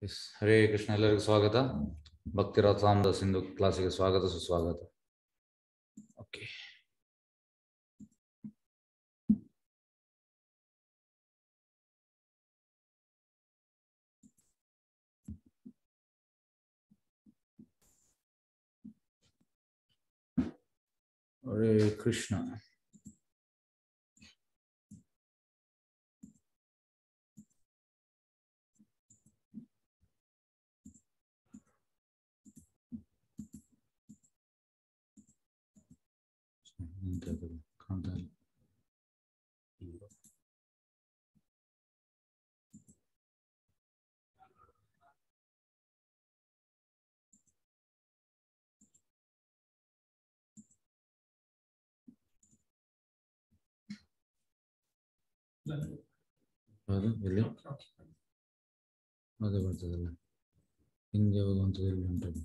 S Hare Krishna ಎಲ್ಲರಿಗೂ ಸ್ವಾಗತ ಭಕ್ತಿರಥ ರಾಮದಾಸ್ ಸಿಂಧು ಕ್ಲಾಸಿಗೆ ಸ್ವಾಗತ ಸುಸ್ವಾಗತ ಓಕೆ ಹರೇ ಕೃಷ್ಣ ಕಾಣ್ತಾ ಇಲ್ಲ. ಹೌದು ಎಲ್ಲಿ ಅದೇ ಬರ್ತದಲ್ಲ ಹಿಂಗೆ ಹೋಗುವಂಥದ್ದು ಎಲ್ಲಿ ಉಂಟದು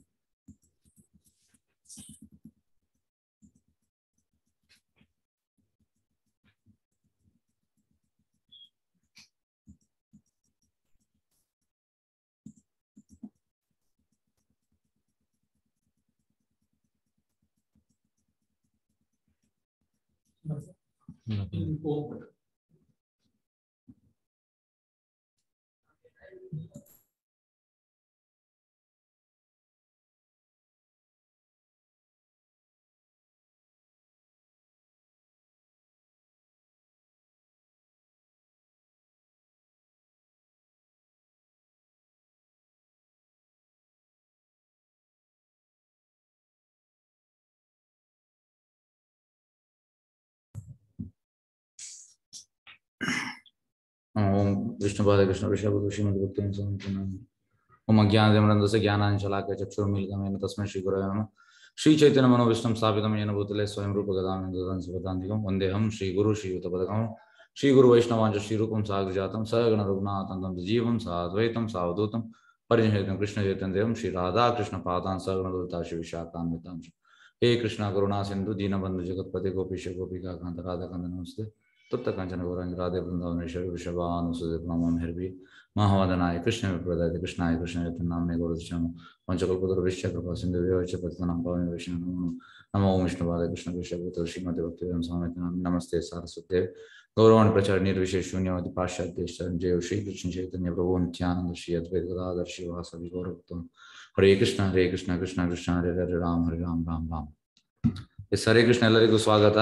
ಓಂ ವಿಷ್ಣುಪಾದ ಕೃಷ್ಣ ಋಷಭ ಶ್ರೀಮದ್ ಭಕ್ತಿ ಓಂ ಅಜ್ಞಾನದೇವನಂದಸ ಜ್ಞಾನಾಂಶಲಾಕ ಚಕ್ಷುರ್ಮಿಲಿತಮೇನ ತಸ್ಮೈ ಶ್ರೀ ಗುರವೇ ನಮಃ ಶ್ರೀ ಚೈತನ್ಯ ಮನೋ ವಿಷ್ಣು ಸ್ಥಾಪಿತಂ ಏನ ಭೂತಲೆ ಸ್ವಯಂ ರೂಪ ಗದಾನಂದದಾಂತಿಕಂ ವಂದೇಹಂ ಶ್ರೀ ಗುರು ಶ್ರೀಯುತ ಪದಕಂ ಶ್ರೀ ಗುರು ವೈಷ್ಣವಾಂಚ ಶ್ರೀರೂಪಂ ಸಾಗರಜಾತಂ ಸಗಣ ರಘುನಾಥಂ ಜೀವಂ ಸಾದ್ವೈತಂ ಸಾವಧೂತಂ ಪರಿನಿಹಿತಂ ಕೃಷ್ಣ ಚೈತನ್ಯ ದೇವಂ ಶ್ರೀ ರಾಧಾ ಕೃಷ್ಣ ಪಾದಾನ್ ಸಗಣದೂತ ಶ್ರೀ ವಿಶಾಖಾನ್ವಿತಾಂಶ ಹೇ ಕೃಷ್ಣ ಕರುಣಾ ಸಿಂಧು ದೀನಬಂಧು ಜಗತ್ಪತಿ ಗೋಪೀಶ ಗೋಪಿಕಾಕಾಂತ ರಾಧಾಕಾಂತ ನಮಸ್ತೆ ತುತ್ತ ಕಾಂಚನ ಗೌರಂಗಿ ರಾಧೆ ಬೃಂದಾವನೇಶ್ವರ ವೃಷಭಾನುಸುದೆ ಪ್ರಣಾಮ ಹೆರ್ಬಿ ಮಹಾವದನಾಯ ಕೃಷ್ಣ ವಿಪ್ರದಾಯ ಕೃಷ್ಣಾಯ ಕೃಷ್ಣ ನಾಮನೆ ಗೌರವಿಶ್ಯಾಮ ಪಂಚಕಲ್ಪದರು ವಿಶ್ಯ ಕೃಪಾ ಸಿಂಧು ವಿವಚ ಪತಿತನಾಂ ಪಾವನ ವಿಷ್ಣು ನಮೋ ನಮೋ ವಿಷ್ಣುಪಾದ ಕೃಷ್ಣ ಕೃಷ್ಣ ಶ್ರೀಮತಿ ಭಕ್ತಿ ಸ್ವಾಮಿ ನಮಸ್ತೆ ಸಾರಸ್ವತೆ ಗೌರವಾಣಿ ಪ್ರಚಾರ ನಿರ್ವಿಶೇಷ ಶೂನ್ಯವಾದಿ ಪಾಶ್ಚಾತ್ಯ ಜಯ ಶ್ರೀ ಕೃಷ್ಣ ಚೈತನ್ಯ ಪ್ರಭು ನಿತ್ಯಾನಂದ ಶ್ರೀ ಅದ್ವೈತ ಗದಾಧರ ಶ್ರೀವಾಸವಿ ಗೌರವ ಹರೇ ಕೃಷ್ಣ ಹರೇ ಕೃಷ್ಣ ಕೃಷ್ಣ ಕೃಷ್ಣ ಹರೇ ಹರೇ ರಾಮ್ ಹರೇ ರಾಮ್ ರಾಮ್ ರಾಮ್ ಎಸ್ ಹರೇ ಕೃಷ್ಣ ಎಲ್ಲರಿಗೂ ಸ್ವಾಗತ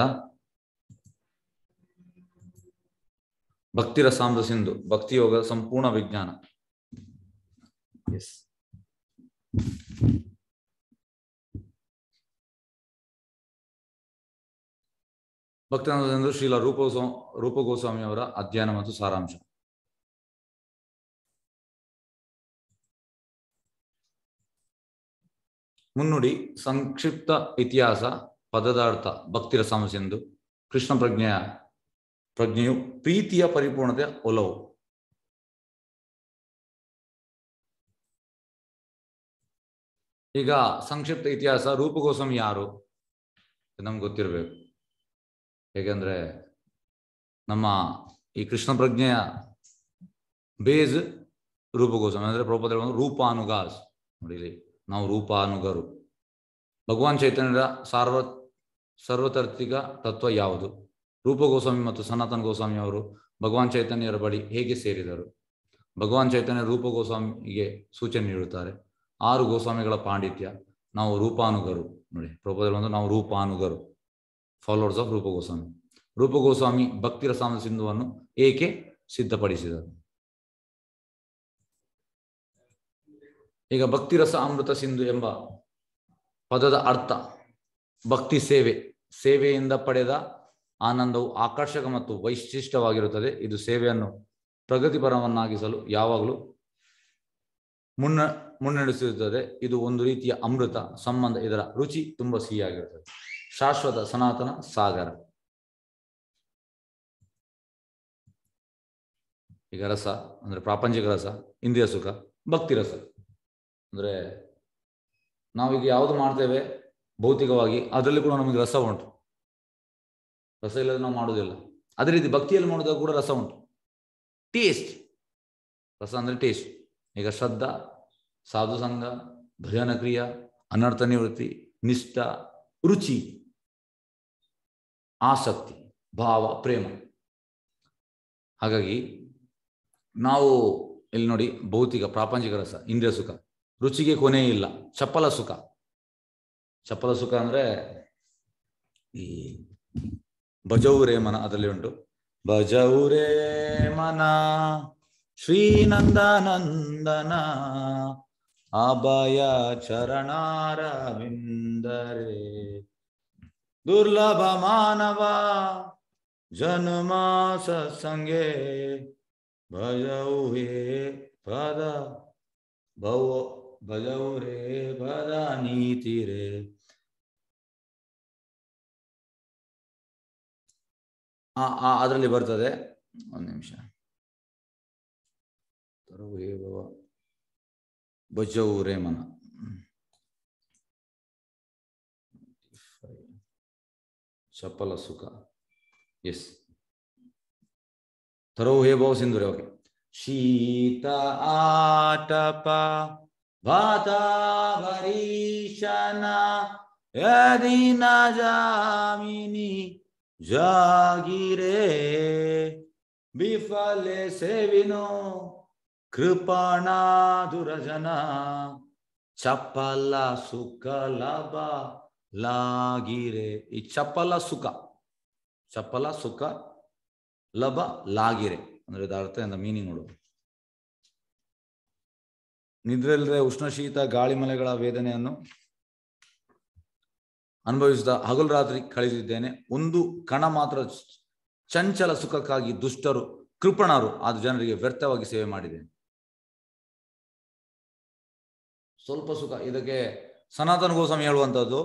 ಭಕ್ತಿ ರಸಾಮೃತ ಸಿಂಧು ಭಕ್ತಿ ಯೋಗ ಸಂಪೂರ್ಣ ವಿಜ್ಞಾನ ಎಸ್ ಭಕ್ತಾನಂದ ಸಿಂಧು ಶ್ರೀಲ ರೂಪಗೋಸ್ವಾಮ ರೂಪಗೋಸ್ವಾಮಿ ಅವರ ಅಧ್ಯಯನ ಮತ್ತು ಸಾರಾಂಶ ಮುನ್ನುಡಿ ಸಂಕ್ಷಿಪ್ತ ಇತಿಹಾಸ ಪದದ ಅರ್ಥ ಭಕ್ತಿ ರಸಾಮ ಸಿಂಧು ಕೃಷ್ಣ ಪ್ರಜ್ಞೆಯ ಪ್ರಜ್ಞೆಯು ಪ್ರೀತಿಯ ಪರಿಪೂರ್ಣತೆ ಒಲವು ಈಗ ಸಂಕ್ಷಿಪ್ತ ಇತಿಹಾಸ ರೂಪಗೋಸ್ವಾಮಿ ಯಾರು ನಮ್ಗೆ ಗೊತ್ತಿರಬೇಕು ಹೇಗೆಂದ್ರೆ ನಮ್ಮ ಈ ಕೃಷ್ಣ ಪ್ರಜ್ಞೆಯ ಬೇಸ್ ರೂಪಗೋಸ್ವಾಮಿ ಅಂದ್ರೆ ಪ್ರಭುಪದ ರೂಪಾನುಗಾಸ್ ನೋಡಿ ಇಲ್ಲಿ ನಾವು ರೂಪಾನುಗರು ಭಗವಾನ್ ಚೈತನ್ಯರ ಸಾರ್ವ ಸರ್ವತಾರ್ಥಿಕ ತತ್ವ ಯಾವುದು ರೂಪ ಗೋಸ್ವಾಮಿ ಮತ್ತು ಸನಾತನ ಗೋಸ್ವಾಮಿ ಅವರು ಭಗವಾನ್ ಚೈತನ್ಯರ ಬಳಿ ಹೇಗೆ ಸೇರಿದರು ಭಗವಾನ್ ಚೈತನ್ಯ ರೂಪ ಗೋಸ್ವಾಮಿಗೆ ಸೂಚನೆ ನೀಡುತ್ತಾರೆ ಆರು ಗೋಸ್ವಾಮಿಗಳ ಪಾಂಡಿತ್ಯ ನಾವು ರೂಪಾನುಗರು ನೋಡಿ ಪ್ರಭುದಲ್ಲಿ ಒಂದು ನಾವು ರೂಪಾನುಗರು ಫಾಲೋವರ್ಸ್ ಆಫ್ ರೂಪ ಗೋಸ್ವಾಮಿ ರೂಪ ಗೋಸ್ವಾಮಿ ಭಕ್ತಿ ರಸಾಮ ಸಿಂಧುವನ್ನು ಏಕೆ ಸಿದ್ಧಪಡಿಸಿದರು ಈಗ ಭಕ್ತಿ ರಸ ಅಮೃತ ಸಿಂಧು ಎಂಬ ಪದದ ಅರ್ಥ ಭಕ್ತಿ ಸೇವೆ ಸೇವೆಯಿಂದ ಪಡೆದ ಆನಂದವು ಆಕರ್ಷಕ ಮತ್ತು ವೈಶಿಷ್ಟ್ಯವಾಗಿರುತ್ತದೆ ಇದು ಸೇವೆಯನ್ನು ಪ್ರಗತಿಪರವನ್ನಾಗಿಸಲು ಯಾವಾಗಲೂ ಮುನ್ನ ಮುನ್ನಡೆಸುತ್ತದೆ ಇದು ಒಂದು ರೀತಿಯ ಅಮೃತ ಸಂಬಂಧ ಇದರ ರುಚಿ ತುಂಬಾ ಸಿಹಿಯಾಗಿರುತ್ತದೆ ಶಾಶ್ವತ ಸನಾತನ ಸಾಗರ ಈಗ ರಸ ಅಂದ್ರೆ ಪ್ರಾಪಂಚಿಕ ರಸ ಇಂದ್ರಿಯ ಸುಖ ಭಕ್ತಿ ರಸ ಅಂದ್ರೆ ನಾವೀಗ ಯಾವುದು ಮಾಡ್ತೇವೆ ಭೌತಿಕವಾಗಿ ಅದರಲ್ಲಿ ಕೂಡ ನಮಗೆ ರಸ ಉಂಟು ರಸ ಇಲ್ಲದೆ ನಾವು ಮಾಡುವುದಿಲ್ಲ ಅದೇ ರೀತಿ ಭಕ್ತಿಯಲ್ಲಿ ಮಾಡುವಾಗ ಕೂಡ ರಸ ಉಂಟು ಟೇಸ್ಟ್ ರಸ ಅಂದ್ರೆ ಟೇಸ್ಟ್ ಈಗ ಶ್ರದ್ಧಾ ಸಾಧು ಸಂಘ ಭಜನ ಕ್ರಿಯ ಅನರ್ಥ ನಿವೃತ್ತಿ ನಿಷ್ಠ ರುಚಿ ಆಸಕ್ತಿ ಭಾವ ಪ್ರೇಮ ಹಾಗಾಗಿ ನಾವು ಇಲ್ಲಿ ನೋಡಿ ಭೌತಿಕ ಪ್ರಾಪಂಚಿಕ ರಸ ಇಂದ್ರಿಯ ಸುಖ ರುಚಿಗೆ ಕೊನೆ ಇಲ್ಲ ಚಪಲ ಸುಖ ಚಪಲ ಸುಖ ಅಂದ್ರೆ ಈ ಭಜೌರೇ ಮನ ಅದರಲ್ಲಿ ಉಂಟು ಭಜೌರೇ ಮನ ಶ್ರೀನಂದನಂದನ ಅಭಯ ಚರಣಾರವಿಂದರೇ ದುರ್ಲಭ ಮಾನವ ಜನ್ಮ ಸತ್ಸಂಗೆ ಭಜೌ ಹೇ ಪದ ಭವ ಭಜೌ ರೇ ಪದ ನೀತಿ ರೇ ಆ ಆ ಅದರಲ್ಲಿ ಬರ್ತದೆ ಒಂದು ನಿಮಿಷ ತರವು ಹೇ ಭವ ಭಜೌ ರೇ ಮನ ಚಪಲ ಸುಖ ಎಸ್ ತರೋ ಹೇ ಭಾವ ಸಿಂಧುರೆ ಓಕೆ ಶೀತ ಆಟಪ ವಾತಾವರೀಶನ ಯದಿ ನ ಜಾಮಿನಿ ಜಾಗಿರೆ ವಿಫಲೆ ಸೇವಿನೋ ಕೃಪಣ ದುರಜನ ಚಪಲ ಸುಖ ಲಭ ಲಾಗಿರೆ ಈ ಚಪಲ ಸುಖ ಚಪಲ ಸುಖ ಲಭ ಲಾಗಿರೆ ಅಂದ್ರೆ ಇದರ ಅರ್ಥ ಎಂದ ಮೀನಿಂಗ್ ನೋಡು ನಿದ್ರೆಲ್ಲದೆ ಉಷ್ಣ ಶೀತ ಗಾಳಿಮಲೆಗಳ ವೇದನೆಯನ್ನು ಅನುಭವಿಸಿದ ಹಗಲು ರಾತ್ರಿ ಕಳೆದಿದ್ದೇನೆ ಒಂದು ಕಣ ಮಾತ್ರ ಚಂಚಲ ಸುಖಕ್ಕಾಗಿ ದುಷ್ಟರು ಕೃಪಣರು ಆದ ಜನರಿಗೆ ವ್ಯರ್ಥವಾಗಿ ಸೇವೆ ಮಾಡಿದ್ದೇನೆ ಸ್ವಲ್ಪ ಸುಖ ಇದಕ್ಕೆ ಸನಾತನ ಗೋಸ್ವಾಮಿ ಹೇಳುವಂಥದ್ದು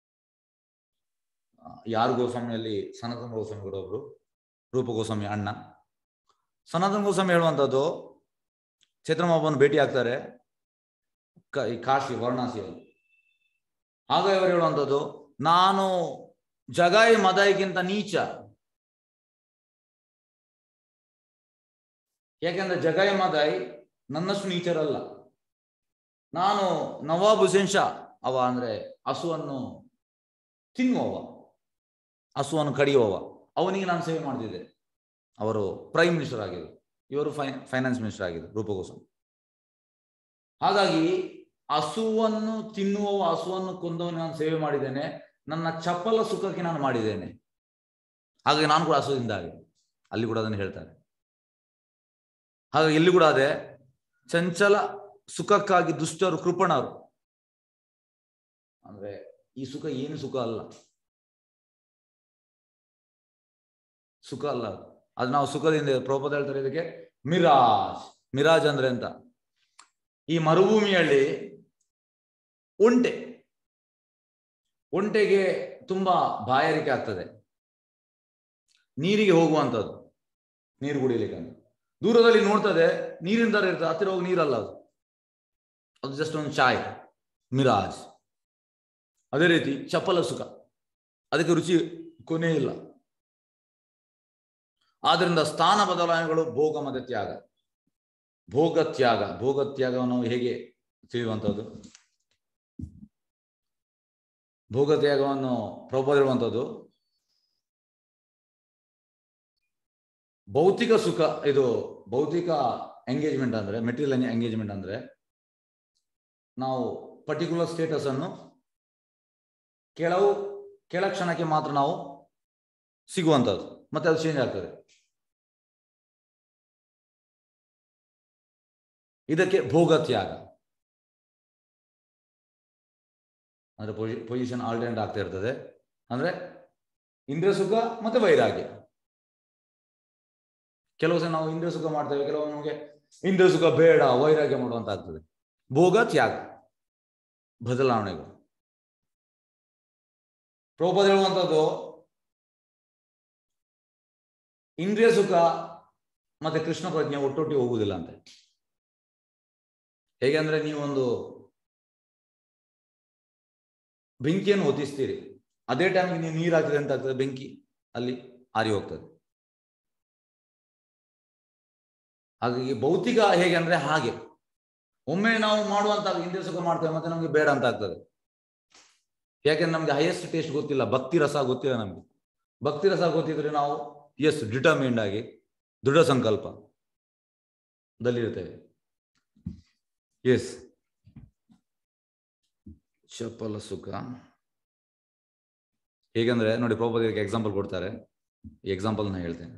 ಯಾರು ಗೋಸ್ವಾಮಿಯಲ್ಲಿ ಸನಾತನ ಗೋಸ್ವಾಮಿ ಕೂಡ ಒಬ್ರು ರೂಪ ಗೋಸ್ವಾಮಿ ಅಣ್ಣ ಸನಾತನ ಗೋಸ್ವಾಮಿ ಹೇಳುವಂಥದ್ದು ಚೈತ್ರಮಾಪನ ಭೇಟಿ ಆಗ್ತಾರೆ ಕ ಈ ಕಾಶಿ ವಾರಣಾಸಿಯಲ್ಲಿ ಆಗ ಇವರು ಹೇಳುವಂಥದ್ದು ನಾನು ಜಗಾಯಿ ಮದಾಯಿಗಿಂತ ನೀಚ ಯಾಕೆಂದ್ರೆ ಜಗಾಯಿ ಮದಾಯಿ ನನ್ನಷ್ಟು ನೀಚರಲ್ಲ ನಾನು ನವಾಬ್ ಹುಸೇನ್ ಶಾ ಅವ ಅಂದ್ರೆ ಹಸುವನ್ನು ತಿನ್ನುವವ ಹಸುವನ್ನು ಕಡಿಯುವವ ಅವನಿಗೆ ನಾನು ಸೇವೆ ಮಾಡ್ತಿದ್ದೆ ಅವರು ಪ್ರೈಮ್ ಮಿನಿಸ್ಟರ್ ಆಗಿದ್ರು ಇವರು ಫೈ ಫೈನಾನ್ಸ್ ಮಿನಿಸ್ಟರ್ ಆಗಿದ್ರು ರೂಪಗೋಸ್ವಾಮಿ ಹಾಗಾಗಿ ಹಸುವನ್ನು ತಿನ್ನುವವ ಹಸುವನ್ನು ಕೊಂದವನು ನಾನು ಸೇವೆ ಮಾಡಿದ್ದೇನೆ ನನ್ನ ಚಪ್ಪಲ ಸುಖಕ್ಕೆ ನಾನು ಮಾಡಿದ್ದೇನೆ ಹಾಗಾಗಿ ನಾನು ಕೂಡ ಹಸುವಿಂದ ಆಗಿದೆ ಅಲ್ಲಿ ಕೂಡ ಅದನ್ನು ಹೇಳ್ತಾರೆ ಹಾಗಾಗಿ ಎಲ್ಲಿ ಕೂಡ ಅದೇ ಚಂಚಲ ಸುಖಕ್ಕಾಗಿ ದುಷ್ಟರು ಕೃಪಣರು ಅಂದ್ರೆ ಈ ಸುಖ ಏನು ಸುಖ ಅಲ್ಲ ಸುಖ ಅಲ್ಲ ಅದು. ಅದು ನಾವು ಸುಖದಿಂದ ಪ್ರೋಪದ ಹೇಳ್ತಾರೆ ಇದಕ್ಕೆ ಮಿರಾಜ್ ಮಿರಾಜ್ ಅಂದ್ರೆ ಅಂತ ಈ ಮರುಭೂಮಿಯಲ್ಲಿ ಒಂಟೆ ಒಂಟೆಗೆ ತುಂಬಾ ಬಾಯಾರಿಕೆ ಆಗ್ತದೆ ನೀರಿಗೆ ಹೋಗುವಂಥದ್ದು ನೀರು ಕುಡಿಲಿಕ್ಕೆ ಅಂತ ದೂರದಲ್ಲಿ ನೋಡ್ತದೆ ನೀರಿನ ತರ ಇರ್ತದೆ ಹತ್ತಿರ ಹೋಗಿ ನೀರಲ್ಲ ಅದು ಅದು ಜಸ್ಟ್ ಒಂದು ಚಾಯ್ ಮಿರಾಜ್ ಅದೇ ರೀತಿ ಚಪಲ ಸುಖ ಅದಕ್ಕೆ ರುಚಿ ಕೊನೆ ಇಲ್ಲ ಆದ್ರಿಂದ ಸ್ಥಾನ ಬದಲಾವಣೆಗಳು ಭೋಗ ಮತ್ತೆ ತ್ಯಾಗ ಭೋಗ ತ್ಯಾಗ ಭೋಗ ತ್ಯಾಗವನ್ನು ಹೇಗೆ ತಿಳಿಯುವಂಥದ್ದು ಭೋಗ ತ್ಯಾಗವನ್ನು ಪ್ರಭುದಿರುವಂಥದ್ದು ಭೌತಿಕ ಸುಖ ಇದು ಭೌತಿಕ ಎಂಗೇಜ್ಮೆಂಟ್ ಅಂದ್ರೆ ಮೆಟೀರಿಯಲ್ ಎಂಗೇಜ್ಮೆಂಟ್ ಅಂದ್ರೆ ನಾವು ಪರ್ಟಿಕ್ಯುಲರ್ ಸ್ಟೇಟಸ್ ಅನ್ನು ಕೆಲವು ಕೆಳ ಕ್ಷಣಕ್ಕೆ ಮಾತ್ರ ನಾವು ಸಿಗುವಂಥದ್ದು ಮತ್ತೆ ಅದು ಚೇಂಜ್ ಆಗ್ತದೆ ಇದಕ್ಕೆ ಭೋಗ ತ್ಯಾಗ ಅಂದ್ರೆ ಪೊಸಿಷನ್ ಆಲ್ಟರ್ನೇಟ್ ಆಗ್ತಾ ಇರ್ತದೆ ಅಂದ್ರೆ ಇಂದ್ರಿಯ ಸುಖ ಮತ್ತೆ ವೈರಾಗ್ಯ ಕೆಲವು ಸಲ ನಾವು ಇಂದ್ರಿಯ ಸುಖ ಮಾಡ್ತೇವೆ ಕೆಲವು ನಮಗೆ ಇಂದ್ರಿಯ ಸುಖ ಬೇಡ ವೈರಾಗ್ಯ ಮಾಡುವಂತ ಆಗ್ತದೆ ಭೋಗ ತ್ಯಾಗ ಬದಲಾವಣೆಗಳು ಪ್ರಭುಪದ ಹೇಳುವಂಥದ್ದು ಇಂದ್ರಿಯ ಸುಖ ಮತ್ತೆ ಕೃಷ್ಣ ಪ್ರಜ್ಞೆ ಒಟ್ಟೊಟ್ಟಿಗೆ ಹೋಗುವುದಿಲ್ಲ ಅಂತೆ ಹೇಗೆ ಅಂದ್ರೆ ನೀವೊಂದು ಬೆಂಕಿಯನ್ನು ಹೊತ್ತಿಸ್ತೀರಿ ಅದೇ ಟೈಮ್ಗೆ ನೀವು ನೀರು ಹಾಕಿದ್ರೆ ಅಂತ ಆಗ್ತದೆ ಬೆಂಕಿ ಅಲ್ಲಿ ಆರಿ ಹೋಗ್ತದೆ ಹಾಗಾಗಿ ಭೌತಿಕ ಹೇಗೆ ಅಂದ್ರೆ ಹಾಗೆ ಒಮ್ಮೆ ನಾವು ಮಾಡುವಂತ ಹಿಂದೆ ಸುಖ ಮಾಡ್ತೇವೆ ಮತ್ತೆ ನಮ್ಗೆ ಬೇಡ ಅಂತ ಆಗ್ತದೆ ಯಾಕೆಂದ್ರೆ ನಮ್ಗೆ ಹೈಯೆಸ್ಟ್ ಟೇಸ್ಟ್ ಗೊತ್ತಿಲ್ಲ ಭಕ್ತಿ ರಸ ಗೊತ್ತಿಲ್ಲ ನಮ್ಗೆ ಭಕ್ತಿ ರಸ ಗೊತ್ತಿದ್ರೆ ನಾವು ಎಸ್ ಡಿಟರ್ಮಿಂಡ್ ಆಗಿ ದೃಢ ಸಂಕಲ್ಪ ದಲ್ಲಿರ್ತೇವೆ ಎಸ್ ಚಪಲ ಸುಖ ಹೇಗಂದ್ರೆ ನೋಡಿ ಪ್ರಭುಪದ ಎಕ್ಸಾಂಪಲ್ ಕೊಡ್ತಾರೆ ಈ ಎಕ್ಸಾಂಪಲ್ ನಾನು ಹೇಳ್ತೇನೆ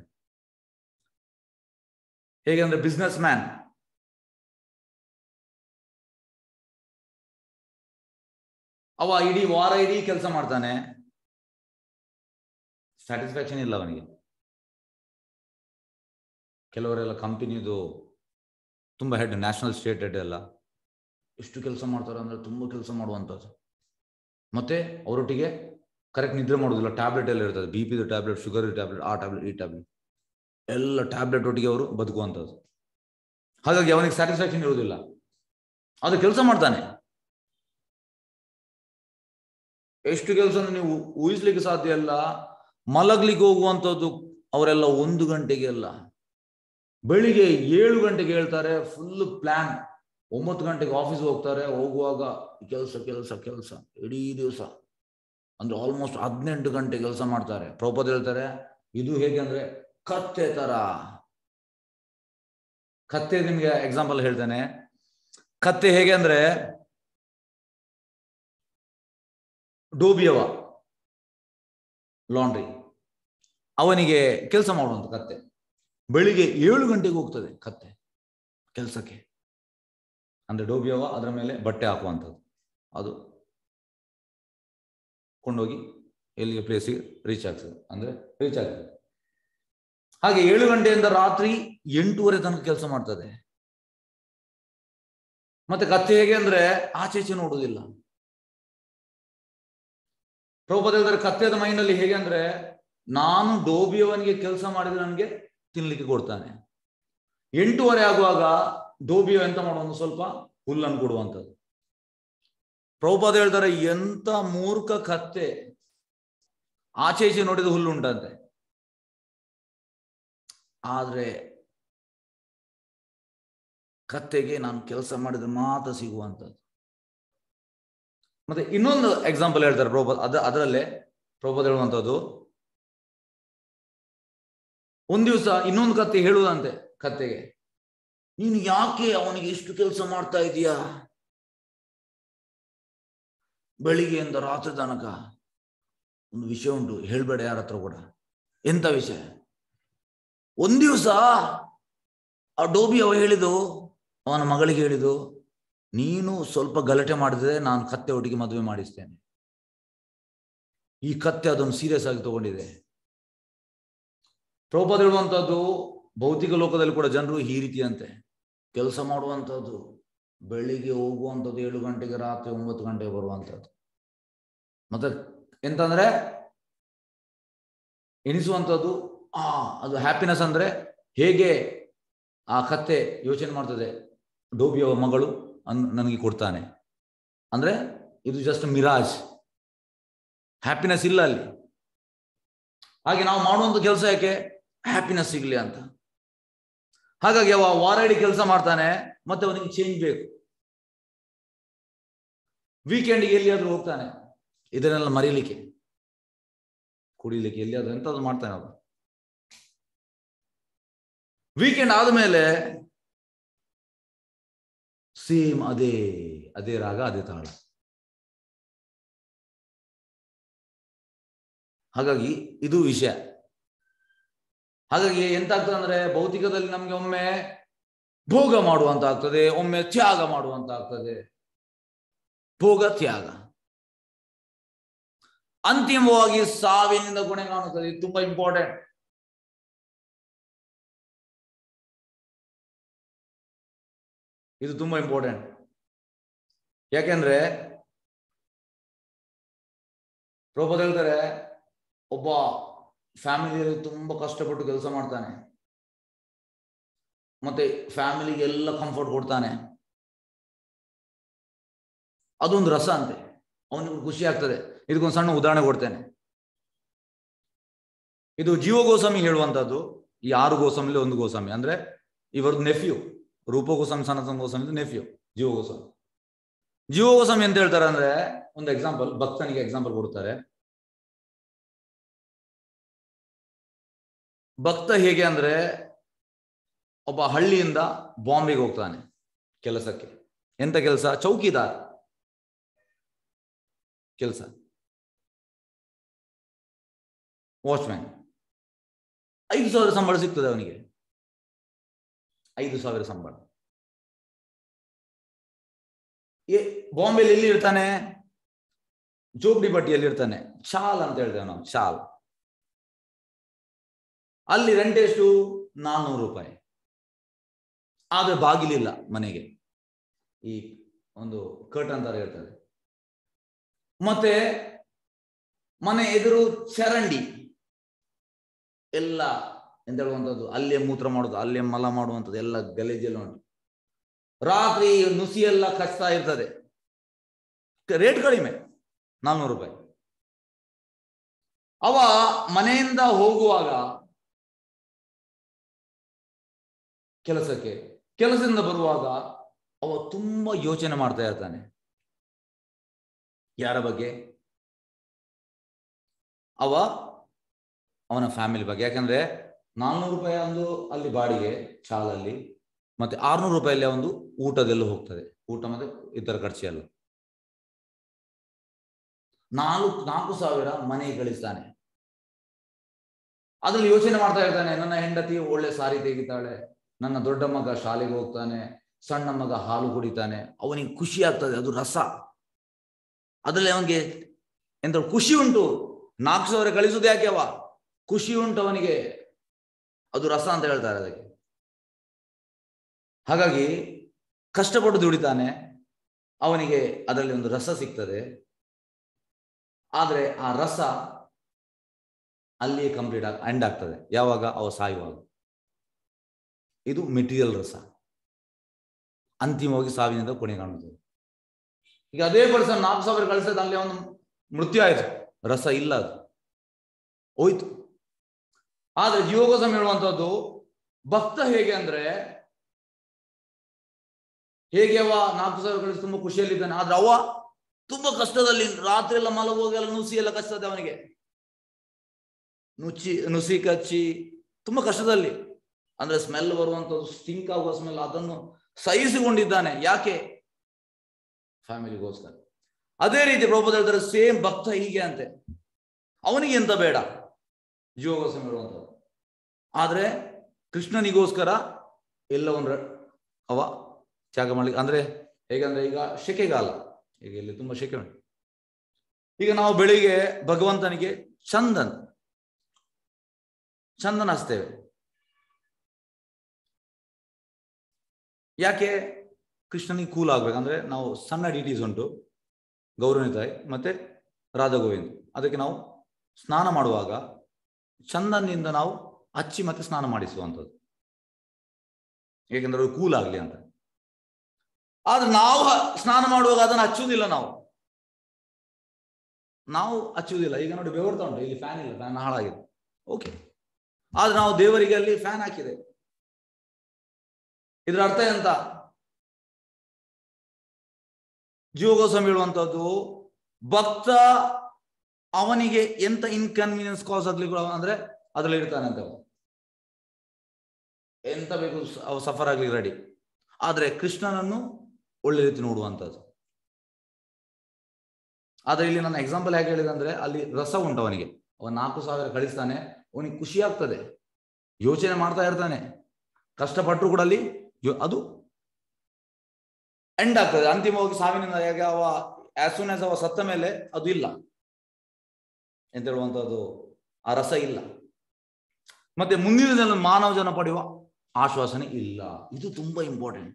ಹೇಗಂದ್ರೆ ಬಿಸ್ನೆಸ್ ಮ್ಯಾನ್ ಅವ ಇಡೀ ವಾರ ಇಡೀ ಕೆಲಸ ಮಾಡ್ತಾನೆ ಸ್ಯಾಟಿಸ್ಫ್ಯಾಕ್ಷನ್ ಇಲ್ಲ ಅವನಿಗೆ ಕೆಲವರೆಲ್ಲ ಕಂಪನಿದು ತುಂಬಾ ಹೆಡ್ ನ್ಯಾಷನಲ್ ಸ್ಟೇಟ್ ಹೆಡ್ ಎಲ್ಲ ಎಷ್ಟು ಕೆಲಸ ಮಾಡ್ತಾರೆ ಅಂದ್ರೆ ತುಂಬಾ ಕೆಲಸ ಮಾಡುವಂಥದ್ದು ಮತ್ತೆ ಅವರೊಟ್ಟಿಗೆ ಕರೆಕ್ಟ್ ನಿದ್ರೆ ಮಾಡೋದಿಲ್ಲ ಟ್ಯಾಬ್ಲೆಟ್ ಎಲ್ಲ ಇರ್ತದೆ ಬಿ ಪಿದು ಟ್ಯಾಬ್ಲೆಟ್ ಶುಗರ್ ಟ್ಯಾಬ್ಲೆಟ್ ಆ ಟ್ಯಾಬ್ಲೆಟ್ ಈ ಟ್ಯಾಬ್ಲೆಟ್ ಎಲ್ಲ ಟ್ಯಾಬ್ಲೆಟ್ ಒಟ್ಟಿಗೆ ಅವರು ಬದುಕುವಂಥದ್ದು ಹಾಗಾಗಿ ಅವನಿಗೆ ಸ್ಯಾಟಿಸ್ಫ್ಯಾಕ್ಷನ್ ಇರುವುದಿಲ್ಲ ಅದು ಕೆಲಸ ಮಾಡ್ತಾನೆ ಎಷ್ಟು ಕೆಲಸ ನೀವು ಊಹಿಸ್ಲಿಕ್ಕೆ ಸಾಧ್ಯ ಇಲ್ಲ ಮಲಗ್ಲಿಕ್ಕೆ ಹೋಗುವಂಥದ್ದು ಅವರೆಲ್ಲ ಒಂದು ಗಂಟೆಗೆ ಅಲ್ಲ ಬೆಳಿಗ್ಗೆ ಏಳು ಗಂಟೆಗೆ ಹೇಳ್ತಾರೆ ಫುಲ್ ಪ್ಲಾನ್ ಒಂಬತ್ತು ಗಂಟೆಗೆ ಆಫೀಸ್ ಹೋಗ್ತಾರೆ ಹೋಗುವಾಗ ಕೆಲಸ ಕೆಲಸ ಕೆಲಸ ಇಡೀ ದಿವಸ ಅಂದ್ರೆ ಆಲ್ಮೋಸ್ಟ್ ಹದಿನೆಂಟು ಗಂಟೆ ಕೆಲಸ ಮಾಡ್ತಾರೆ ಪ್ರಭುಪದ ಹೇಳ್ತಾರೆ ಇದು ಹೇಗೆ ಅಂದ್ರೆ ಕತ್ತೆ ತರ ಕತ್ತೆ ನಿಮ್ಗೆ ಎಕ್ಸಾಂಪಲ್ ಹೇಳ್ತೇನೆ ಕತ್ತೆ ಹೇಗೆ ಅಂದ್ರೆ ಡೋಬಿಯವ ಲಾಂಡ್ರಿ ಅವನಿಗೆ ಕೆಲಸ ಮಾಡುವಂತ ಕತ್ತೆ ಬೆಳಿಗ್ಗೆ ಏಳು ಗಂಟೆಗೆ ಹೋಗ್ತದೆ ಕತ್ತೆ ಕೆಲಸಕ್ಕೆ ಅಂದ್ರೆ ಡೋಬಿಯವ ಅದರ ಮೇಲೆ ಬಟ್ಟೆ ಹಾಕುವಂಥದ್ದು ಅದು ಕೊಂಡೋಗಿ ಎಲ್ಲಿಗೆ ಪ್ಲೇಸಿಗೆ ರೀಚ್ ಆಗ್ತದೆ ಅಂದ್ರೆ ರೀಚ್ ಆಗ್ತದೆ ಹಾಗೆ ಏಳು ಗಂಟೆಯಿಂದ ರಾತ್ರಿ ಎಂಟೂವರೆ ತನಕ ಕೆಲಸ ಮಾಡ್ತದೆ ಮತ್ತೆ ಕತ್ತೆ ಹೇಗೆ ಅಂದ್ರೆ ಆಚೆ ಈಚೆ ನೋಡುವುದಿಲ್ಲ ಪ್ರಭುಪದ ಹೇಳಿದ್ರೆ ಕತ್ತೆದ ಮೈಂಡಲ್ಲಿ ಹೇಗೆ ಅಂದ್ರೆ ನಾನು ಡೋಬಿಯವನಿಗೆ ಕೆಲಸ ಮಾಡಿದ್ರೆ ನನಗೆ ತಿನ್ಲಿಕ್ಕೆ ಕೊಡ್ತಾನೆ ಎಂಟೂವರೆ ಆಗುವಾಗ ಡೋಬಿಯೋ ಎಂತ ಮಾಡುವ ಸ್ವಲ್ಪ ಹುಲ್ಲನ್ನು ಕೊಡುವಂಥದ್ದು ಪ್ರಭುಪಾದ ಹೇಳ್ತಾರೆ ಎಂತ ಮೂರ್ಖ ಕತ್ತೆ ಆಚೆ ಈಚೆ ನೋಡಿದ ಹುಲ್ಲು ಉಂಟಂತೆ ಆದ್ರೆ ಕತ್ತೆಗೆ ನಾನು ಕೆಲಸ ಮಾಡಿದ್ರೆ ಮಾತ್ರ ಸಿಗುವಂಥದ್ದು ಮತ್ತೆ ಇನ್ನೊಂದು ಎಕ್ಸಾಂಪಲ್ ಹೇಳ್ತಾರೆ ಪ್ರಭುಪಾದ ಅದ ಅದರಲ್ಲೇ ಪ್ರಭುಪಾದ ಹೇಳುವಂಥದ್ದು ಒಂದ್ ದಿವಸ ಇನ್ನೊಂದು ಕತ್ತೆ ಹೇಳುವುದಂತೆ ಕತ್ತೆಗೆ ನೀನು ಯಾಕೆ ಅವನಿಗೆ ಇಷ್ಟು ಕೆಲಸ ಮಾಡ್ತಾ ಇದೀಯಾ ಬೆಳಿಗ್ಗೆಯಿಂದ ರಾತ್ರಿ ತನಕ ಒಂದು ವಿಷಯ ಉಂಟು ಹೇಳ್ಬೇಡ ಯಾರ ಹತ್ರ ಕೂಡ ಎಂತ ವಿಷಯ ಒಂದ್ ದಿವಸ ಆ ಡೋಬಿ ಅವ ಹೇಳಿದು ಅವನ ಮಗಳಿಗೆ ಹೇಳಿದು ನೀನು ಸ್ವಲ್ಪ ಗಲಾಟೆ ಮಾಡಿದ್ರೆ ನಾನು ಕತ್ತೆ ಒಟ್ಟಿಗೆ ಮದುವೆ ಮಾಡಿಸ್ತೇನೆ ಈ ಕತ್ತೆ ಅದನ್ನು ಸೀರಿಯಸ್ ಆಗಿ ತಗೊಂಡಿದೆ ಪ್ರಭುಪಾದ ಹೇಳುವಂತದ್ದು ಭೌತಿಕ ಲೋಕದಲ್ಲಿ ಕೂಡ ಜನರು ಈ ರೀತಿಯಂತೆ ಕೆಲಸ ಮಾಡುವಂಥದ್ದು ಬೆಳಿಗ್ಗೆ ಹೋಗುವಂಥದ್ದು ಏಳು ಗಂಟೆಗೆ ರಾತ್ರಿ ಒಂಬತ್ತು ಗಂಟೆಗೆ ಬರುವಂಥದ್ದು ಮತ್ತೆ ಎಂತಂದ್ರೆ ಎನಿಸುವಂಥದ್ದು ಆ ಅದು ಹ್ಯಾಪಿನೆಸ್ ಅಂದ್ರೆ ಹೇಗೆ ಆ ಕತ್ತೆ ಯೋಚನೆ ಮಾಡ್ತದೆ ಡೋಬಿಯವ ಮಗಳು ಅನ್ ನನಗೆ ಕೊಡ್ತಾನೆ ಅಂದ್ರೆ ಇದು ಜಸ್ಟ್ ಮಿರಾಜ್ ಹ್ಯಾಪಿನೆಸ್ ಇಲ್ಲ ಅಲ್ಲಿ ಹಾಗೆ ನಾವು ಮಾಡುವಂಥ ಕೆಲಸ ಯಾಕೆ ಹ್ಯಾಪಿನೆಸ್ ಸಿಗ್ಲಿ ಅಂತ ಹಾಗಾಗಿ ಅವ ವಾರ ಇಡೀ ಕೆಲಸ ಮಾಡ್ತಾನೆ ಮತ್ತೆ ಅವನಿಗೆ ಚೇಂಜ್ ಬೇಕು ವೀಕೆಂಡ್ಗೆ ಎಲ್ಲಿಯಾದ್ರೂ ಹೋಗ್ತಾನೆ ಇದನ್ನೆಲ್ಲ ಮರೀಲಿಕ್ಕೆ ಕುಡಿಲಿಕ್ಕೆ ಎಲ್ಲಿಯಾದ್ರೂ ಎಂತಾದ್ರು ಮಾಡ್ತಾನೆ ಅವನು ವೀಕೆಂಡ್ ಆದ್ಮೇಲೆ ಸೇಮ್ ಅದೇ ಅದೇ ರಾಗ ಅದೇ ತಾಳ ಹಾಗಾಗಿ ಇದು ವಿಷಯ ಹಾಗಾಗಿ ಎಂತ ಆಗ್ತದೆ ಅಂದ್ರೆ ಭೌತಿಕದಲ್ಲಿ ನಮ್ಗೆ ಒಮ್ಮೆ ಭೋಗ ಮಾಡುವಂತ ಆಗ್ತದೆ ಒಮ್ಮೆ ತ್ಯಾಗ ಮಾಡುವಂತ ಆಗ್ತದೆ ಭೋಗ ತ್ಯಾಗ ಅಂತಿಮವಾಗಿ ಸಾವಿನಿಂದ ಕೊನೆ ಕಾಣುತ್ತದೆ ಇದು ತುಂಬಾ ಇಂಪಾರ್ಟೆಂಟ್ ಇದು ತುಂಬಾ ಇಂಪಾರ್ಟೆಂಟ್ ಯಾಕೆಂದ್ರೆ ಪ್ರಭುಪಾದ ಹೇಳ್ತಾರೆ ಒಬ್ಬ ಫ್ಯಾಮಿಲಿಯಲ್ಲಿ ತುಂಬಾ ಕಷ್ಟಪಟ್ಟು ಕೆಲಸ ಮಾಡ್ತಾನೆ ಮತ್ತೆ ಫ್ಯಾಮಿಲಿಗೆ ಎಲ್ಲ ಕಂಫರ್ಟ್ ಕೊಡ್ತಾನೆ ಅದೊಂದು ರಸ ಅಂತೆ ಅವನಿಗೆ ಖುಷಿ ಆಗ್ತದೆ ಇದಕ್ಕೊಂದು ಸಣ್ಣ ಉದಾಹರಣೆ ಕೊಡ್ತೇನೆ ಇದು ಜೀವ ಗೋಸ್ವಾಮಿ ಹೇಳುವಂತದ್ದು ಈ ಆರು ಗೋಸ್ವಾಮಿಲಿ ಒಂದು ಗೋಸ್ವಾಮಿ ಅಂದ್ರೆ ಇವರದ್ದು ನೆಫ್ಯೂ ರೂಪ ಗೋಸ್ವಾಮಿ ಸನಾತನ ಗೋಸ್ವಾಮಿ ನೆಫ್ಯೂ ಜೀವ ಗೋಸ್ವಾಮಿ ಜೀವ ಗೋಸ್ವಾಮಿ ಅಂತ ಹೇಳ್ತಾರೆ ಅಂದ್ರೆ ಒಂದು ಎಕ್ಸಾಂಪಲ್ ಭಕ್ತನಿಗೆ ಎಕ್ಸಾಂಪಲ್ ಕೊಡ್ತಾರೆ ಭಕ್ತ ಹೇಗೆ ಅಂದ್ರೆ ಒಬ್ಬ ಹಳ್ಳಿಯಿಂದ ಬಾಂಬೆಗೆ ಹೋಗ್ತಾನೆ ಕೆಲಸಕ್ಕೆ ಎಂತ ಕೆಲಸ ಚೌಕಿದಾರ್ ಕೆಲಸ ವಾಚ್ಮ್ಯಾನ್ ಐದು ಸಾವಿರ ಸಂಬಳ ಸಿಗ್ತದೆ ಅವನಿಗೆ ಐದು ಸಾವಿರ ಸಂಬಳ ಬಾಂಬೆಲಿ ಎಲ್ಲಿ ಇರ್ತಾನೆ ಜೋಗ್ಡಿ ಬಟ್ಟಿಯಲ್ಲಿ ಇರ್ತಾನೆ ಶಾಲ್ ಅಂತ ಹೇಳ್ತೇವೆ ನಾವು ಶಾಲ್ ಅಲ್ಲಿ ರೆಂಟ್ ಎಷ್ಟು ನಾನ್ನೂರು ರೂಪಾಯಿ ಆದ್ರೆ ಬಾಗಿಲಿಲ್ಲ ಮನೆಗೆ ಈ ಒಂದು ಕರ್ಟನ್ ತರ ಇರ್ತದೆ ಮತ್ತೆ ಮನೆ ಎದುರು ಚರಂಡಿ ಎಲ್ಲ ಎಂತ ಹೇಳುವಂಥದ್ದು ಅಲ್ಲೇ ಮೂತ್ರ ಮಾಡೋದು ಅಲ್ಲೇ ಮಲ ಮಾಡುವಂಥದ್ದು ಎಲ್ಲ ಗಲೀಜೆಲ್ಲ ಉಂಟು ರಾತ್ರಿ ನುಸಿ ಎಲ್ಲ ಕಚ್ತಾ ಇರ್ತದೆ ರೇಟ್ ಕಡಿಮೆ ನಾನ್ನೂರು ರೂಪಾಯಿ ಅವ ಮನೆಯಿಂದ ಹೋಗುವಾಗ ಕೆಲಸಕ್ಕೆ ಕೆಲಸದಿಂದ ಬರುವಾಗ ಅವ ತುಂಬಾ ಯೋಚನೆ ಮಾಡ್ತಾ ಇರ್ತಾನೆ ಯಾರ ಬಗ್ಗೆ ಅವ ಅವನ ಫ್ಯಾಮಿಲಿ ಬಗ್ಗೆ ಯಾಕಂದ್ರೆ ನಾನ್ನೂರು ರೂಪಾಯಿ ಒಂದು ಅಲ್ಲಿ ಬಾಡಿಗೆ ಶಾಲಲ್ಲಿ ಮತ್ತೆ ಆರ್ನೂರು ರೂಪಾಯಲ್ಲಿ ಒಂದು ಊಟದೆಲ್ಲ ಹೋಗ್ತದೆ ಊಟ ಮತ್ತೆ ಇತರ ಖರ್ಚು ಎಲ್ಲ ನಾಲ್ಕು ನಾಲ್ಕು ಸಾವಿರ ಮನೆಗೆ ಗಳಿಸ್ತಾನೆ ಅದ್ರಲ್ಲಿ ಯೋಚನೆ ಮಾಡ್ತಾ ಇರ್ತಾನೆ ನನ್ನ ಹೆಂಡತಿ ಒಳ್ಳೆ ಸಾರಿ ತೆಗಿತಾಳೆ ನನ್ನ ದೊಡ್ಡ ಮಗ ಶಾಲೆಗೆ ಹೋಗ್ತಾನೆ ಸಣ್ಣ ಮಗ ಹಾಲು ಕುಡಿತಾನೆ ಅವನಿಗೆ ಖುಷಿ ಆಗ್ತದೆ ಅದು ರಸ ಅದರಲ್ಲಿ ಅವನಿಗೆ ಎಂತ ಖುಷಿ ಉಂಟು ನಾಲ್ಕು ಸಾವಿರ ಗಳಿಸುವುದು ಯಾಕೆ ಅವ ಖುಷಿ ಉಂಟು ಅವನಿಗೆ ಅದು ರಸ ಅಂತ ಹೇಳ್ತಾರೆ ಅದಕ್ಕೆ ಹಾಗಾಗಿ ಕಷ್ಟಪಟ್ಟು ದುಡಿತಾನೆ ಅವನಿಗೆ ಅದರಲ್ಲಿ ಒಂದು ರಸ ಸಿಗ್ತದೆ ಆದರೆ ಆ ರಸ ಅಲ್ಲಿಯೇ ಕಂಪ್ಲೀಟ್ ಆಗಿ ಎಂಡ್ ಆಗ್ತದೆ ಯಾವಾಗ ಅವ ಸಾಯುವಾಗ ಇದು ಮೆಟೀರಿಯಲ್ ರಸ ಅಂತಿಮವಾಗಿ ಸಾವಿನಿಂದ ಕೊನೆ ಕಾಣುತ್ತದೆ ಈಗ ಅದೇ ಪರ್ಸನ್ ನಾಲ್ಕು ಸಾವಿರ ಕಳಿಸಿದ ಅಲ್ಲಿ ಒಂದು ಮೃತ್ಯು ಆಯ್ತು ರಸ ಇಲ್ಲ ಅದು ಹೋಯ್ತು ಆದ್ರೆ ಜೀವಗೋಸಂ ಹೇಳುವಂತದ್ದು ಭಕ್ತ ಹೇಗೆ ಅಂದ್ರೆ ಹೇಗೆ ಅವ ನಾಲ್ಕು ಸಾವಿರ ಕಳಿಸಿ ತುಂಬಾ ಖುಷಿಯಲ್ಲಿದ್ದಾನೆ ಆದ್ರೆ ಅವ ತುಂಬಾ ಕಷ್ಟದಲ್ಲಿ ರಾತ್ರಿ ಎಲ್ಲ ಮಲಗುವಾಗ ಎಲ್ಲ ನುಸಿ ಎಲ್ಲ ಕಷ್ಟದೆ ಅವನಿಗೆ ನುಚ್ಚಿ ನುಸಿ ಕಚ್ಚಿ ತುಂಬಾ ಕಷ್ಟದಲ್ಲಿ ಅಂದ್ರೆ ಸ್ಮೆಲ್ ಬರುವಂತದ್ದು ಸ್ಟಿಂಕ್ ಆಗುವ ಸ್ಮೆಲ್ ಅದನ್ನು ಸಹಿಸಿಕೊಂಡಿದ್ದಾನೆ ಯಾಕೆ ಫ್ಯಾಮಿಲಿಗೋಸ್ಕರ ಅದೇ ರೀತಿ ಪ್ರಭುಪದ ಹೇಳ್ತಾರೆ ಸೇಮ್ ಭಕ್ತ ಹೀಗೆ ಅಂತೆ ಅವನಿಗೆ ಎಂತ ಬೇಡ ಜೀವಗೋಸ್ಕರ ಹೇಳುವಂಥದ್ದು ಆದ್ರೆ ಕೃಷ್ಣನಿಗೋಸ್ಕರ ಎಲ್ಲವನ್ನು ಅವ ತ್ಯಾಗ ಮಾಡ್ಲಿಕ್ಕೆ ಅಂದ್ರೆ ಹೇಗಂದ್ರೆ ಈಗ ಶೆಕೆಗಾಲ ಈಗ ಇಲ್ಲಿ ತುಂಬಾ ಶೆಕೆ ಉಂಟು ಈಗ ನಾವು ಬೆಳಿಗ್ಗೆ ಭಗವಂತನಿಗೆ ಚಂದನ್ ಚಂದನ ಹಚ್ತೇವೆ ಯಾಕೆ ಕೃಷ್ಣನಿಗೆ ಕೂಲ್ ಆಗ್ಬೇಕಂದ್ರೆ ನಾವು ಸಣ್ಣ ಡಿಟೀಸ್ ಉಂಟು ಗೌರವನಿತಾಯಿ ಮತ್ತೆ ರಾಧಾ ಗೋವಿಂದ್ ಅದಕ್ಕೆ ನಾವು ಸ್ನಾನ ಮಾಡುವಾಗ ಚಂದನ್ನಿಂದ ನಾವು ಹಚ್ಚಿ ಮತ್ತೆ ಸ್ನಾನ ಮಾಡಿಸುವಂಥದ್ದು ಏಕೆಂದ್ರೆ ಅದು ಕೂಲ್ ಆಗಲಿ ಅಂತ ಆದ್ರೆ ನಾವು ಸ್ನಾನ ಮಾಡುವಾಗ ಅದನ್ನು ಹಚ್ಚುವುದಿಲ್ಲ ನಾವು ನಾವು ಹಚ್ಚುವುದಿಲ್ಲ ಈಗ ನೋಡಿ ಬೆವರ್ತಾ ಉಂಟು ಇಲ್ಲಿ ಫ್ಯಾನ್ ಇಲ್ಲ ಫ್ಯಾನ್ ಹಾಳಾಗಿದೆ ಓಕೆ ಆದ್ರೆ ನಾವು ದೇವರಿಗೆ ಅಲ್ಲಿ ಫ್ಯಾನ್ ಹಾಕಿದೆ ಇದರ ಅರ್ಥ ಎಂತ ಜೀವಗೋಸ್ವಾಮಿ ಹೇಳುವಂತದ್ದು ಭಕ್ತ ಅವನಿಗೆ ಎಂತ ಇನ್ಕನ್ವೀನಿಯನ್ಸ್ ಕಾಸ್ ಆಗ್ಲಿ ಅಂದ್ರೆ ಅದ್ರಲ್ಲಿ ಇರ್ತಾನೆ ಅಂತ ಎಂತ ಬೇಕು ಅವ ಸಫರ್ ಆಗ್ಲಿ ರೆಡಿ ಆದ್ರೆ ಕೃಷ್ಣನನ್ನು ಒಳ್ಳೆ ರೀತಿ ನೋಡುವಂಥದ್ದು ಆದ್ರೆ ಇಲ್ಲಿ ನನ್ನ ಎಕ್ಸಾಂಪಲ್ ಹೇಗೆ ಹೇಳಿದೆ ಅಂದ್ರೆ ಅಲ್ಲಿ ರಸ ಉಂಟು ಅವನಿಗೆ ಅವನ್ ನಾಲ್ಕು ಸಾವಿರ ಕಳಿಸ್ತಾನೆ ಅವನಿಗೆ ಖುಷಿ ಆಗ್ತದೆ ಯೋಚನೆ ಮಾಡ್ತಾ ಇರ್ತಾನೆ ಕಷ್ಟಪಟ್ಟರು ಕೂಡ ಅಲ್ಲಿ ಅದು ಎಂಡ್ ಆಗ್ತದೆ ಅಂತಿಮವಾಗಿ ಸಾವಿನಿಂದ ಹೇಗೆ ಅವ ಆಸ್ ಸೂನ್ ಆಸ್ ಅವ ಸತ್ತ ಮೇಲೆ ಅದು ಇಲ್ಲ ಎಂತ ಹೇಳುವಂಥದ್ದು ಆ ರಸ ಇಲ್ಲ ಮತ್ತೆ ಮುಂದಿನ ದಿನ ಮಾನವ ಜನ ಪಡೆಯುವ ಆಶ್ವಾಸನೆ ಇಲ್ಲ ಇದು ತುಂಬಾ ಇಂಪಾರ್ಟೆಂಟ್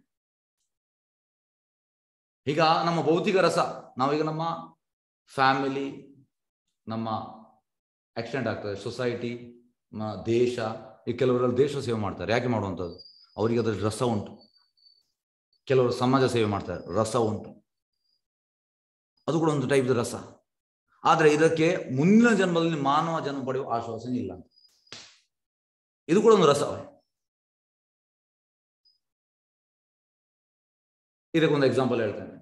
ಈಗ ನಮ್ಮ ಭೌತಿಕ ರಸ ನಾವೀಗ ನಮ್ಮ ಫ್ಯಾಮಿಲಿ ನಮ್ಮ ಆಕ್ಸಿಡೆಂಟ್ ಆಗ್ತದೆ ಸೊಸೈಟಿ ದೇಶ ಈ ಕೆಲವರಲ್ಲಿ ದೇಶ ಸೇವೆ ಮಾಡ್ತಾರೆ ಯಾಕೆ ಮಾಡುವಂಥದ್ದು ಅವರಿಗೆ ಅದ್ರಲ್ಲಿ ರಸ ಉಂಟು ಕೆಲವರು ಸಮಾಜ ಸೇವೆ ಮಾಡ್ತಾರೆ ರಸ ಉಂಟು ಅದು ಕೂಡ ಒಂದು ಟೈಪ್ ರಸ ಆದ್ರೆ ಇದಕ್ಕೆ ಮುಂದಿನ ಜನ್ಮದಲ್ಲಿ ಮಾನವ ಜನ್ಮ ಪಡೆಯುವ ಆಶ್ವಾಸನೆ ಇಲ್ಲ ಇದು ಕೂಡ ಒಂದು ರಸವೇ ಇದಕ್ಕೊಂದು ಎಕ್ಸಾಂಪಲ್ ಹೇಳ್ತೇನೆ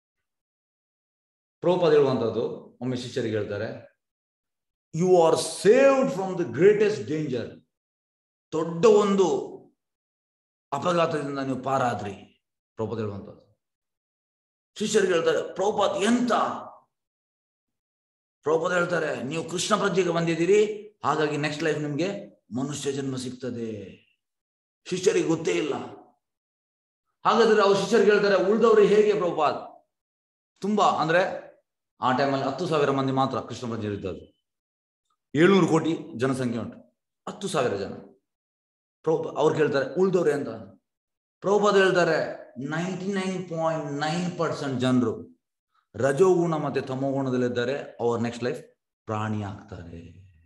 ಪ್ರೋಪದ ಹೇಳುವಂಥದ್ದು ಒಮ್ಮೆ ಶಿಷ್ಯರಿಗೆ ಹೇಳ್ತಾರೆ you are saved from the greatest danger ದೊಡ್ಡ ಒಂದು ಅಪಘಾತದಿಂದ ನೀವು ಪಾರಾದ್ರಿ ಪ್ರಭುಪಾದ್ ಹೇಳುವಂಥದ್ದು ಶಿಷ್ಯರಿಗೆ ಹೇಳ್ತಾರೆ ಪ್ರಭುಪಾದ್ ಎಂತ ಪ್ರಭುಪಾದ್ ಹೇಳ್ತಾರೆ ನೀವು ಕೃಷ್ಣ ಪ್ರಜ್ಞೆಗೆ ಬಂದಿದ್ದೀರಿ ಹಾಗಾಗಿ ನೆಕ್ಸ್ಟ್ ಲೈಫ್ ನಿಮ್ಗೆ ಮನುಷ್ಯ ಜನ್ಮ ಸಿಗ್ತದೆ ಶಿಷ್ಯರಿಗೆ ಗೊತ್ತೇ ಇಲ್ಲ ಹಾಗಾದ್ರೆ ಅವ್ರು ಶಿಷ್ಯರಿಗೆ ಹೇಳ್ತಾರೆ ಉಳಿದವರು ಹೇಗೆ ಪ್ರಭುಪಾದ್ ತುಂಬಾ ಅಂದ್ರೆ ಆ ಟೈಮಲ್ಲಿ ಹತ್ತು ಸಾವಿರ ಮಂದಿ ಮಾತ್ರ ಕೃಷ್ಣ ಪ್ರಜ್ಞೆ ಇದ್ದದ್ದು ಏಳ್ನೂರು ಕೋಟಿ ಜನಸಂಖ್ಯೆ ಉಂಟು ಹತ್ತು ಸಾವಿರ ಜನ ಪ್ರಭು ಅವ್ರು ಕೇಳ್ತಾರೆ ಉಳ್ದವ್ರೆ ಅಂತ ಪ್ರಭುಪಾದ ಹೇಳ್ತಾರೆ ninety nine point nine percent ಜನರು ರಜೋಗುಣ ಮತ್ತೆ ತಮೋಗುಣದಲ್ಲಿದ್ದಾರೆ ಅವ್ರ ನೆಕ್ಸ್ಟ್ ಲೈಫ್ ಪ್ರಾಣಿ ಆಗ್ತಾರೆ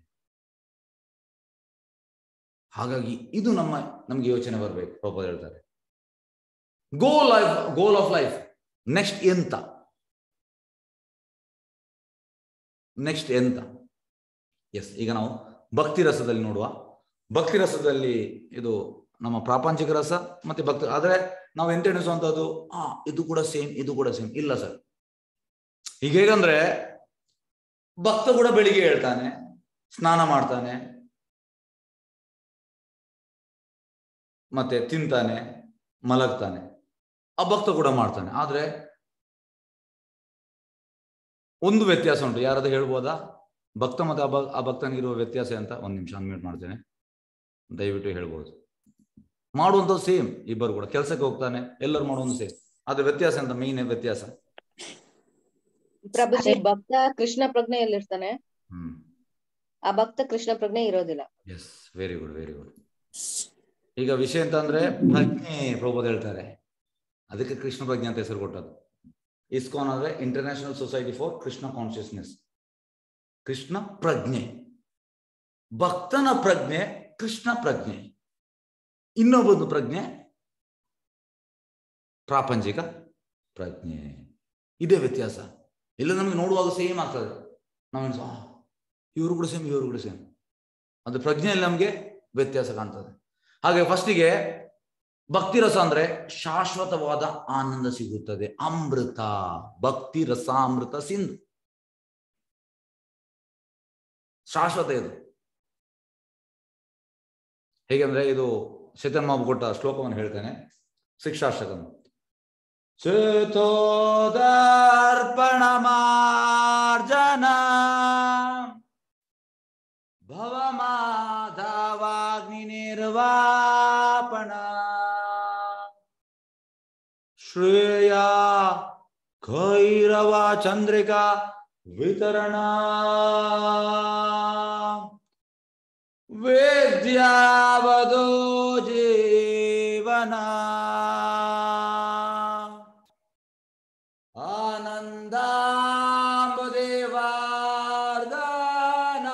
ಹಾಗಾಗಿ ಇದು ನಮ್ಮ ನಮ್ಗೆ ಯೋಚನೆ ಬರಬೇಕು ಪ್ರಭುಪಾದ ಹೇಳ್ತಾರೆ go life goal of life next ಎಂತ ನೆಕ್ಸ್ಟ್ ಎಂತ ಎಸ್ ಈಗ ನಾವು ಭಕ್ತಿ ರಸದಲ್ಲಿ ನೋಡುವ ಭಕ್ತಿ ರಸದಲ್ಲಿ ಇದು ನಮ್ಮ ಪ್ರಾಪಂಚಿಕ ರಸ ಮತ್ತೆ ಭಕ್ತಿ ಆದ್ರೆ ನಾವು ಎಂತ ಎಣಿಸುವಂತದ್ದು ಆ ಇದು ಕೂಡ ಸೇಮ್ ಇದು ಕೂಡ ಸೇಮ್ ಇಲ್ಲ ಸರ್ ಈಗ ಹೇಗಂದ್ರೆ ಭಕ್ತ ಕೂಡ ಬೆಳಿಗ್ಗೆ ಹೇಳ್ತಾನೆ ಸ್ನಾನ ಮಾಡ್ತಾನೆ ಮತ್ತೆ ತಿಂತಾನೆ ಮಲಗ್ತಾನೆ ಆ ಭಕ್ತ ಕೂಡ ಮಾಡ್ತಾನೆ ಆದ್ರೆ ಒಂದು ವ್ಯತ್ಯಾಸ ಉಂಟು ಯಾರಾದ್ರೂ ಹೇಳ್ಬೋದಾ ಭಕ್ತ ಮತ್ತೆ ಅಭ ಆ ಭಕ್ತನಿಗಿರುವ ವ್ಯತ್ಯಾಸ ಅಂತ ಒಂದ್ ನಿಮಿಷ ಅನ್ಮ್ಯೂಟ್ ಮಾಡ್ತೇನೆ ದಯವಿಟ್ಟು ಹೇಳ್ಬೋದು ಮಾಡುವಂಥದ್ದು ಸೇಮ್ ಇಬ್ಬರು ಕೂಡ ಕೆಲಸಕ್ಕೆ ಹೋಗ್ತಾನೆ ಎಲ್ಲರೂ ಮಾಡುವಂತ ಸೇಮ್ ಅದ್ರ ವ್ಯತ್ಯಾಸ ಅಂತ ಮೇನ್ ವ್ಯತ್ಯಾಸ ಪ್ರಭುಜಿ ಭಕ್ತ ಕೃಷ್ಣ ಪ್ರಜ್ಞೆಯಲ್ಲಿರ್ತಾನೆ ಹ್ಮ್ ಆ ಭಕ್ತ ಕೃಷ್ಣ ಪ್ರಜ್ಞೆ ಇರೋದಿಲ್ಲ yes very good very good ಈಗ ವಿಷಯ ಅಂತ ಅಂದ್ರೆ ಪ್ರಜ್ಞೆ ಪ್ರಭೋದ್ ಹೇಳ್ತಾರೆ ಅದಕ್ಕೆ ಕೃಷ್ಣ ಪ್ರಜ್ಞೆ ಅಂತ ಹೆಸರು ಕೊಟ್ಟದ್ದು ಇಸ್ಕಾನ್ ಅಂದ್ರೆ international society for Krishna consciousness Krishna ಪ್ರಜ್ಞೆ ಭಕ್ತನ ಪ್ರಜ್ಞೆ ಕೃಷ್ಣ ಪ್ರಜ್ಞೆ ಇನ್ನೊಬ್ಬೊಂದು ಪ್ರಜ್ಞೆ ಪ್ರಾಪಂಚಿಕ ಪ್ರಜ್ಞೆ ಇದೇ ವ್ಯತ್ಯಾಸ ಇಲ್ಲ ನಮಗೆ ನೋಡುವಾಗ ಸೇಮ್ ಆಗ್ತದೆ ನಾವು ಇವರು ಕೂಡ ಸೇಮ್ ಇವರು ಕೂಡ ಸೇಮ್ ಅದು ಪ್ರಜ್ಞೆಯಲ್ಲಿ ನಮಗೆ ವ್ಯತ್ಯಾಸ ಕಾಣ್ತದೆ ಹಾಗೆ ಫಸ್ಟಿಗೆ ಭಕ್ತಿ ರಸ ಅಂದ್ರೆ ಶಾಶ್ವತವಾದ ಆನಂದ ಸಿಗುತ್ತದೆ ಅಮೃತ ಭಕ್ತಿ ರಸಾಮೃತ ಸಿಂಧು ಶಾಶ್ವತ ಇದು ಹೇಗೆಂದ್ರೆ ಇದು ಚೇತನ್ ಮಾಬು ಕೊಟ್ಟ ಶ್ಲೋಕವನ್ನು ಹೇಳ್ತೇನೆ ಶಿಕ್ಷಾಷ್ಟಕಂ ಚೇತೋದರ್ಪಣ ಮಾರ್ಜನ ಭವಮಾಧವಾಗ್ನಿ ನಿರ್ವಾಪಣ ಶ್ರೇಯ ಕೈರವ ಚಂದ್ರಿಕಾ ವಿತರಣ ವೇದ್ಯಾವದೋ ಜೀವನ ಆನಂದಾಂಬುದೇವಾರ್ದನ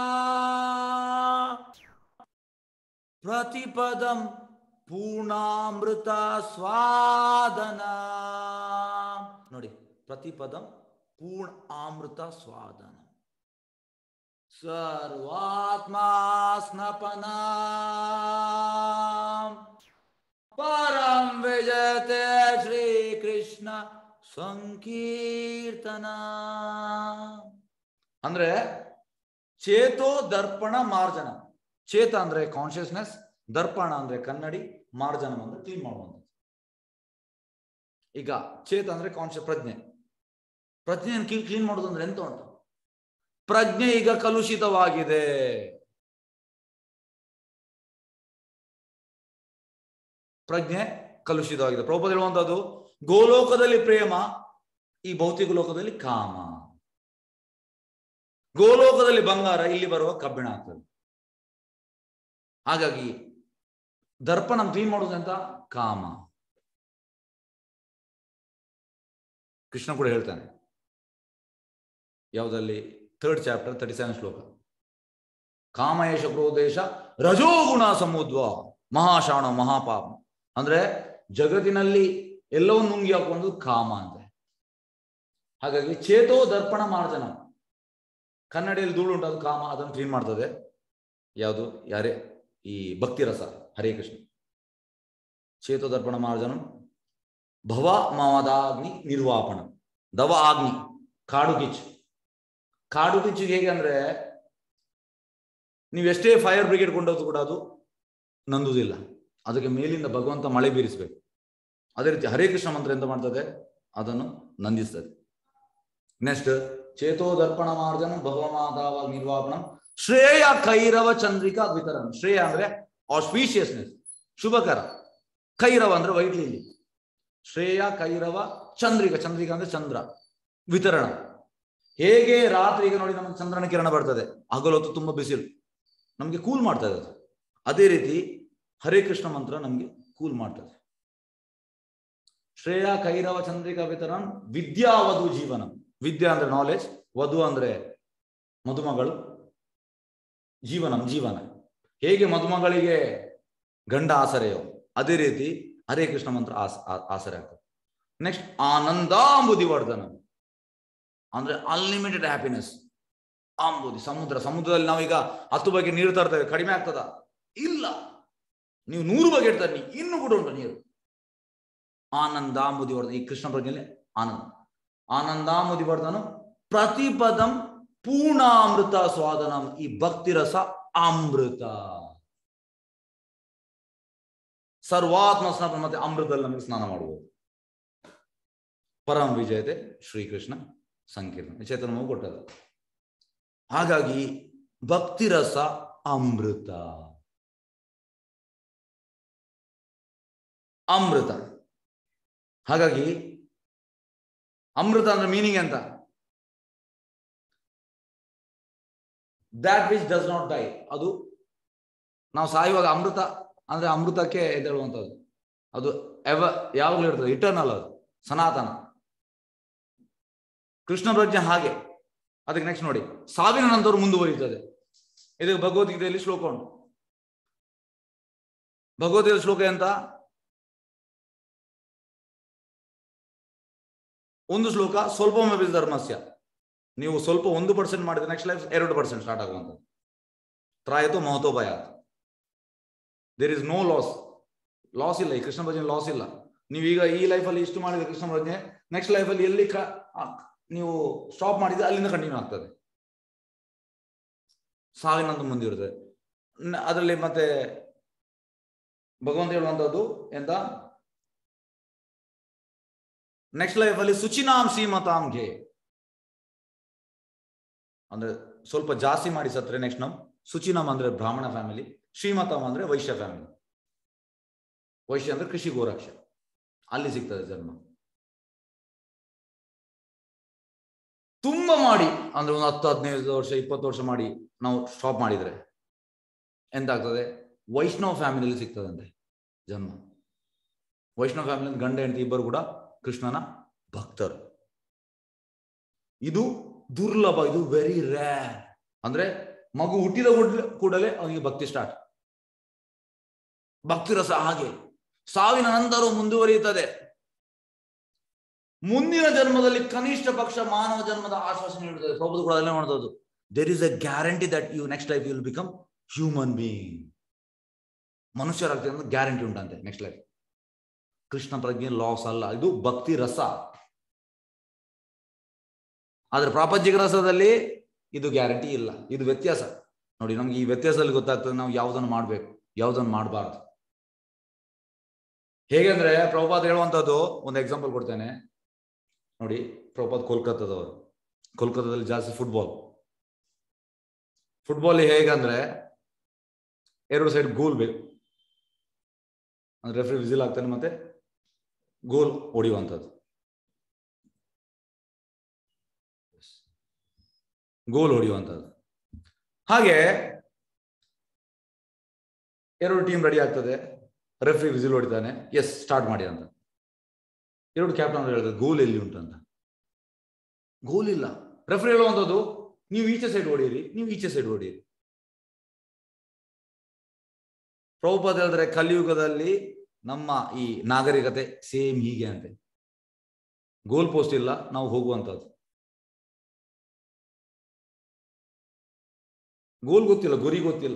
ಪ್ರತಿಪದಂ ಪೂರ್ಣಾಮೃತ ಸ್ವಾದನ ನೋಡಿ ಪ್ರತಿಪದಂ ಪೂರ್ಣ ಅಮೃತ ಸ್ವಾದನ ಸರ್ವಾತ್ಮಾ ಸ್ನಪನ ಪರಂ ವಿಜಯತೆ ಶ್ರೀಕೃಷ್ಣ ಸಂಕೀರ್ತನ ಅಂದ್ರೆ ಚೇತೋ ದರ್ಪಣ ಮಾರ್ಜನ ಚೇತ ಅಂದ್ರೆ ಕಾನ್ಶಿಯಸ್ನೆಸ್ ದರ್ಪಣ ಅಂದ್ರೆ ಕನ್ನಡಿ ಮಾರ್ಜನ ಅಂದ್ರೆ ಕ್ಲೀನ್ ಮಾಡುವಂಥದ್ದು ಈಗ ಚೇತ ಅಂದ್ರೆ ಕಾನ್ಶಿಯಸ್ ಪ್ರಜ್ಞೆ ಪ್ರಜ್ಞೆಯನ್ನು ಕ್ಲೀನ್ ಮಾಡೋದು ಅಂದ್ರೆ ಎಂತ ಉಂಟು ಪ್ರಜ್ಞೆ ಈಗ ಕಲುಷಿತವಾಗಿದೆ ಪ್ರಜ್ಞೆ ಕಲುಷಿತವಾಗಿದೆ ಪ್ರಭುಪದ ಹೇಳುವಂತದ್ದು ಗೋಲೋಕದಲ್ಲಿ ಪ್ರೇಮ ಈ ಭೌತಿಕ ಲೋಕದಲ್ಲಿ ಕಾಮ ಗೋಲೋಕದಲ್ಲಿ ಬಂಗಾರ ಇಲ್ಲಿ ಬರುವ ಕಬ್ಬಿಣ ಆಗ್ತದೆ ಹಾಗಾಗಿ ದರ್ಪಣ ಕ್ಲೀನ್ ಮಾಡೋದು ಅಂತ ಕಾಮ ಕೃಷ್ಣ ಕೂಡ ಹೇಳ್ತಾನೆ ಯಾವುದಲ್ಲಿ ಥರ್ಡ್ ಚಾಪ್ಟರ್ ತರ್ಟಿ ಸೆವೆನ್ ಶ್ಲೋಕ ಕಾಮಯೇಶ ಕ್ರೋಧೇಶ ರಜೋಗುಣ ಸಮುದ್ವ ಮಹಾಶಾಣ ಮಹಾಪಾಪ ಅಂದ್ರೆ ಜಗತ್ತಿನಲ್ಲಿ ಎಲ್ಲವನ್ನು ನುಂಗಿ ಹಾಕೊಂಡು ಕಾಮ ಅಂತೆ ಹಾಗಾಗಿ ಚೇತೋ ದರ್ಪಣ ಮಾರ್ಜನ ಕನ್ನಡಿಯಲ್ಲಿ ಧೂಳು ಉಂಟು ಅದು ಕಾಮ ಅದನ್ನು ಕ್ಲೀನ್ ಮಾಡ್ತದೆ ಯಾವುದು ಯಾರೇ ಈ ಭಕ್ತಿ ರಸ ಹರೇ ಕೃಷ್ಣ ಚೇತೋ ದರ್ಪಣ ಮಾರ್ಜನ ಭವ ಮಮದಾಗ್ನಿ ನಿರ್ವಾಪಣ ದವ ಆಗ್ನಿ ಕಾಡು ಕಿಚ್ಚು ಕಾಡು ಕಿಚ್ಚು ಹೇಗೆ ಅಂದ್ರೆ ನೀವು ಎಷ್ಟೇ ಫೈರ್ ಬ್ರಿಗೇಡ್ ಕೊಂಡೋದು ಕೂಡ ಅದು ನಂದುದಿಲ್ಲ ಅದಕ್ಕೆ ಮೇಲಿಂದ ಭಗವಂತ ಮಳೆ ಬೀರಿಸಬೇಕು ಅದೇ ರೀತಿ ಹರೇ ಕೃಷ್ಣ ಮಂತ್ರ ಎಂತ ಮಾಡ್ತದೆ ಅದನ್ನು ನಂದಿಸ್ತದೆ ನೆಕ್ಸ್ಟ್ ಚೇತೋ ದರ್ಪಣ ಮಾರ್ಜನ ಭಗವಮಾದಾವ ನಿರ್ವಾಪಣ ಶ್ರೇಯ ಕೈರವ ಚಂದ್ರಿಕಾ ವಿತರಣ ಶ್ರೇಯ ಅಂದ್ರೆ ಆಸ್ಪೀಷಿಯಸ್ನೆಸ್ ಶುಭಕರ ಕೈರವ ಅಂದ್ರೆ ವೈಟ್ ಲಿಲ್ಲಿ ಶ್ರೇಯ ಕೈರವ ಚಂದ್ರಿಕ ಚಂದ್ರಿಕ ಅಂದ್ರೆ ಚಂದ್ರ ವಿತರಣ ಹೇಗೆ ರಾತ್ರಿ ಈಗ ನೋಡಿ ನಮಗೆ ಚಂದ್ರನ ಕಿರಣ ಬರ್ತದೆ ಹಗಲೊತ್ತು ತುಂಬಾ ಬಿಸಿಲು ನಮಗೆ ಕೂಲ್ ಮಾಡ್ತದೆ ಅದು ಅದೇ ರೀತಿ ಹರೇ ಕೃಷ್ಣ ಮಂತ್ರ ನಮಗೆ ಕೂಲ್ ಮಾಡ್ತದೆ ಶ್ರೇಯ ಕೈರವ ಚಂದ್ರಿಕಾ ವಿತರಣ ವಿದ್ಯಾ ವಧು ಜೀವನ ವಿದ್ಯಾ ಅಂದ್ರೆ ನಾಲೆಜ್ ವಧು ಅಂದ್ರೆ ಮದುಮಗಳು ಜೀವನ ಜೀವನ ಹೇಗೆ ಮದುಮಗಳಿಗೆ ಗಂಡ ಆಸರೆಯೋ ಅದೇ ರೀತಿ ಹರೇ ಕೃಷ್ಣ ಮಂತ್ರ ಆಸ್ ಆ- ಆಸರೆ ಆಗ್ತದೆ ನೆಕ್ಸ್ಟ್ ಆನಂದಾಂಬುದಿ ವರ್ಧನ ಅಂದ್ರೆ ಅನ್ಲಿಮಿಟೆಡ್ ಹ್ಯಾಪಿನೆಸ್ ಅಂಬುದಿ ಸಮುದ್ರ ಸಮುದ್ರದಲ್ಲಿ ನಾವೀಗ ಹತ್ತು ಬಗ್ಗೆ ನೀರು ತರ್ತೇವೆ ಕಡಿಮೆ ಆಗ್ತದ ಇಲ್ಲ ನೀವು ನೂರು ಬಗ್ಗೆ ಇಡ್ತಾರೆ ನೀ ಇನ್ನು ಕೂಡ ಉಂಟು ನೀರು ಆನಂದಾಂಬುದಿ ವರ್ಧನ ಈ ಕೃಷ್ಣ ಪ್ರಜ್ಞೆಯಲ್ಲಿ ಆನಂದ ಆನಂದಾಂಬುದಿ ವರ್ಧನ ಪ್ರತಿಪದಂ ಪೂರ್ಣಾಮೃತ ಸ್ವಾದನಂ ಈ ಭಕ್ತಿ ರಸ ಅಮೃತ ಸರ್ವಾತ್ಮ ಸ್ನಾನ ಮತ್ತೆ ಅಮೃತದಲ್ಲಿ ನಮಗೆ ಸ್ನಾನ ಮಾಡಬಹುದು ಪರಮ ವಿಜಯತೆ ಶ್ರೀಕೃಷ್ಣ ಸಂಕೀರ್ಣ ಚೇತನವು ಕೊಟ್ಟದ್ದು ಹಾಗಾಗಿ ಭಕ್ತಿ ರಸ ಅಮೃತ ಅಮೃತ ಹಾಗಾಗಿ ಅಮೃತ ಅಂದ್ರೆ ಮೀನಿಂಗ್ ಎಂತ that which does not die ಅದು ನಾವು ಸಾಯುವಾಗ ಅಮೃತ ಅಂದ್ರೆ ಅಮೃತಕ್ಕೆ ಎದ್ದೇಳುವಂಥದ್ದು ಅದು ಎವ ಯಾವಾಗಲೂ ಇರ್ತದೆ ಇಟರ್ನಲ್ ಅದು ಸನಾತನ ಕೃಷ್ಣ ಪ್ರಜ್ಞೆ ಹಾಗೆ ಅದಕ್ಕೆ ನೆಕ್ಸ್ಟ್ ನೋಡಿ ಸಾವಿನ ನಂತರ ಮುಂದುವರಿಯುತ್ತದೆ ಇದಕ್ಕೆ ಭಗವದ್ಗೀತೆಯಲ್ಲಿ ಶ್ಲೋಕ ಉಂಟು ಭಗವದ್ಗೀತೆ ಶ್ಲೋಕ ಎಂತ ಒಂದು ಶ್ಲೋಕ ಸ್ವಲ್ಪ ಧರ್ಮಸ್ಯ ನೀವು ಸ್ವಲ್ಪ ಒಂದು ಪರ್ಸೆಂಟ್ ಮಾಡಿದ್ರೆ ನೆಕ್ಸ್ಟ್ ಲೈಫ್ ಎರಡು ಪರ್ಸೆಂಟ್ ಸ್ಟಾರ್ಟ್ ಆಗುವಂಥದ್ದು ತ್ರಾಯತು ಮಹತೋ ಭಯ there is no loss loss ಇಲ್ಲ ಈ ಕೃಷ್ಣ ಭಜನೆ ಲಾಸ್ ಇಲ್ಲ ನೀವೀಗ ಈ ಲೈಫಲ್ಲಿ ಇಷ್ಟು ಮಾಡಿದ್ರೆ ಕೃಷ್ಣ ಭಜನೆ ನೆಕ್ಸ್ಟ್ ಲೈಫಲ್ಲಿ ಎಲ್ಲಿ ಕ ಆ, ನೀವು ಸ್ಟಾಪ್ ಮಾಡಿದ್ರೆ ಅಲ್ಲಿಂದ ಕಂಟಿನ್ಯೂ ಆಗ್ತದೆ ಸಾವಿನಂದು ಮುಂದಿರುತ್ತದೆ ನ- ಅದರಲ್ಲಿ ಮತ್ತೆ ಭಗವಂತ ಹೇಳುವಂತದ್ದು ಎಂತ ನೆಕ್ಸ್ಟ್ ಲೈಫಲ್ಲಿ ಸುಚಿನಾಂ ಶ್ರೀಮತಾಂ ಘೇ ಅಂದ್ರೆ ಸ್ವಲ್ಪ ಜಾಸ್ತಿ ಮಾಡಿ ಸತ್ರೆ ನೆಕ್ಸ್ಟ್ ನಮ್ ಸುಚಿನಾಮ್ ಅಂದ್ರೆ ಬ್ರಾಹ್ಮಣ ಫ್ಯಾಮಿಲಿ ಶ್ರೀಮತಂ ಅಂದ್ರೆ ವೈಶ್ಯ ಫ್ಯಾಮಿಲಿ ವೈಶ್ಯ ಅಂದ್ರೆ ಕೃಷಿ ಗೋರಕ್ಷ ಅಲ್ಲಿ ಸಿಗ್ತದೆ ಜನ್ಮ ತುಂಬಾ ಮಾಡಿ ಅಂದ್ರೆ ಒಂದು ಹತ್ತು ಹದಿನೈದು ವರ್ಷ ಇಪ್ಪತ್ತು ವರ್ಷ ಮಾಡಿ ನಾವು ಸ್ಟಾಪ್ ಮಾಡಿದ್ರೆ ಎಂತಾಗ್ತದೆ ವೈಷ್ಣವ ಫ್ಯಾಮಿಲಿಯಲ್ಲಿ ಸಿಗ್ತದಂತೆ ಜನ್ಮ ವೈಷ್ಣವ ಫ್ಯಾಮಿಲಿ ಗಂಡ ಹೆಂಡತಿ ಇಬ್ಬರು ಕೂಡ ಕೃಷ್ಣನ ಭಕ್ತರು ಇದು ದುರ್ಲಭ ಇದು ವೆರಿ ರೇರ್ ಅಂದ್ರೆ ಮಗು ಹುಟ್ಟಿದ ಕೂಡ್ಲೆ- ಕೂಡಲೇ ಅವನಿಗೆ ಭಕ್ತಿ ಸ್ಟಾರ್ಟ್ ಭಕ್ತಿ ರಸ ಹಾಗೆ ಸಾವಿನ ನಂತರ ಮುಂದುವರಿಯುತ್ತದೆ ಮುಂದಿನ ಜನ್ಮದಲ್ಲಿ ಕನಿಷ್ಠ ಪಕ್ಷ ಮಾನವ ಜನ್ಮದ ಆಶ್ವಾಸನೆ ನೀಡುತ್ತದೆ ಪ್ರಭುದು ಕೂಡ ಅದನ್ನೇ ಮಾಡ್ತದ್ದು there is a guarantee that you next life will become human being ಮನುಷ್ಯರಾಗ್ತದೆ ಅಂದ್ರೆ ಗ್ಯಾರಂಟಿ ಉಂಟಂತೆ ನೆಕ್ಸ್ಟ್ ಲೈಫ್ ಕೃಷ್ಣ ಪ್ರಜ್ಞೆ ಲಾಸ್ ಅಲ್ಲ ಇದು ಭಕ್ತಿ ರಸ ಆದ್ರೆ ಪ್ರಾಪಂಚಿಕ ರಸದಲ್ಲಿ ಇದು ಗ್ಯಾರಂಟಿ ಇಲ್ಲ ಇದು ವ್ಯತ್ಯಾಸ ನೋಡಿ ನಮ್ಗೆ ಈ ವ್ಯತ್ಯಾಸದಲ್ಲಿ ಗೊತ್ತಾಗ್ತದೆ ನಾವು ಯಾವುದನ್ನು ಮಾಡ್ಬೇಕು ಯಾವುದನ್ನು ಮಾಡಬಾರ್ದು ಹೇಗೆಂದ್ರೆ ಪ್ರಭುಪಾದ್ ಹೇಳುವಂತದ್ದು ಒಂದು ಎಕ್ಸಾಂಪಲ್ ಕೊಡ್ತೇನೆ ನೋಡಿ ಪ್ರಭುಪಾದ್ ಕೋಲ್ಕತ್ತಾದವರು ಕೋಲ್ಕತ್ತಾದಲ್ಲಿ ಜಾಸ್ತಿ ಫುಟ್ಬಾಲ್ ಫುಟ್ಬಾಲ್ ಹೇಗಂದ್ರೆ ಎರಡು ಸೈಡ್ ಗೋಲ್ ಬೇಕು ರೆಫ್ರಿ ವಿಸಿಲ್ ಆಗ್ತಾನೆ ಮತ್ತೆ ಗೋಲ್ ಹೊಡೆಯುವಂಥದ್ದು ಗೋಲ್ ಹೊಡೆಯುವಂಥದ್ದು ಹಾಗೆ ಎರಡು ಟೀಮ್ ರೆಡಿ ಆಗ್ತದೆ ರೆಫ್ರಿ ವಿಸಿಲ್ ಹೊಡಿತಾನೆ ಎಸ್ ಸ್ಟಾರ್ಟ್ ಮಾಡಿ ಅಂತ ಎರಡು ಕ್ಯಾಪ್ಟನ್ ಹೇಳ್ತಾರೆ ಗೋಲ್ ಎಲ್ಲಿ ಉಂಟಂತ ಗೋಲ್ ಇಲ್ಲ ರೆಫ್ರಿ ಹೇಳುವಂಥದ್ದು ನೀವು ಈಚೆ ಸೈಡ್ ಹೊಡೀರಿ ನೀವು ಈಚೆ ಸೈಡ್ ಹೊಡೀರಿ ಪ್ರಭುಪಾದ ಹೇಳಿದ್ರೆ ಕಲಿಯುಗದಲ್ಲಿ ನಮ್ಮ ಈ ನಾಗರಿಕತೆ ಸೇಮ್ ಹೀಗೆ ಅಂತೆ ಗೋಲ್ ಪೋಸ್ಟ್ ಇಲ್ಲ ನಾವು ಹೋಗುವಂಥದ್ದು ಗೋಲ್ ಗೊತ್ತಿಲ್ಲ ಗುರಿ ಗೊತ್ತಿಲ್ಲ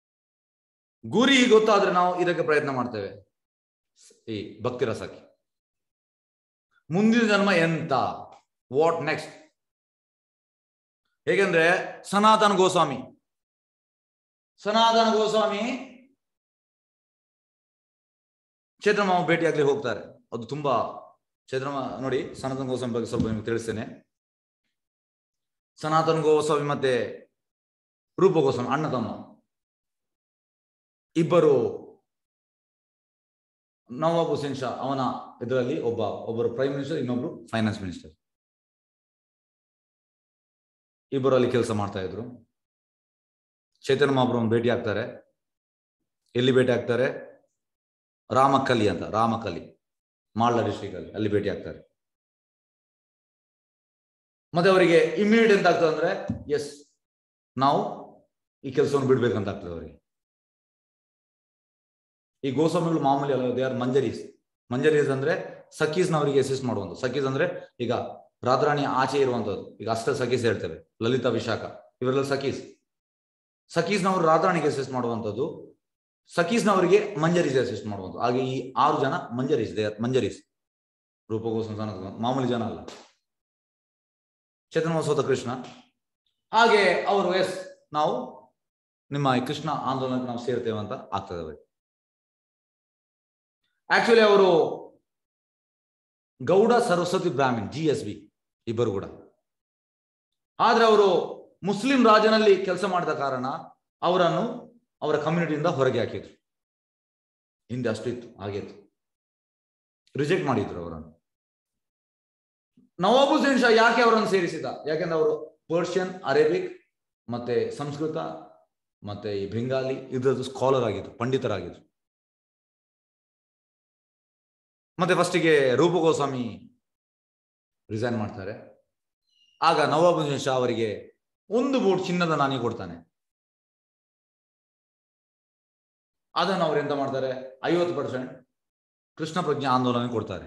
ಗುರಿ ಗೊತ್ತಾದ್ರೆ ನಾವು ಇದಕ್ಕೆ ಪ್ರಯತ್ನ ಮಾಡ್ತೇವೆ ಈ ಭಕ್ತಿ ರಸಕ್ಕೆ ಮುಂದಿನ ಜನ್ಮ ಎಂತ ವಾಟ್ ನೆಕ್ಸ್ಟ್ ಹೇಗೆಂದ್ರೆ ಸನಾತನ ಗೋಸ್ವಾಮಿ ಸನಾತನ ಗೋಸ್ವಾಮಿ ಚೇತನ ಭೇಟಿಯಾಗ್ಲಿ ಹೋಗ್ತಾರೆ ಅದು ತುಂಬಾ ಚೇತನ ನೋಡಿ ಸನಾತನ ಗೋಸ್ವಾಮಿ ಬಗ್ಗೆ ಸ್ವಲ್ಪ ನಿಮ್ಗೆ ತಿಳಿಸ್ತೇನೆ ಸನಾತನ ಗೋಸ್ವಾಮಿ ಮತ್ತೆ ರೂಪ ಗೋಸ್ವಾಮಿ ಅಣ್ಣ ತಮ್ಮ ಇಬ್ಬರು ನವಾಬ್ ಹುಸೇನ್ ಶಾ ಅವನ ಇದರಲ್ಲಿ ಒಬ್ಬ ಒಬ್ಬರು ಪ್ರೈಮ್ ಮಿನಿಸ್ಟರ್ ಇನ್ನೊಬ್ರು ಫೈನಾನ್ಸ್ ಮಿನಿಸ್ಟರ್ ಇಬ್ಬರು ಅಲ್ಲಿ ಕೆಲಸ ಮಾಡ್ತಾ ಇದ್ರು ಚೈತನ್ಯ ಮಹಾಪ್ರಭು ಭೇಟಿ ಆಗ್ತಾರೆ ಎಲ್ಲಿ ಭೇಟಿ ಆಗ್ತಾರೆ ರಾಮಕಲಿ ಅಂತ ರಾಮಕಲಿ ಮಾಳ್ಳ ಡಿಸ್ಟ್ರಿಕ್ಟ್ ಅಲ್ಲಿ ಅಲ್ಲಿ ಭೇಟಿ ಆಗ್ತಾರೆ ಮತ್ತೆ ಅವರಿಗೆ ಇಮ್ಮಿಡಿಯೇಟ್ ಎಂತ ಆಗ್ತದೆ ಅಂದ್ರೆ ಎಸ್ ನಾವು ಈ ಕೆಲಸವನ್ನು ಬಿಡ್ಬೇಕಂತ ಆಗ್ತದೆ ಅವರಿಗೆ ಈ ಗೋಸ್ವಾಮಿಗಳು ಮಾಮೂಲಿ ಅಲ್ಲ ದೇ ಆರ್ ಮಂಜರೀಸ್ ಮಂಜರೀಸ್ ಅಂದ್ರೆ ಸಖೀಸ್ನವರಿಗೆ ಅಸಿಸ್ಟ್ ಮಾಡುವಂತ ಸಖೀಸ್ ಅಂದ್ರೆ ಈಗ ರಾತ್ರಾಣಿ ಆಚೆ ಇರುವಂತದ್ದು ಈಗ ಅಷ್ಟ ಸಖೀಸ್ ಹೇಳ್ತೇವೆ ಲಲಿತಾ ವಿಶಾಖ ಇವರೆಲ್ಲ ಸಖೀಸ್ ಸಖೀಸ್ನವರು ರಾತ್ರಾಣಿಗೆ ಅಸಿಸ್ಟ್ ಮಾಡುವಂಥದ್ದು ಸಖೀಸ್ನವರಿಗೆ ಮಂಜರೀಸ್ ಅಸಿಸ್ಟ್ ಮಾಡುವಂಥದ್ದು ಹಾಗೆ ಈ ಆರು ಜನ ಮಂಜರೀಸ್ ದೇ ಮಂಜರೀಸ್ ರೂಪಗೋಸ್ವಾಮಿ ಸನಾತನ ಮಾಮೂಲಿ ಜನ ಅಲ್ಲ ಚೇತನ ಸ್ವತಃ ಕೃಷ್ಣ ಹಾಗೆ ಅವರು ಎಸ್ ನಾವು ನಿಮ್ಮ ಈ ಕೃಷ್ಣ ಆಂದೋಲನಕ್ಕೆ ನಾವು ಸೇರ್ತೇವೆ ಅಂತ ಆಗ್ತದೆ ಅವರಿಗೆ ಆಕ್ಚುಲಿ ಅವರು Gauda Saraswati brahmin G S B ಇಬ್ಬರು ಕೂಡ ಆದ್ರೆ ಅವರು ಮುಸ್ಲಿಂ ರಾಜನಲ್ಲಿ ಕೆಲಸ ಮಾಡಿದ ಕಾರಣ ಅವರನ್ನು ಅವರ ಕಮ್ಯುನಿಟಿಯಿಂದ ಹೊರಗೆ ಹಾಕಿದ್ರು ಹಿಂದೆ ಅಷ್ಟು ಇತ್ತು ಹಾಗಿತ್ತು ರಿಜೆಕ್ಟ್ ಮಾಡಿದ್ರು ಅವರನ್ನು ನವಾಬ್ ಹುಸೇನ್ ಶಾ ಯಾಕೆ ಅವರನ್ನು ಸೇರಿಸಿದ ಯಾಕೆಂದ್ರೆ ಅವರು ಪರ್ಷಿಯನ್ ಅರೇಬಿಕ್ ಮತ್ತೆ ಸಂಸ್ಕೃತ ಮತ್ತೆ ಈ ಬೆಂಗಾಲಿ ಇದ್ರದ್ದು ಸ್ಕಾಲರ್ ಆಗಿದ್ರು ಪಂಡಿತರಾಗಿದ್ರು ಮತ್ತೆ ಫಸ್ಟಿಗೆ ರೂಪ ಗೋಸ್ವಾಮಿ ರಿಸೈನ್ ಮಾಡ್ತಾರೆ ಆಗ ನವಾಬ್ ಹುಸೇನ್ ಶಾ ಅವರಿಗೆ ಒಂದು ಬೋಟ್ ಚಿನ್ನದ ನಾನಿ ಕೊಡ್ತಾನೆ ಅದನ್ನು ಅವ್ರು ಎಂತ ಮಾಡ್ತಾರೆ ಐವತ್ತು ಪರ್ಸೆಂಟ್ ಕೃಷ್ಣ ಪ್ರಜ್ಞೆ ಆಂದೋಲನ ಕೊಡ್ತಾರೆ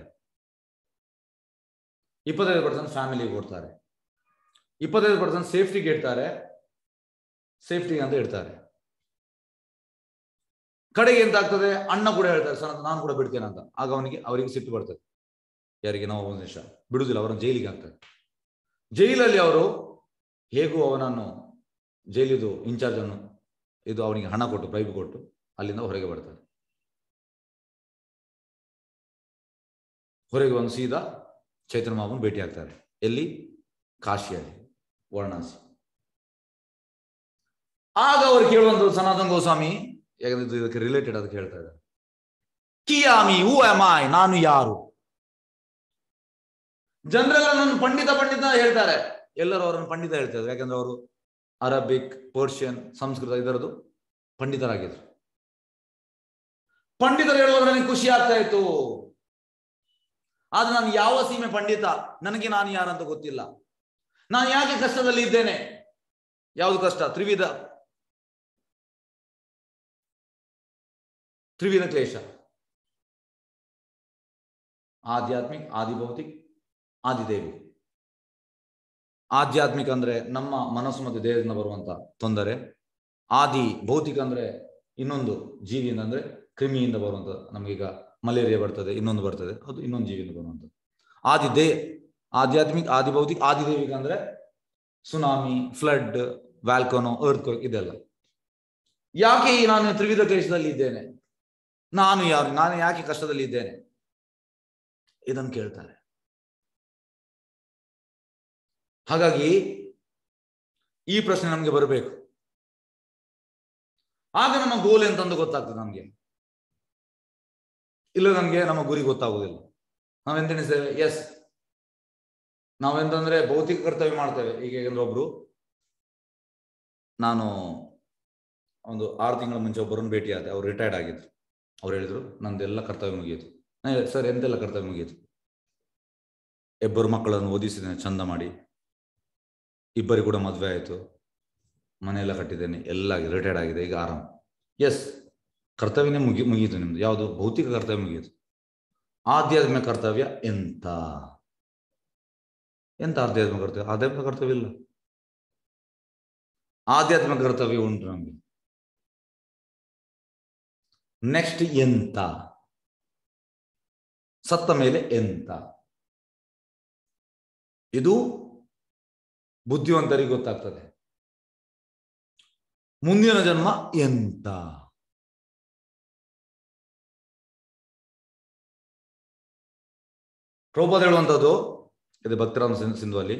ಇಪ್ಪತ್ತೈದು ಪರ್ಸೆಂಟ್ ಫ್ಯಾಮಿಲಿಗೆ ಕೊಡ್ತಾರೆ ಇಪ್ಪತ್ತೈದು ಪರ್ಸೆಂಟ್ ಸೇಫ್ಟಿಗೆ ಇಡ್ತಾರೆ ಸೇಫ್ಟಿ ಅಂತ ಇಡ್ತಾರೆ ಕಡೆಗೆ ಎಂತ ಆಗ್ತದೆ ಅಣ್ಣ ಕೂಡ ಹೇಳ್ತಾರೆ ಸರ್ ನಾನು ಕೂಡ ಬಿಡ್ತೇನೆ ಅಂತ ಆಗ ಅವನಿಗೆ ಅವರಿಗೆ ಸಿಟ್ಟು ಬರ್ತದೆ ಯಾರಿಗೆ ನಾವು ಒಂದು ನಿಮಿಷ ಬಿಡುದಿಲ್ಲ ಅವರನ್ನು ಜೈಲಿಗೆ ಹಾಕ್ತಾರೆ ಜೈಲಲ್ಲಿ ಅವರು ಹೇಗೂ ಅವನನ್ನು ಜೈಲಿದು ಇನ್ಚಾರ್ಜ್ ಅನ್ನು ಇದು ಅವನಿಗೆ ಹಣ ಕೊಟ್ಟು ಬ್ರೈಬ್ ಕೊಟ್ಟು ಅಲ್ಲಿಂದ ಹೊರಗೆ ಬರ್ತಾರೆ ಹೊರಗೆ ಒಂದು ಸೀದಾ ಚೈತನ್ಯ ಮಾಮನ್ ಭೇಟಿ ಆಗ್ತಾರೆ ಎಲ್ಲಿ ಕಾಶಿಯಲ್ಲಿ ವಾರಣಾಸಿ ಆಗ ಅವರು ಕೇಳುವಂತ ಸನಾತನ ಗೋಸ್ವಾಮಿ ಯಾಕಂದ್ರೆ ಇದು ಇದಕ್ಕೆ ರಿಲೇಟೆಡ್ ಅದಕ್ಕೆ ಹೇಳ್ತಾ ಇದ್ದಾರೆ ಕಿಯಾಮಿ ಹೂ ಐ ನಾನು ಯಾರು ಜನರೆಲ್ಲ ನನ್ನ ಪಂಡಿತ ಪಂಡಿತ ಹೇಳ್ತಾರೆ ಎಲ್ಲರೂ ಅವರನ್ನು ಪಂಡಿತ ಹೇಳ್ತಾರೆ ಯಾಕಂದ್ರೆ ಅವರು ಅರಬಿಕ್ ಪರ್ಷಿಯನ್ ಸಂಸ್ಕೃತ ಇದರದು ಪಂಡಿತರಾಗಿದ್ರು ಪಂಡಿತರು ಹೇಳುವಾಗ ನನಗೆ ಖುಷಿ ಆಗ್ತಾ ಇತ್ತು ಆದ್ರೆ ನಾನು ಯಾವ ಸೀಮೆ ಪಂಡಿತ ನನಗೆ ನಾನು ಯಾರಂತ ಗೊತ್ತಿಲ್ಲ ನಾನು ಯಾಕೆ ಕಷ್ಟದಲ್ಲಿ ಇದ್ದೇನೆ ಯಾವುದು ಕಷ್ಟ ತ್ರಿವಿಧ ತ್ರಿವಿಧ ಕ್ಲೇಶ ಆಧ್ಯಾತ್ಮಿಕ್ ಆದಿಭೌತಿಕ್ ಆದಿದೇವಿ ಆಧ್ಯಾತ್ಮಿಕ ಅಂದ್ರೆ ನಮ್ಮ ಮನಸ್ಸು ಮತ್ತು ದೇಹದಿಂದ ಬರುವಂತ ತೊಂದರೆ ಆದಿ ಭೌತಿಕ ಅಂದ್ರೆ ಇನ್ನೊಂದು ಜೀವಿಯಿಂದ ಅಂದ್ರೆ ಕ್ರಿಮಿಯಿಂದ ಬರುವಂತ ನಮಗೀಗ ಮಲೇರಿಯಾ ಬರ್ತದೆ ಇನ್ನೊಂದು ಬರ್ತದೆ ಅದು ಇನ್ನೊಂದು ಜೀವಿಯಿಂದ ಬರುವಂಥದ್ದು ಆದಿ ದೇ ಆಧ್ಯಾತ್ಮಿಕ ಆದಿ ಭೌತಿಕ ಆದಿದೇವಿಕ ಅಂದ್ರೆ ಸುನಾಮಿ ಫ್ಲಡ್ ವ್ಯಾಲ್ಕೋನೋ ಅರ್ತ್ ಇದೆಲ್ಲ ಯಾಕೆ ಈ ನಾನು ತ್ರಿವಿಧ ಕ್ಲೇಶದಲ್ಲಿ ಇದ್ದೇನೆ ನಾನು ಯಾರು ನಾನು ಯಾಕೆ ಕಷ್ಟದಲ್ಲಿ ಇದ್ದೇನೆ ಇದನ್ನು ಕೇಳ್ತಾರೆ ಹಾಗಾಗಿ ಈ ಪ್ರಶ್ನೆ ನಮಗೆ ಬರಬೇಕು ಆಗ ನಮ್ಮ ಗೋಲ್ ಎಂತಂದು ಗೊತ್ತಾಗ್ತದೆ ನಮಗೆ ಇಲ್ಲ ನಮಗೆ ನಮ್ಮ ಗುರಿ ಗೊತ್ತಾಗುವುದಿಲ್ಲ ನಾವೆಂತೆಣಿಸ್ತೇವೆ ಎಸ್ ನಾವೆಂತಂದ್ರೆ ಭೌತಿಕ ಕರ್ತವ್ಯ ಮಾಡ್ತೇವೆ ಈಗ ಏಕೆಂದ್ರೆ ಒಬ್ರು ನಾನು ಒಂದು ಆರು ತಿಂಗಳ ಮುಂಚೆ ಒಬ್ಬರನ್ನು ಭೇಟಿ ಆದೆ ಅವ್ರು ರಿಟೈರ್ಡ್ ಆಗಿದ್ರು ಅವ್ರು ಹೇಳಿದ್ರು ನಂದೆಲ್ಲ ಕರ್ತವ್ಯ ಮುಗಿಯಿತು ಸರ್ ಎಂತೆಲ್ಲ ಕರ್ತವ್ಯ ಮುಗಿಯಿತು ಇಬ್ಬರು ಮಕ್ಕಳನ್ನು ಓದಿಸಿದ್ದೇನೆ ಚಂದ ಮಾಡಿ ಇಬ್ಬರಿಗೆ ಕೂಡ ಮದುವೆ ಆಯಿತು ಮನೆಯೆಲ್ಲ ಕಟ್ಟಿದ್ದೇನೆ ಎಲ್ಲ ರಿಟೈರ್ಡ್ ಆಗಿದೆ ಈಗ ಆರಾಮ್ ಎಸ್ ಕರ್ತವ್ಯನೇ ಮುಗಿ ಮುಗಿಯಿತು ನಿಮ್ದು ಯಾವುದು ಭೌತಿಕ ಕರ್ತವ್ಯ ಮುಗಿಯಿತು ಆಧ್ಯಾತ್ಮಿಕ ಕರ್ತವ್ಯ ಎಂತ ಎಂತ ಆಧ್ಯಾತ್ಮಿಕ ಕರ್ತವ್ಯ ಆಧ್ಯಾತ್ಮಿಕ ಕರ್ತವ್ಯ ಇಲ್ಲ ಆಧ್ಯಾತ್ಮಿಕ ಕರ್ತವ್ಯ ಉಂಟು ನಮಗೆ ನೆಕ್ಸ್ಟ್ ಎಂತ ಸತ್ತ ಮೇಲೆ ಎಂತ ಇದು ಬುದ್ಧಿವಂತರಿಗೆ ಗೊತ್ತಾಗ್ತದೆ ಮುಂದಿನ ಜನ್ಮ ಎಂತ ಪ್ರಭುಪಾದ ಹೇಳುವಂಥದ್ದು ಇದು ಭಕ್ತರಾಮ ಸಿಂಧು ಸಿಂಧು ಅಲ್ಲಿ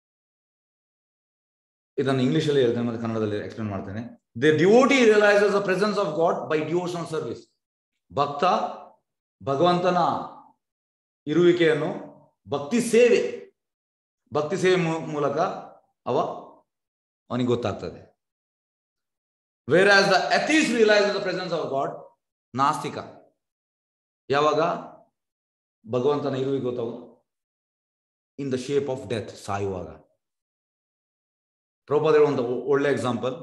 ಇದನ್ನು ಇಂಗ್ಲಿಷಲ್ಲಿ ಹೇಳ್ತೇನೆ ಮತ್ತೆ ಕನ್ನಡದಲ್ಲಿ ಎಕ್ಸ್ಪ್ಲೇನ್ ಮಾಡ್ತೇನೆ the devotee realises the presence of God by devotional service ಭಕ್ತ ಭಗವಂತನ ಇರುವಿಕೆಯನ್ನು ಭಕ್ತಿ ಸೇವೆ ಭಕ್ತಿ ಸೇವೆ ಮೂ- ಮೂಲಕ ಅವ ಅವನಿಗೆ ಗೊತ್ತಾಗ್ತದೆ whereas the atheists realise the presence of God ನಾಸ್ತಿಕ ಯಾವಾಗ ಭಗವಂತನ ಇರುವಿಕೆ ಗೊತ್ತಾಗೋದು in the shape of death ಸಾಯುವಾಗ ಪ್ರಭುಪಾದ ಹೇಳುವಂತ ಒ- ಒಳ್ಳೆ ಎಕ್ಸಾಂಪಲ್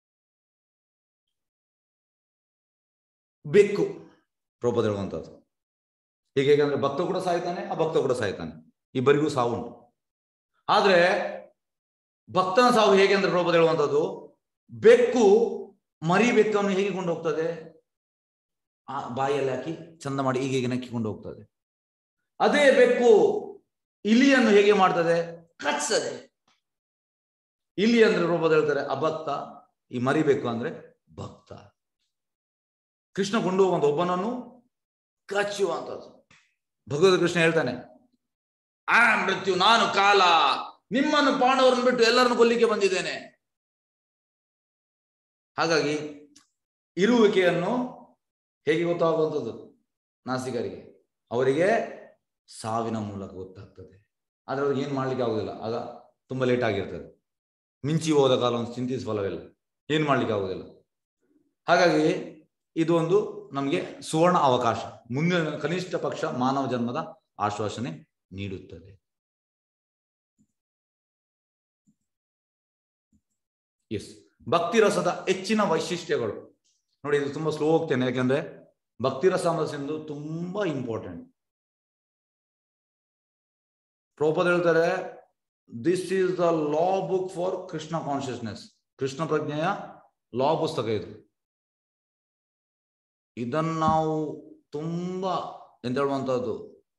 ಬೆಕ್ಕು ಪ್ರಭುಪಾದ ಹೇಳುವಂಥದ್ದು ಹೀಗೆ ಹೇಗಂದ್ರೆ ಭಕ್ತ ಕೂಡ ಸಾಯ್ತಾನೆ ಆ ಭಕ್ತ ಕೂಡ ಸಾಯ್ತಾನೆ ಇಬ್ಬರಿಗೂ ಸಾವು ಉಂಟು ಆದ್ರೆ ಭಕ್ತನ ಸಾವು ಹೇಗೆ ಅಂದ್ರೆ ಪ್ರಭುಪಾದ ಹೇಳುವಂಥದ್ದು ಬೆಕ್ಕು ಮರಿ ಬೆಕ್ಕನ್ನು ಹೇಗೆ ಕೊಂಡು ಹೋಗ್ತದೆ ಆ ಬಾಯಲ್ಲಿ ಹಾಕಿ ಚಂದ ಮಾಡಿ ಹೀಗೆ ಹೀಗೆ ನಕ್ಕಿಕೊಂಡು ಹೋಗ್ತದೆ ಅದೇ ಬೆಕ್ಕು ಇಲಿಯನ್ನು ಹೇಗೆ ಮಾಡ್ತದೆ ಕಚ್ತದೆ ಇಲಿ ಅಂದ್ರೆ ರೂಪದ ಹೇಳ್ತಾರೆ ಅಭಕ್ತ ಈ ಮರಿಬೇಕು ಅಂದ್ರೆ ಭಕ್ತ ಕೃಷ್ಣ ಕೊಂಡು ಹೋಗುವಂತ ಒಬ್ಬನನ್ನು ಕಚ್ಚುವಂಥದ್ದು ಭಗವದ್ ಕೃಷ್ಣ ಹೇಳ್ತಾನೆ ಆ ಮೃತ್ಯು ನಾನು ಕಾಲ ನಿಮ್ಮನ್ನು ಪಾಂಡವರನ್ನು ಬಿಟ್ಟು ಎಲ್ಲರನ್ನು ಕೊಲ್ಲಿಕ್ಕೆ ಬಂದಿದ್ದೇನೆ ಹಾಗಾಗಿ ಇರುವಿಕೆಯನ್ನು ಹೇಗೆ ಗೊತ್ತಾಗುವಂಥದ್ದು ನಾಸಿಕರಿಗೆ ಅವರಿಗೆ ಸಾವಿನ ಮೂಲಕ ಗೊತ್ತಾಗ್ತದೆ ಆದ್ರೆ ಅವ್ರಿಗೆ ಏನ್ ಮಾಡ್ಲಿಕ್ಕೆ ಆಗುದಿಲ್ಲ ಆಗ ತುಂಬಾ ಲೇಟ್ ಆಗಿರ್ತದೆ ಮಿಂಚಿ ಹೋದ ಕಾಲವನ್ನು ಚಿಂತಿಸುವ ಫಲವಿಲ್ಲ ಏನ್ ಮಾಡ್ಲಿಕ್ಕೆ ಆಗುದಿಲ್ಲ ಹಾಗಾಗಿ ಇದು ಒಂದು ನಮಗೆ ಸುವರ್ಣ ಅವಕಾಶ ಮುಂದಿನ ಕನಿಷ್ಠ ಪಕ್ಷ ಮಾನವ ಜನ್ಮದ ಆಶ್ವಾಸನೆ ನೀಡುತ್ತದೆ ಎಸ್ ಭಕ್ತಿ ರಸದ ಹೆಚ್ಚಿನ ವೈಶಿಷ್ಟ್ಯಗಳು ನೋಡಿ ಇದು ತುಂಬಾ ಸ್ಲೋ ಹೋಗ್ತೇನೆ ಯಾಕಂದ್ರೆ ಭಕ್ತಿ ರಸ ಸಿಂಧು ತುಂಬಾ ಇಂಪಾರ್ಟೆಂಟ್ ಪ್ರಭುಪಾದ ಹೇಳ್ತಾರೆ this is the law book for Krishna consciousness Krishna ಪ್ರಜ್ಞೆಯ ಲಾ ಪುಸ್ತಕ ಇದು ಇದನ್ನು ನಾವು ತುಂಬಾ ಎಂತ ಹೇಳುವಂತಹದ್ದು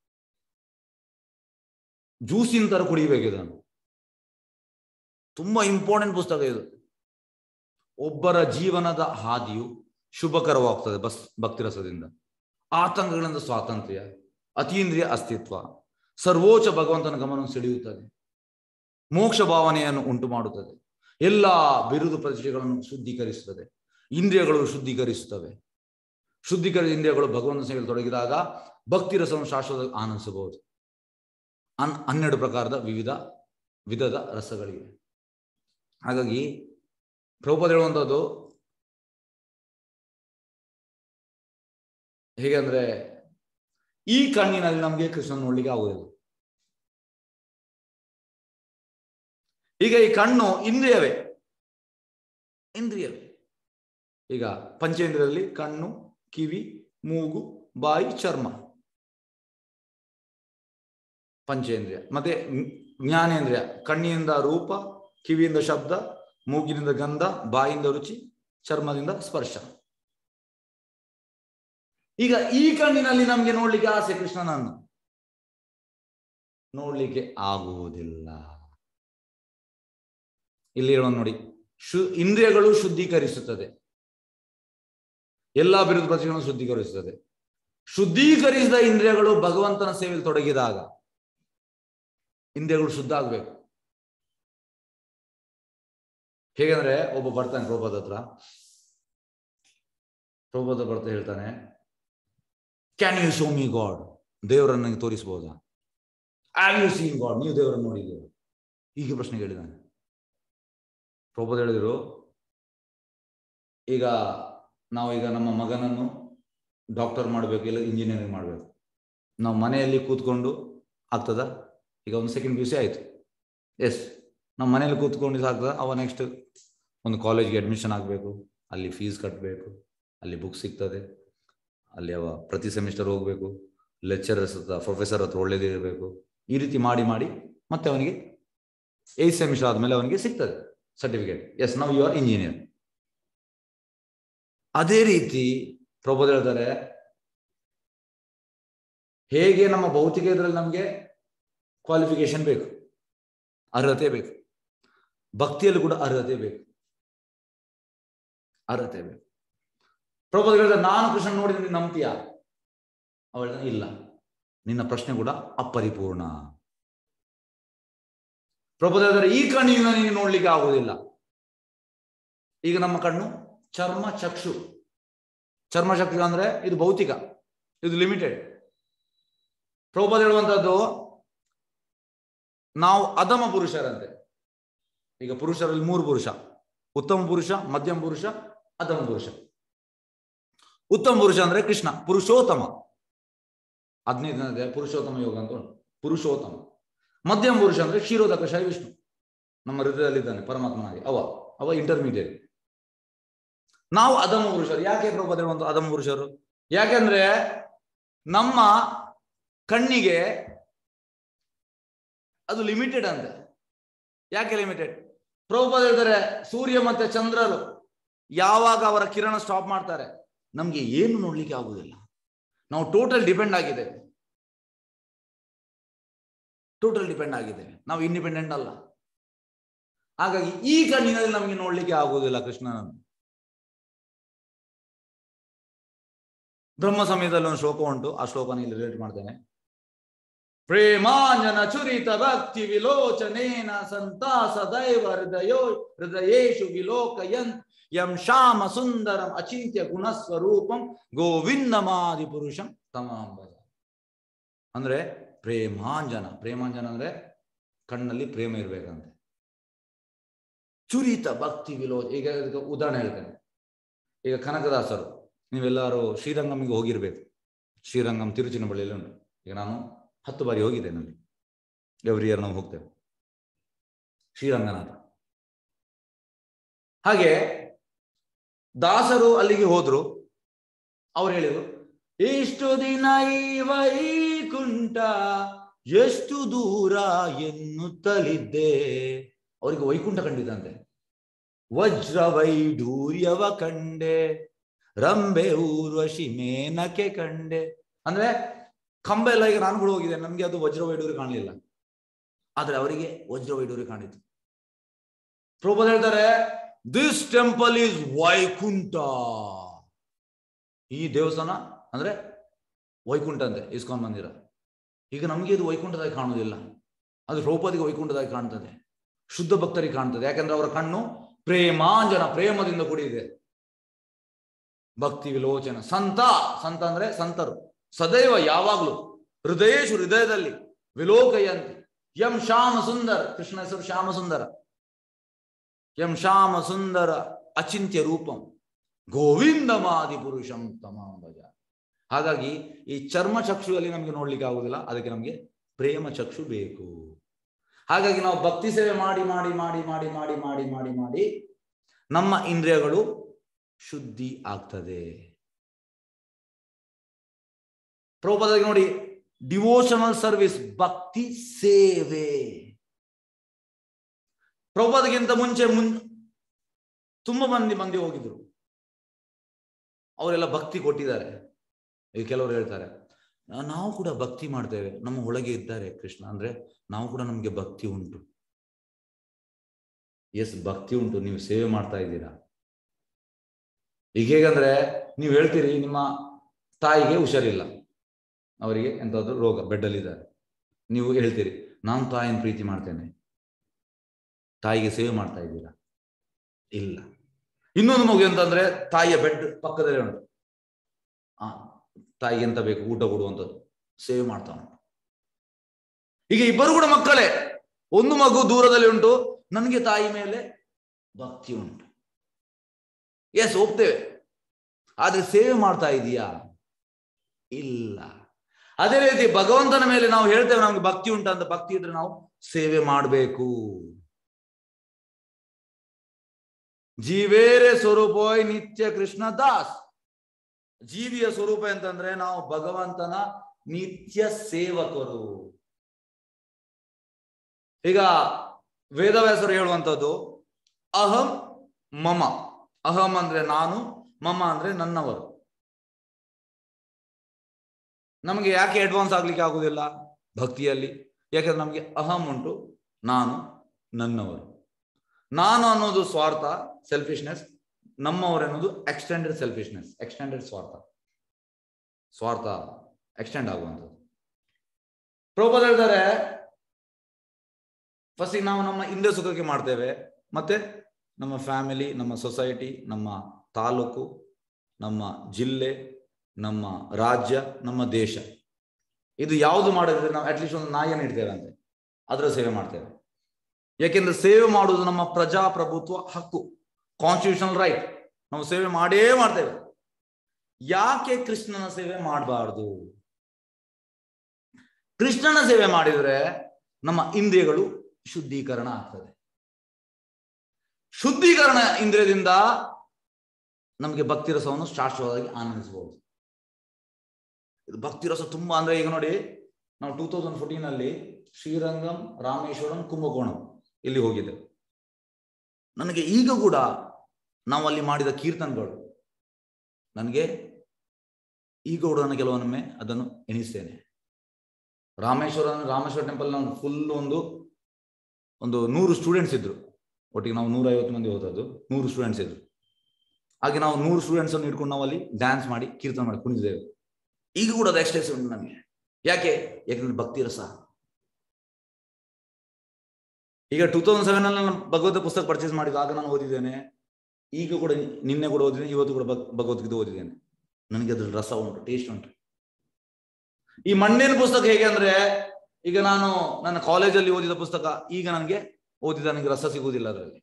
ಜ್ಯೂಸಿನ ತರ ಕುಡಿಬೇಕು ಇದನ್ನು ತುಂಬಾ ಇಂಪಾರ್ಟೆಂಟ್ ಪುಸ್ತಕ ಇದು ಒಬ್ಬರ ಜೀವನದ ಹಾದಿಯು ಶುಭಕರವಾಗ್ತದೆ ಬಸ್ ಭಕ್ತಿರಸದಿಂದ ಆತಂಕಗಳಿಂದ ಸ್ವಾತಂತ್ರ್ಯ ಅತೀಂದ್ರಿಯ ಅಸ್ತಿತ್ವ ಸರ್ವೋಚ್ಚ ಭಗವಂತನ ಗಮನ ಸೆಳೆಯುತ್ತದೆ ಮೋಕ್ಷ ಭಾವನೆಯನ್ನು ಉಂಟು ಮಾಡುತ್ತದೆ ಎಲ್ಲ ಬಿರುದು ಪ್ರತಿಷ್ಠೆಗಳನ್ನು ಶುದ್ಧೀಕರಿಸುತ್ತದೆ ಇಂದ್ರಿಯಗಳು ಶುದ್ಧೀಕರಿಸುತ್ತವೆ ಶುದ್ಧೀಕರಿಸಿದ ಇಂದ್ರಿಯಗಳು ಭಗವಂತನ ಸೇವೆಯಲ್ಲಿ ತೊಡಗಿದಾಗ ಭಕ್ತಿ ರಸವನ್ನು ಶಾಶ್ವತ ಆನಂದಿಸಬಹುದು ಅನ್ ಹನ್ನೆರಡು ಪ್ರಕಾರದ ವಿವಿಧ ವಿಧದ ರಸಗಳಿವೆ ಹಾಗಾಗಿ ಪ್ರಭುಪಾದ ಹೇಳುವಂಥದ್ದು ಹೇಗೆ ಅಂದ್ರೆ ಈ ಕಣ್ಣಿನಲ್ಲಿ ನಮಗೆ ಕೃಷ್ಣ ನೋಡ್ಲಿಕ್ಕೆ ಆಗುವುದಿಲ್ಲ ಈಗ ಈ ಕಣ್ಣು ಇಂದ್ರಿಯವೇ ಇಂದ್ರಿಯವೇ ಈಗ ಪಂಚೇಂದ್ರಿಯದಲ್ಲಿ ಕಣ್ಣು ಕಿವಿ ಮೂಗು ಬಾಯಿ ಚರ್ಮ ಪಂಚೇಂದ್ರಿಯ ಮತ್ತೆ ಜ್ಞಾನೇಂದ್ರಿಯ ಕಣ್ಣಿನಿಂದ ರೂಪ ಕಿವಿಯಿಂದ ಶಬ್ದ ಮೂಗಿನಿಂದ ಗಂಧ ಬಾಯಿಂದ ರುಚಿ ಚರ್ಮದಿಂದ ಸ್ಪರ್ಶ ಈಗ ಈ ಕಣ್ಣಿನಲ್ಲಿ ನಮ್ಗೆ ನೋಡ್ಲಿಕ್ಕೆ ಆಸೆ ಕೃಷ್ಣನನ್ನು ನೋಡ್ಲಿಕ್ಕೆ ಆಗುವುದಿಲ್ಲ ಇಲ್ಲಿ ನೋಡಿ ಶು ಇಂದ್ರಿಯಗಳು ಶುದ್ಧೀಕರಿಸುತ್ತದೆ ಎಲ್ಲಾ ಬಿರುದು ಪ್ರತಿಗಳನ್ನು ಶುದ್ಧೀಕರಿಸುತ್ತದೆ ಶುದ್ಧೀಕರಿಸಿದ ಇಂದ್ರಿಯಗಳು ಭಗವಂತನ ಸೇವೆಯಲ್ಲಿ ತೊಡಗಿದಾಗ ಇಂದ್ರಿಯಗಳು ಶುದ್ಧ ಆಗ್ಬೇಕು ಹೇಗಂದ್ರೆ ಒಬ್ಬ ಬರ್ತಾನೆ ಪ್ರಭುಪಾದ ಹತ್ರ ಪ್ರಭುಪಾದ ಬರ್ತಾ ಹೇಳ್ತಾನೆ can you show me God ದೇವರನ್ನು ನನಗೆ ತೋರಿಸಬಹುದಾ ಆರ್ ಯು ಸೀನ್ ಗಾಡ್ ನೀವು ದೇವರನ್ನು ನೋಡಿದ್ದೀರ ಹೀಗೆ ಪ್ರಶ್ನೆ ಕೇಳಿದಾನೆ ಪ್ರಭುಪಾದ ಹೇಳಿದ್ರು ಈಗ ನಾವು ಈಗ ನಮ್ಮ ಮಗನನ್ನು ಡಾಕ್ಟರ್ ಮಾಡಬೇಕು ಇಲ್ಲ ಇಂಜಿನಿಯರಿಂಗ್ ಮಾಡಬೇಕು ನಾವು ಮನೆಯಲ್ಲಿ ಕೂತ್ಕೊಂಡು ಆಗ್ತದ ಈಗ ಒಂದು ಸೆಕೆಂಡ್ ಪಿ ಸಿ ಆಯ್ತು ಎಸ್ ನಮ್ಮ ಮನೇಲಿ ಕೂತ್ಕೊಂಡು ಆಗ್ತದ ಅವ ನೆಕ್ಸ್ಟ್ ಒಂದು ಕಾಲೇಜ್ಗೆ ಅಡ್ಮಿಷನ್ ಆಗಬೇಕು ಅಲ್ಲಿ ಫೀಸ್ ಕಟ್ಟಬೇಕು ಅಲ್ಲಿ ಬುಕ್ ಸಿಗ್ತದೆ ಅಲ್ಲಿ ಅವ ಪ್ರತಿ ಸೆಮಿಸ್ಟರ್ ಹೋಗಬೇಕು ಲೆಕ್ಚರರ್ಸ್ ಹತ್ರ ಪ್ರೊಫೆಸರ್ ಹತ್ರ ಒಳ್ಳೇದಿರಬೇಕು ಈ ರೀತಿ ಮಾಡಿ ಮಾಡಿ ಮತ್ತೆ ಅವನಿಗೆ ಏತ್ ಸೆಮಿಸ್ಟರ್ ಆದಮೇಲೆ ಅವನಿಗೆ ಸಿಗ್ತದೆ ಸರ್ಟಿಫಿಕೇಟ್ ಎಸ್ ನಾವು ಯು ಆರ್ ಇಂಜಿನಿಯರ್ ಅದೇ ರೀತಿ ಪ್ರಭುದ ಹೇಳ್ತಾರೆ ಹೇಗೆ ನಮ್ಮ ಭೌತಿಕ ಇದರಲ್ಲಿ ನಮಗೆ ಕ್ವಾಲಿಫಿಕೇಶನ್ ಬೇಕು ಅರ್ಹತೆ ಬೇಕು ಭಕ್ತಿಯಲ್ಲಿ ಕೂಡ ಅರ್ಹತೆ ಬೇಕು ಅರ್ಹತೆ ಬೇಕು ಪ್ರಭುಪಾದ ಹೇಳಿದ ನಾನು ಕೃಷ್ಣ ನೋಡಿದ್ರೆ ನೀನು ನಂಬ್ತೀಯ ಅವಳ ಇಲ್ಲ ನಿನ್ನ ಪ್ರಶ್ನೆ ಕೂಡ ಅಪರಿಪೂರ್ಣ ಪ್ರಭುಪಾದ ಹೇಳಿದ್ರೆ ಈ ಕಣ್ಣಿನಿಂದ ನೀನು ನೋಡ್ಲಿಕ್ಕೆ ಆಗುವುದಿಲ್ಲ ಈಗ ನಮ್ಮ ಕಣ್ಣು ಚರ್ಮ ಚಕ್ಷು ಚರ್ಮ ಚಕ್ಷು ಅಂದ್ರೆ ಇದು ಭೌತಿಕ ಇದು ಲಿಮಿಟೆಡ್ ಪ್ರಭುಪಾದ ಹೇಳುವಂತದ್ದು ನಾವು ಅಧಮ ಪುರುಷರಂತೆ ಈಗ ಪುರುಷರಲ್ಲಿ ಮೂರು ಪುರುಷ ಉತ್ತಮ ಪುರುಷ ಮಧ್ಯಮ ಪುರುಷ ಅಧಮ ಪುರುಷ ಉತ್ತಮ ಪುರುಷ ಅಂದ್ರೆ ಕೃಷ್ಣ ಪುರುಷೋತ್ತಮ ಹದಿನೈದು ದಿನದ ಪುರುಷೋತ್ತಮ ಯೋಗ ಅಂತ ಉಂಟು ಪುರುಷೋತ್ತಮ ಮಧ್ಯಮ ಪುರುಷ ಅಂದ್ರೆ ಕ್ಷೀರೋದಕ ಶೈ ವಿಷ್ಣು ನಮ್ಮ ಹೃದಯದಲ್ಲಿದ್ದಾನೆ ಪರಮಾತ್ಮನಾಗಿ ಅವ ಅವ ಇಂಟರ್ಮೀಡಿಯೇಟ್ ನಾವು ಅಧಮ ಪುರುಷರು ಯಾಕೆ ಪ್ರಭುಪಾದ ಹೇಳುವಂತ ಅಧಮ ಪುರುಷರು ಯಾಕೆಂದ್ರೆ ನಮ್ಮ ಕಣ್ಣಿಗೆ ಅದು ಲಿಮಿಟೆಡ್ ಅಂತೆ ಯಾಕೆ ಲಿಮಿಟೆಡ್ ಪ್ರಭುಪಾದ ಹೇಳ್ತಾರೆ ಸೂರ್ಯ ಮತ್ತೆ ಚಂದ್ರರು ಯಾವಾಗ ಅವರ ಕಿರಣ ಸ್ಟಾಪ್ ಮಾಡ್ತಾರೆ ನಮ್ಗೆ ಏನು ನೋಡ್ಲಿಕ್ಕೆ ಆಗುದಿಲ್ಲ ನಾವು ಟೋಟಲ್ ಡಿಪೆಂಡ್ ಆಗಿದ್ದೇವೆ ಟೋಟಲ್ ಡಿಪೆಂಡ್ ಆಗಿದ್ದೇವೆ ನಾವು ಇಂಡಿಪೆಂಡೆಂಟ್ ಅಲ್ಲ ಹಾಗಾಗಿ ಈ ಕಣ್ಣಿನಲ್ಲಿ ನಮಗೆ ನೋಡ್ಲಿಕ್ಕೆ ಆಗುವುದಿಲ್ಲ ಕೃಷ್ಣನನ್ನು ಬ್ರಹ್ಮ ಸಮಯದಲ್ಲಿ ಒಂದು ಶ್ಲೋಕ ಉಂಟು ಆ ಶ್ಲೋಕನ ಇಲ್ಲಿ ರಿಲೇಟ್ ಮಾಡ್ತೇನೆ ಪ್ರೇಮಾಂಜನ ಚುರಿತ ಭಕ್ತಿ ವಿಲೋಚನೇನ ಸಂತ ಸದೈವ ಹೃದಯೋ ಹೃದಯೇಶು ವಿಲೋಕಯನ್ ಯಂ ಶ್ಯಾಮ ಸುಂದರಂ ಅಚಿಂತ್ಯ ಗುಣಸ್ವರೂಪಂ ಗೋವಿಂದಮಾದಿ ಪುರುಷಂ ತಮಾಂಬಜ ಅಂದ್ರೆ ಪ್ರೇಮಾಂಜನ ಪ್ರೇಮಾಂಜನ ಅಂದ್ರೆ ಕಣ್ಣಲ್ಲಿ ಪ್ರೇಮ ಇರ್ಬೇಕಂತೆ ಚುರಿತ ಭಕ್ತಿ ವಿಲೋಚ ಈಗ ಇದಕ್ಕೆ ಉದಾಹರಣೆ ಹೇಳ್ತೇನೆ ಈಗ ಕನಕದಾಸರು ನೀವೆಲ್ಲರೂ ಶ್ರೀರಂಗಮಿಗೆ ಹೋಗಿರ್ಬೇಕು ಶ್ರೀರಂಗಂ ತಿರುಚಿನ ಬಳಿಯಲ್ಲಿ ಉಂಟು ಈಗ ನಾನು ಹತ್ತು ಬಾರಿ ಹೋಗಿದ್ದೇನೆ ಅಲ್ಲಿ ಎವ್ರಿ ಇಯರ್ ನಾವು ಹೋಗ್ತೇವೆ ಶ್ರೀರಂಗನಾಥ ಹಾಗೆ ದಾಸರು ಅಲ್ಲಿಗೆ ಹೋದ್ರು ಅವ್ರು ಹೇಳಿದ್ರು ಇಷ್ಟು ದಿನ ಈ ವೈಕುಂಠ ಎಷ್ಟು ದೂರ ಎನ್ನುತ್ತಲಿದ್ದೆ ಅವರಿಗೆ ವೈಕುಂಠ ಕಂಡಿದಂತೆ ವಜ್ರ ವೈಢೂರ್ಯವ ಕಂಡೆ ರಂಬೆ ಊರ್ವಶಿ ಮೇನಕೆ ಕಂಡೆ ಅಂದ್ರೆ ಕಂಬ ಎಲ್ಲ ಈಗ ನಾನು ಕೂಡ ಹೋಗಿದೆ ನಮ್ಗೆ ಅದು ವಜ್ರ ವೈಡೂರಿ ಕಾಣಲಿಲ್ಲ ಆದ್ರೆ ಅವರಿಗೆ ವಜ್ರ ವೈಡೂರಿ ಕಾಣಿತು ಪ್ರಭುಪಾದ ಹೇಳ್ತಾರೆ ದಿಸ್ ಟೆಂಪಲ್ ಈಸ್ ವೈಕುಂಠ ಈ ದೇವಸ್ಥಾನ ಅಂದ್ರೆ ವೈಕುಂಠ ಅಂತೆ ಇಸ್ಕಾನ್ ಮಂದಿರ ಈಗ ನಮಗೆ ಇದು ವೈಕುಂಠದಾಗಿ ಕಾಣುವುದಿಲ್ಲ ಅದು ಪ್ರಭುಪಾದಿಗೆ ವೈಕುಂಠದಾಗಿ ಕಾಣ್ತದೆ ಶುದ್ಧ ಭಕ್ತರಿಗೆ ಕಾಣ್ತದೆ ಯಾಕಂದ್ರೆ ಅವರ ಕಣ್ಣು ಪ್ರೇಮಾಂಜನ ಪ್ರೇಮದಿಂದ ಕೂಡಿದೆ ಭಕ್ತಿ ವಿಲೋಚನ ಸಂತ ಸಂತ ಅಂದ್ರೆ ಸಂತರು ಸದೈವ ಯಾವಾಗ್ಲೂ ಹೃದಯೇಶು ಹೃದಯದಲ್ಲಿ ವಿಲೋಕಯಂತಿ ಯಂ ಶ್ಯಾಮ ಸುಂದರ ಕೃಷ್ಣ ಹೆಸರು ಶ್ಯಾಮ ಸುಂದರ ಯಂ ಶ್ಯಾಮ ಸುಂದರ ಅಚಿಂತ್ಯ ರೂಪಂ ಗೋವಿಂದಮಾದಿ ಪುರುಷಂ ತಮಾಂಬಜ ಹಾಗಾಗಿ ಈ ಚರ್ಮ ಚಕ್ಷುವಲ್ಲಿ ನಮಗೆ ನೋಡ್ಲಿಕ್ಕೆ ಆಗುದಿಲ್ಲ ಅದಕ್ಕೆ ನಮಗೆ ಪ್ರೇಮ ಚಕ್ಷು ಬೇಕು ಹಾಗಾಗಿ ನಾವು ಭಕ್ತಿ ಸೇವೆ ಮಾಡಿ ಮಾಡಿ ಮಾಡಿ ಮಾಡಿ ಮಾಡಿ ಮಾಡಿ ಮಾಡಿ ಮಾಡಿ ನಮ್ಮ ಇಂದ್ರಿಯಗಳು ಶುದ್ಧಿ ಆಗ್ತದೆ ಪ್ರಭುಪಾದಕ್ಕೆ ನೋಡಿ ಡಿವೋಷನಲ್ ಸರ್ವಿಸ್ ಭಕ್ತಿ ಸೇವೆ ಪ್ರಭುಪಾದಕ್ಕಿಂತ ಮುಂಚೆ ಮುನ್ ತುಂಬಾ ಮಂದಿ ಮಂದಿ ಹೋಗಿದ್ರು ಅವರೆಲ್ಲ ಭಕ್ತಿ ಕೊಟ್ಟಿದ್ದಾರೆ ಈಗ ಕೆಲವರು ಹೇಳ್ತಾರೆ ನಾವು ಕೂಡ ಭಕ್ತಿ ಮಾಡ್ತೇವೆ ನಮ್ಮ ಒಳಗೆ ಇದ್ದಾರೆ ಕೃಷ್ಣ ಅಂದ್ರೆ ನಾವು ಕೂಡ ನಮ್ಗೆ ಭಕ್ತಿ ಉಂಟು ಎಸ್ ಭಕ್ತಿ ಉಂಟು ನೀವು ಸೇವೆ ಮಾಡ್ತಾ ಇದ್ದೀರಾ ಈಗ ಹೇಗಂದ್ರೆ ನೀವು ಹೇಳ್ತೀರಿ ನಿಮ್ಮ ತಾಯಿಗೆ ಹುಷಾರಿಲ್ಲ ಅವರಿಗೆ ಎಂತಾದ್ರೂ ರೋಗ ಬೆಡ್ಡಲ್ಲಿದ್ದಾರೆ ನೀವು ಹೇಳ್ತೀರಿ ನಾನು ತಾಯಿನ ಪ್ರೀತಿ ಮಾಡ್ತೇನೆ ತಾಯಿಗೆ ಸೇವೆ ಮಾಡ್ತಾ ಇದ್ದೀರಾ ಇಲ್ಲ ಇನ್ನೊಂದು ಮಗು ಎಂತಂದ್ರೆ ತಾಯಿಯ ಬೆಡ್ ಪಕ್ಕದಲ್ಲೇ ಉಂಟು ಆ ತಾಯಿಗೆ ಎಂತ ಬೇಕು ಊಟ ಕೊಡುವಂಥದ್ದು ಸೇವೆ ಮಾಡ್ತಾ ಉಂಟು ಈಗ ಇಬ್ಬರು ಕೂಡ ಮಕ್ಕಳೇ ಒಂದು ಮಗು ದೂರದಲ್ಲಿ ಉಂಟು ನನಗೆ ತಾಯಿ ಮೇಲೆ ಭಕ್ತಿ ಉಂಟು ಎಸ್ ಹೋಗ್ತೇವೆ ಆದ್ರೆ ಸೇವೆ ಮಾಡ್ತಾ ಇದೀಯಾ ಇಲ್ಲ ಅದೇ ರೀತಿ ಭಗವಂತನ ಮೇಲೆ ನಾವು ಹೇಳ್ತೇವೆ ನಮ್ಗೆ ಭಕ್ತಿ ಉಂಟು ಅಂತ ಭಕ್ತಿ ಇದ್ರೆ ನಾವು ಸೇವೆ ಮಾಡಬೇಕು ಜೀವೇರೆ ಸ್ವರೂಪೋಯ್ ನಿತ್ಯ ಕೃಷ್ಣ ದಾಸ್ ಜೀವಿಯ ಸ್ವರೂಪ ಅಂತಂದ್ರೆ ನಾವು ಭಗವಂತನ ನಿತ್ಯ ಸೇವಕರು ಈಗ ವೇದವ್ಯಾಸರು ಹೇಳುವಂಥದ್ದು ಅಹಂ ಮಮ ಅಹಂ ಅಂದ್ರೆ ನಾನು ಮಮ ಅಂದ್ರೆ ನನ್ನವರು ನಮಗೆ ಯಾಕೆ ಅಡ್ವಾನ್ಸ್ ಆಗ್ಲಿಕ್ಕೆ ಆಗುದಿಲ್ಲ ಭಕ್ತಿಯಲ್ಲಿ ಯಾಕಂದ್ರೆ ನಮಗೆ ಅಹಂ ಉಂಟು ನಾನು ನನ್ನವರು ನಾನು ಅನ್ನೋದು ಸ್ವಾರ್ಥ ಸೆಲ್ಫಿಶ್ನೆಸ್ ನಮ್ಮವರು ಅನ್ನೋದು ಎಕ್ಸ್ಟೆಂಡೆಡ್ ಸೆಲ್ಫಿಶ್ನೆಸ್ ಎಕ್ಸ್ಟೆಂಡೆಡ್ ಸ್ವಾರ್ಥ ಸ್ವಾರ್ಥ ಎಕ್ಸ್ಟೆಂಡ್ ಆಗುವಂಥದ್ದು ಪ್ರಭುಪಾದ ಹೇಳ್ತಾರೆ ಫಸ್ಟ್ ನಾವು ನಮ್ಮ ಹಿಂದೆ ಸುಖಕ್ಕೆ ಮಾಡ್ತೇವೆ ಮತ್ತೆ ನಮ್ಮ ಫ್ಯಾಮಿಲಿ ನಮ್ಮ ಸೊಸೈಟಿ ನಮ್ಮ ತಾಲೂಕು ನಮ್ಮ ಜಿಲ್ಲೆ ನಮ್ಮ ರಾಜ್ಯ ನಮ್ಮ ದೇಶ ಇದು ಯಾವುದು ಮಾಡಿದ್ರೆ ನಾವು ಅಟ್ಲೀಸ್ಟ್ ಒಂದು ನಾಯಿಯನ್ನು ಇಡ್ತೇವೆ ಅಂತೆ ಅದರ ಸೇವೆ ಮಾಡ್ತೇವೆ ಯಾಕೆಂದ್ರೆ ಸೇವೆ ಮಾಡುವುದು ನಮ್ಮ ಪ್ರಜಾಪ್ರಭುತ್ವ ಹಕ್ಕು ಕಾನ್ಸ್ಟಿಟ್ಯೂಷನಲ್ ರೈಟ್ ನಾವು ಸೇವೆ ಮಾಡೇ ಮಾಡ್ತೇವೆ ಯಾಕೆ ಕೃಷ್ಣನ ಸೇವೆ ಮಾಡಬಾರ್ದು ಕೃಷ್ಣನ ಸೇವೆ ಮಾಡಿದ್ರೆ ನಮ್ಮ ಇಂದ್ರಿಯಗಳು ಶುದ್ಧೀಕರಣ ಆಗ್ತದೆ ಶುದ್ಧೀಕರಣ ಇಂದ್ರಿಯದಿಂದ ನಮಗೆ ಭಕ್ತಿ ರಸವನ್ನು ಶಾಶ್ವತವಾಗಿ ಆನಂದಿಸಬಹುದು ಇದು ಭಕ್ತಿ ರಸ ತುಂಬಾ ಅಂದ್ರೆ ಈಗ ನೋಡಿ ನಾವು ಟೂ ತೌಸಂಡ್ ಫೋರ್ಟೀನ್ ಅಲ್ಲಿ ಶ್ರೀರಂಗಂ ರಾಮೇಶ್ವರಂ ಕುಂಭಕೋಣಂ ಇಲ್ಲಿ ಹೋಗಿದ್ದೆ ನನಗೆ ಈಗ ಕೂಡ ನಾವು ಅಲ್ಲಿ ಮಾಡಿದ ಕೀರ್ತನಗಳು ನನಗೆ ಈಗ ಕೂಡ ನಾನು ಕೆಲವೊಮ್ಮೆ ಅದನ್ನು ಎಣಿಸ್ತೇನೆ ರಾಮೇಶ್ವರ ರಾಮೇಶ್ವರ ಟೆಂಪಲ್ ನಾವು ಫುಲ್ ಒಂದು ಒಂದು ನೂರು ಸ್ಟೂಡೆಂಟ್ಸ್ ಇದ್ರು ಒಟ್ಟಿಗೆ ನಾವು ನೂರ ಐವತ್ತು ಮಂದಿ ಹೋದದ್ದು ನೂರು ಸ್ಟೂಡೆಂಟ್ಸ್ ಇದ್ರು ಹಾಗೆ ನಾವು ನೂರು ಸ್ಟೂಡೆಂಟ್ಸ್ ಅನ್ನು ಇಟ್ಕೊಂಡು ನಾವು ಅಲ್ಲಿ ಡ್ಯಾನ್ಸ್ ಮಾಡಿ ಕೀರ್ತನ ಮಾಡಿ ಕುಣಿದಿದ್ದೇವೆ ಈಗ ಕೂಡ ಅದು ಎಕ್ಸ್ಟೆನ್ಸ್ ಉಂಟು ನನಗೆ ಯಾಕೆ ಯಾಕಂದ್ರೆ ಭಕ್ತಿ ರಸ ಈಗ ಟೂ ತೌಸಂಡ್ ಸೆವೆನ್ ಅಲ್ಲಿ ನಾನು ಭಗವದ್ ಪುಸ್ತಕ ಪರ್ಚೇಸ್ ಮಾಡಿದಾಗ ನಾನು ಓದಿದ್ದೇನೆ ಈಗ ಕೂಡ ನಿನ್ನೆ ಕೂಡ ಓದಿದ್ದೇನೆ ಇವತ್ತು ಕೂಡ ಭಗ್- ಭಗವದ್ಗೀತೆ ಓದಿದ್ದೇನೆ ನನಗೆ ಅದ್ರ ರಸ ಉಂಟು ಟೇಸ್ಟ್ ಉಂಟು ಈ ಮಣ್ಣಿನ ಪುಸ್ತಕ ಹೇಗೆ ಅಂದ್ರೆ ಈಗ ನಾನು ನನ್ನ ಕಾಲೇಜಲ್ಲಿ ಓದಿದ ಪುಸ್ತಕ ಈಗ ನನಗೆ ಓದಿದ ನನಗೆ ರಸ ಸಿಗುವುದಿಲ್ಲ ಅದರಲ್ಲಿ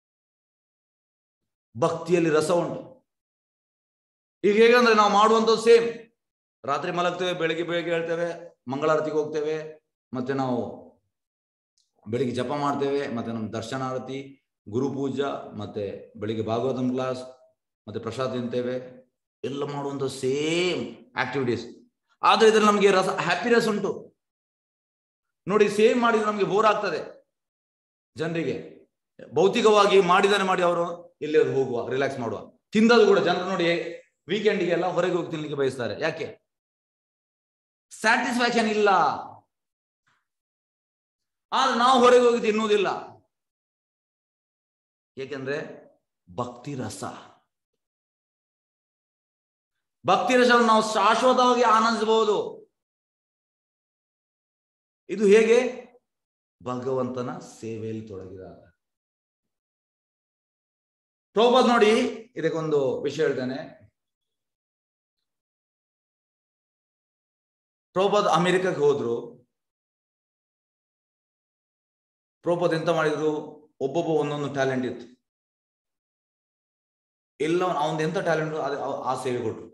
ಭಕ್ತಿಯಲ್ಲಿ ರಸ ಉಂಟು ಈಗ ಹೇಗಂದ್ರೆ ನಾವು ಮಾಡುವಂಥದ್ದು ಸೇಮ್ ರಾತ್ರಿ ಮಲಗ್ತೇವೆ ಬೆಳಿಗ್ಗೆ ಬೆಳಿಗ್ಗೆ ಹೇಳ್ತೇವೆ ಮಂಗಳಾರತಿಗೆ ಹೋಗ್ತೇವೆ ಮತ್ತೆ ನಾವು ಬೆಳಿಗ್ಗೆ ಜಪ ಮಾಡ್ತೇವೆ ಮತ್ತೆ ನಮ್ಮ ದರ್ಶನಾರತಿ ಗುರು ಪೂಜಾ ಮತ್ತೆ ಬೆಳಿಗ್ಗೆ ಭಾಗವತಂ ಕ್ಲಾಸ್ ಮತ್ತೆ ಪ್ರಸಾದ ತಿಂತೇವೆ ಎಲ್ಲ ಮಾಡುವಂಥ ಸೇಮ್ ಆಕ್ಟಿವಿಟೀಸ್ ಆದ್ರೆ ಇದ್ರಲ್ಲಿ ನಮಗೆ ರಸ ಹ್ಯಾಪಿನೆಸ್ ಉಂಟು ನೋಡಿ ಸೇಮ್ ಮಾಡಿದ್ರೆ ನಮಗೆ ಬೋರ್ ಆಗ್ತದೆ ಜನರಿಗೆ ಭೌತಿಕವಾಗಿ ಮಾಡಿದಾನೆ ಮಾಡಿ ಅವರು ಇಲ್ಲಿ ಹೋಗುವ ರಿಲ್ಯಾಕ್ಸ್ ಮಾಡುವ ತಿಂದದ್ದು ಕೂಡ ಜನರು ನೋಡಿ ವೀಕೆಂಡ್ಗೆ ಎಲ್ಲ ಹೊರಗೆ ಹೋಗಿ ತಿನ್ಲಿಕ್ಕೆ ಬಯಸ್ತಾರೆ ಯಾಕೆ ಸ್ಯಾಟಿಸ್ಫ್ಯಾಕ್ಷನ್ ಇಲ್ಲ ಆದ್ರೆ ನಾವು ಹೊರಗೆ ಹೋಗಿ ತಿನ್ನುವುದಿಲ್ಲ ಏಕೆಂದ್ರೆ ಭಕ್ತಿ ರಸ ಭಕ್ತಿ ರಸವನ್ನು ನಾವು ಶಾಶ್ವತವಾಗಿ ಆನಂದಿಸಬಹುದು ಇದು ಹೇಗೆ ಭಗವಂತನ ಸೇವೆಯಲ್ಲಿ ತೊಡಗಿದಾಗ ಪ್ರಭುಪಾದ್ ನೋಡಿ ಇದಕ್ಕೊಂದು ವಿಷಯ ಹೇಳ್ತೇನೆ ಪ್ರಭುಪಾದ್ ಅಮೆರಿಕಕ್ಕೆ ಹೋದ್ರು ಪ್ರಭುಪಾದ್ ಎಂತ ಮಾಡಿದ್ರು ಒಬ್ಬೊಬ್ಬ ಒಂದೊಂದು ಟ್ಯಾಲೆಂಟ್ ಇತ್ತು ಎಲ್ಲ ಅವನ್ ಎಂತ ಟ್ಯಾಲೆಂಟ್ ಆ ಸೇವೆ ಕೊಟ್ರು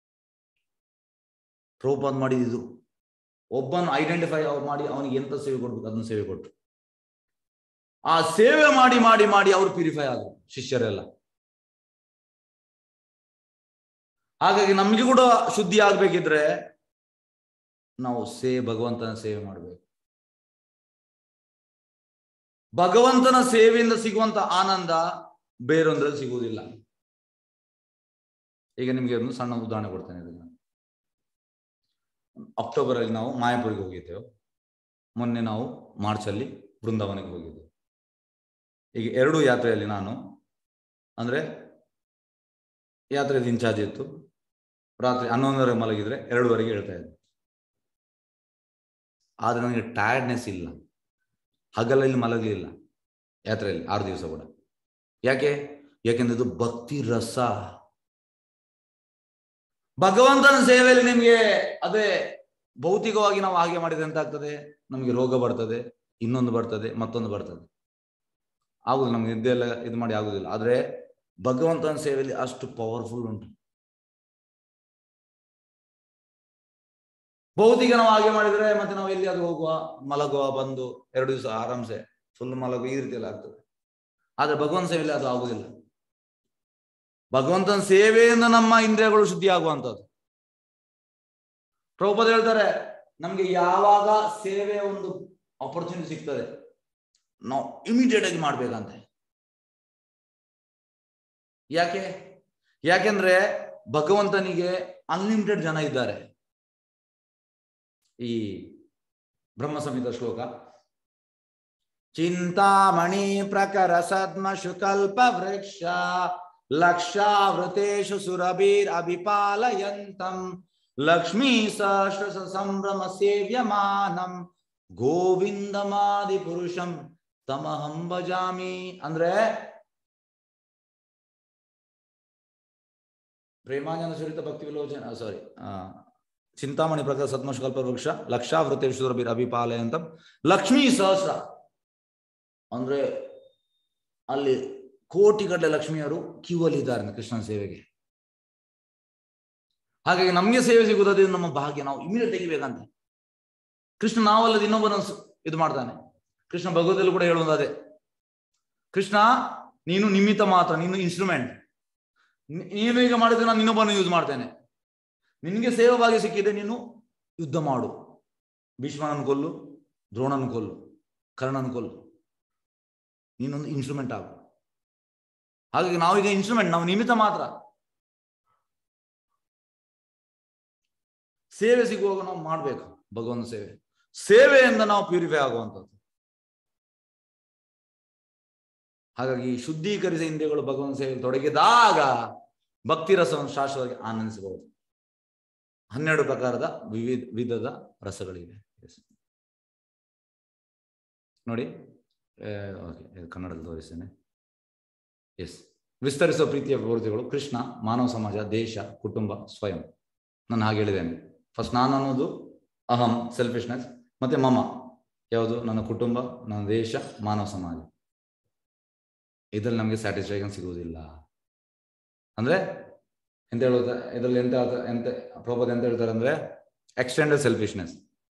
ಪ್ರಭುಪಾದ್ ಮಾಡಿದ್ದು ಒಬ್ಬನ ಐಡೆಂಟಿಫೈ ಮಾಡಿ ಅವನಿಗೆ ಎಂತ ಸೇವೆ ಕೊಡ್ಬೇಕು ಅದನ್ನ ಸೇವೆ ಕೊಟ್ರು ಆ ಸೇವೆ ಮಾಡಿ ಮಾಡಿ ಮಾಡಿ ಅವರು ಪ್ಯೂರಿಫೈ ಆದ್ರು ಶಿಷ್ಯರೆಲ್ಲ ಹಾಗಾಗಿ ನಮ್ಗೆ ಕೂಡ ಶುದ್ಧಿ ಆಗ್ಬೇಕಿದ್ರೆ ನಾವು ಸೇ ಭಗವಂತನ ಸೇವೆ ಮಾಡಬೇಕು ಭಗವಂತನ ಸೇವೆಯಿಂದ ಸಿಗುವಂತ ಆನಂದ ಬೇರೊಂದ್ರಲ್ಲಿ ಸಿಗುವುದಿಲ್ಲ ಈಗ ನಿಮ್ಗೆ ಒಂದು ಸಣ್ಣ ಉದಾಹರಣೆ ಕೊಡ್ತೇನೆ ಇದನ್ನ ಅಕ್ಟೋಬರ್ ಅಲ್ಲಿ ನಾವು ಮಾಯಾಪುರಿಗೆ ಹೋಗಿದ್ದೆವು ಮೊನ್ನೆ ನಾವು ಮಾರ್ಚ್ ಅಲ್ಲಿ ಬೃಂದಾವನಕ್ಕೆ ಹೋಗಿದ್ದೆವು ಈಗ ಎರಡು ಯಾತ್ರೆಯಲ್ಲಿ ನಾನು ಅಂದ್ರೆ ಯಾತ್ರೆದ ಇನ್ಚಾರ್ಜ್ ಇತ್ತು ರಾತ್ರಿ ಹನ್ನೊಂದರ ಮಲಗಿದ್ರೆ ಎರಡುವರೆಗೆ ಹೇಳ್ತಾ ಇದ್ದೆ ಆದ್ರೆ ನನಗೆ ಟಯರ್ಡ್ನೆಸ್ ಇಲ್ಲ ಹಗಲಲ್ಲಿ ಮಲಗಲಿಲ್ಲ ಯಾತ್ರೆಯಲ್ಲಿ ಆರು ದಿವಸ ಕೂಡ ಯಾಕೆ ಯಾಕೆಂದ್ರೆ ಇದು ಭಕ್ತಿ ರಸ ಭಗವಂತನ ಸೇವೆಯಲ್ಲಿ ನಿಮ್ಗೆ ಅದೇ ಭೌತಿಕವಾಗಿ ನಾವು ಹಾಗೆ ಮಾಡಿದ್ರೆ ಎಂತ ಆಗ್ತದೆ ನಮಗೆ ರೋಗ ಬರ್ತದೆ ಇನ್ನೊಂದು ಬರ್ತದೆ ಮತ್ತೊಂದು ಬರ್ತದೆ ಆಗುದಿಲ್ಲ ನಮ್ಗೆ ನಿದ್ದೆ ಎಲ್ಲ ಇದು ಮಾಡಿ ಆಗುದಿಲ್ಲ ಆದ್ರೆ ಭಗವಂತನ ಸೇವೆಯಲ್ಲಿ ಅಷ್ಟು ಪವರ್ಫುಲ್ ಉಂಟು ಭೌತಿಕ ನಾವು ಹಾಗೆ ಮಾಡಿದ್ರೆ ಮತ್ತೆ ನಾವು ಎಲ್ಲಿ ಅದು ಹೋಗುವ ಮಲಗುವ ಬಂದು ಎರಡು ದಿವಸ ಆರಾಮ್ಸೆ ಫುಲ್ ಮಲಗು ಈ ರೀತಿ ಎಲ್ಲ ಆಗ್ತದೆ ಆದ್ರೆ ಭಗವಂತ ಸೇವೆಯಲ್ಲಿ ಅದು ಆಗುದಿಲ್ಲ ಭಗವಂತನ ಸೇವೆಯಿಂದ ನಮ್ಮ ಇಂದ್ರಿಯಗಳು ಶುದ್ಧಿ ಆಗುವಂಥದ್ದು ಪ್ರಭುಪದ ಹೇಳ್ತಾರೆ ನಮ್ಗೆ ಯಾವಾಗ ಸೇವೆಯ ಒಂದು ಆಪರ್ಚುನಿಟಿ ಸಿಗ್ತದೆ ನಾವು ಇಮಿಡಿಯೇಟ್ ಆಗಿ ಮಾಡ್ಬೇಕಂತೆ ಯಾಕೆ ಯಾಕೆಂದ್ರೆ ಭಗವಂತನಿಗೆ ಅನ್ಲಿಮಿಟೆಡ್ ಜನ ಇದ್ದಾರೆ ಈ ಬ್ರಹ್ಮ ಸಂಹಿತ ಶ್ಲೋಕ ಚಿಂತಾಮಣಿ ಪ್ರಕರ ಸದ್ಮಶು ಕಲ್ಪ ವೃಕ್ಷ ಲಕ್ಷಾವೃತೇಶು ಸುರಭೀರ್ ಅಭಿಪಾಲಯಂತಂ ಲಕ್ಷ್ಮೀ ಸಹಸ್ರ ಸಂಭ್ರಮ ಸೇವ್ಯಮಾನಂ ಗೋವಿಂದಮಾದಿ ಪುರುಷಂ ತಮಹಂ ಭಜಾಮಿ ಅಂದ್ರೆ ಪ್ರೇಮಾಂಜನ ಸುರಿತ ಭಕ್ತಿ ವಿಲೋಚನ ಸಾರಿ ಚಿಂತಾಮಣಿ ಪ್ರಕಾರ ಸದ್ಮಶ ಕಲ್ಪ ವೃಕ್ಷ ಲಕ್ಷಾವೃತೇಶ್ವರ ಅಭಿಪಾಲಯ ಅಂತ ಲಕ್ಷ್ಮೀ ಸಹಸ್ರ ಅಂದ್ರೆ ಅಲ್ಲಿ ಕೋಟಿಗಟ್ಟಲೆ ಲಕ್ಷ್ಮಿಯರು ಕ್ಯೂ ಅಲ್ಲಿ ಇದ್ದಾರೆ ಕೃಷ್ಣನ ಸೇವೆಗೆ ಹಾಗಾಗಿ ನಮ್ಗೆ ಸೇವೆ ಸಿಗುತ್ತದೆ ನಮ್ಮ ಭಾಗ್ಯ ನಾವು ಇಮಿಡಿಯೇಟ್ ತೆಗಿಬೇಕಂತ ಕೃಷ್ಣ ನಾವಲ್ಲದ ಇನ್ನೊಬ್ಬನ ಇದು ಮಾಡ್ತಾನೆ ಕೃಷ್ಣ ಭಗವತಲ್ಲೂ ಕೂಡ ಹೇಳುವುದು ಅದೇ ಕೃಷ್ಣ ನೀನು ನಿಮಿತ್ತ ಮಾತ್ರ ನೀನು ಇನ್ಸ್ಟ್ರೂಮೆಂಟ್ ನೀನು ಈಗ ಮಾಡಿದ್ರೆ ನಾನು ಇನ್ನೊಬ್ಬನ ಯೂಸ್ ಮಾಡ್ತೇನೆ ನಿನಗೆ ಸೇವೆ ಭಾಗ್ಯ ಸಿಕ್ಕಿದೆ ನೀನು ಯುದ್ಧ ಮಾಡು ಭೀಷ್ಮನನ್ನು ಕೊಲ್ಲು ದ್ರೋಣನ ಕೊಲ್ಲು ಕರ್ಣನ ಕೊಲ್ಲು ನೀನೊಂದು ಇನ್ಸ್ಟ್ರೂಮೆಂಟ್ ಆಗು ಹಾಗಾಗಿ ನಾವೀಗ ಇನ್ಸ್ಟ್ರೂಮೆಂಟ್ ನಾವು ನಿಮಿತ್ತ ಮಾತ್ರ ಸೇವೆ ಸಿಗುವಾಗ ನಾವು ಮಾಡ್ಬೇಕು ಭಗವಂತ ಸೇವೆ ಸೇವೆಯಿಂದ ನಾವು ಪ್ಯೂರಿಫೈ ಆಗುವಂಥದ್ದು ಹಾಗಾಗಿ ಶುದ್ಧೀಕರಿಸಿದ ಇಂದ್ರಿಯಗಳು ಭಗವಂತ ಸೇವೆ ತೊಡಗಿದಾಗ ಭಕ್ತಿ ರಸವನ್ನು ಶಾಶ್ವತವಾಗಿ ಆನಂದಿಸಬಹುದು ಹನ್ನೆರಡು ಪ್ರಕಾರದ ವಿವಿಧ ವಿಧದ ರಸಗಳಿವೆ Yes. ನೋಡಿ ಓಕೆ ಕನ್ನಡದಲ್ಲಿ ತೋರಿಸ್ತೇನೆ ಎಸ್ ವಿಸ್ತರಿಸುವ ಪ್ರೀತಿಯ ಪ್ರವೃತ್ತಿಗಳು ಕೃಷ್ಣ ಮಾನವ ಸಮಾಜ ದೇಶ ಕುಟುಂಬ ಸ್ವಯಂ ನಾನು ಹಾಗೆ ಹೇಳಿದ್ದೇನೆ ಫಸ್ಟ್ ನಾನು ಅನ್ನೋದು ಅಹಂ ಸೆಲ್ಫಿಶ್ನೆಸ್ ಮತ್ತೆ ಮಮ ಯಾವುದು ನನ್ನ ಕುಟುಂಬ ನನ್ನ ದೇಶ ಮಾನವ ಸಮಾಜ ಇದ್ರಲ್ಲಿ ನಮಗೆ ಸ್ಯಾಟಿಸ್ಫ್ಯಾಕ್ಷನ್ ಸಿಗುವುದಿಲ್ಲ ಅಂದ್ರೆ ಎಂತ ಹೇಳುತ್ತ ಇದರಲ್ಲಿ ಎಂತ ಅರ್ಥ- ಎಂತ ಪ್ರಭೋದ ಎಂತ ಹೇಳ್ತಾರೆ ಅಂದ್ರೆ ಎಕ್ಸ್ಟೆಂಡೆಡ್ ಸೆಲ್ಫಿಶ್ನೆಸ್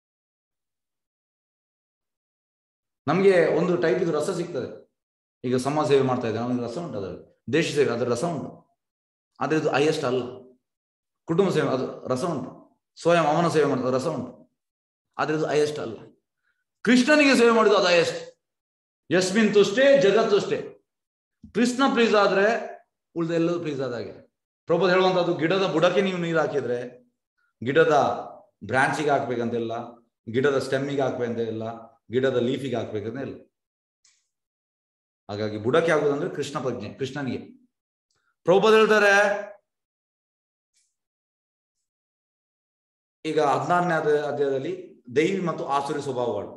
ನಮಗೆ ಒಂದು ಟೈಪ್ ಇದು ರಸ ಸಿಗ್ತದೆ ಈಗ ಸಮಾಜ ಸೇವೆ ಮಾಡ್ತಾ ಇದ್ದಾರೆ ನಮಗೆ ರಸ ಉಂಟು ಅದರಲ್ಲಿ ದೇಶ ಸೇವೆ ಅದರ ರಸ ಉಂಟು ಆದರೆ ಇದು ಹೈಯೆಸ್ಟ್ ಅಲ್ಲ ಕುಟುಂಬ ಸೇವೆ ಅದು ರಸ ಉಂಟು ಸ್ವಯಂ ಅವನ ಸೇವೆ ಮಾಡೋದು ರಸ ಉಂಟು ಆದರೆ ಇದು ಹೈಯೆಸ್ಟ್ ಅಲ್ಲ ಕೃಷ್ಣನಿಗೆ ಸೇವೆ ಮಾಡಿದ್ದು ಅದು ಹೈಯೆಸ್ಟ್ ಯಸ್ಮಿನ್ ತುಷ್ಟೇ ಜಗತ್ತುಷ್ಟೇ ಕೃಷ್ಣ ಪ್ಲೀಸ್ ಆದ್ರೆ ಉಳ್ದ ಎಲ್ಲರೂ ಪ್ಲೀಸ್ ಆದಾಗೆ ಪ್ರಭು ಹೇಳುವಂತದ್ದು ಗಿಡದ ಬುಡಕ್ಕೆ ನೀವು ನೀರು ಹಾಕಿದ್ರೆ ಗಿಡದ ಬ್ರಾಂಚಿಗೆ ಹಾಕ್ಬೇಕಂತಿಲ್ಲ ಗಿಡದ ಸ್ಟೆಮ್ಮಿಗೆ ಹಾಕ್ಬೇಕಂತ ಇಲ್ಲ ಗಿಡದ ಲೀಫಿಗೆ ಹಾಕ್ಬೇಕಂತ ಇಲ್ಲ ಹಾಗಾಗಿ ಬುಡಕ್ಕೆ ಆಗುದಂದ್ರೆ ಕೃಷ್ಣ ಪ್ರಜ್ಞೆ ಕೃಷ್ಣನಿಗೆ ಪ್ರಭುಪದ ಹೇಳ್ತಾರೆ ಈಗ ಹದಿನಾರನೇ ಅಧ್ಯಾಯದಲ್ಲಿ ದೈವಿ ಮತ್ತು ಆಸುರಿ ಸ್ವಭಾವಗಳು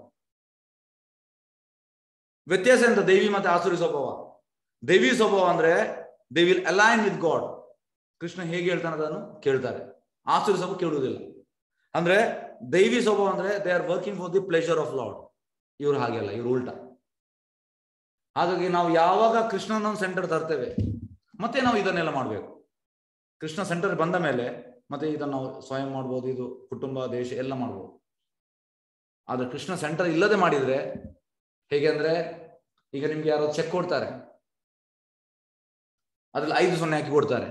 ವ್ಯತ್ಯಾಸ ಎಂತ ದೈವಿ ಮತ್ತೆ ಆಸುರಿ ಸ್ವಭಾವ ದೈವಿ ಸ್ವಭಾವ ಅಂದ್ರೆ they will align with God Krishna ಹೇಗೆ ಹೇಳ್ತಾನೆ ಅದನ್ನು ಕೇಳ್ತಾರೆ ಆಸುರಿ ಸ್ವಭಾವ ಕೇಳುವುದಿಲ್ಲ ಅಂದ್ರೆ ದೈವಿ ಸ್ವಭಾವ ಅಂದ್ರೆ they are working for the pleasure of Lord ಇವ್ರು ಹಾಗೆಲ್ಲ ಇವ್ರು ಉಲ್ಟಾ ಹಾಗಾಗಿ ನಾವು ಯಾವಾಗ ಕೃಷ್ಣನ ಸೆಂಟರ್ ತರ್ತೇವೆ ಮತ್ತೆ ನಾವು ಇದನ್ನೆಲ್ಲ ಮಾಡಬೇಕು ಕೃಷ್ಣ ಸೆಂಟರ್ ಬಂದ ಮೇಲೆ ಮತ್ತೆ ಇದನ್ನು ನಾವು ಸ್ವಯಂ ಮಾಡ್ಬೋದು ಇದು ಕುಟುಂಬ ದೇಶ ಎಲ್ಲ ಮಾಡ್ಬೋದು ಆದ್ರೆ ಕೃಷ್ಣ ಸೆಂಟರ್ ಇಲ್ಲದೆ ಮಾಡಿದ್ರೆ ಹೇಗೆ ಅಂದ್ರೆ ಈಗ ನಿಮ್ಗೆ ಯಾರೋ ಚೆಕ್ ಕೊಡ್ತಾರೆ ಅದ್ರಲ್ಲಿ ಐದು ಸೊನ್ನೆ ಹಾಕಿ ಕೊಡ್ತಾರೆ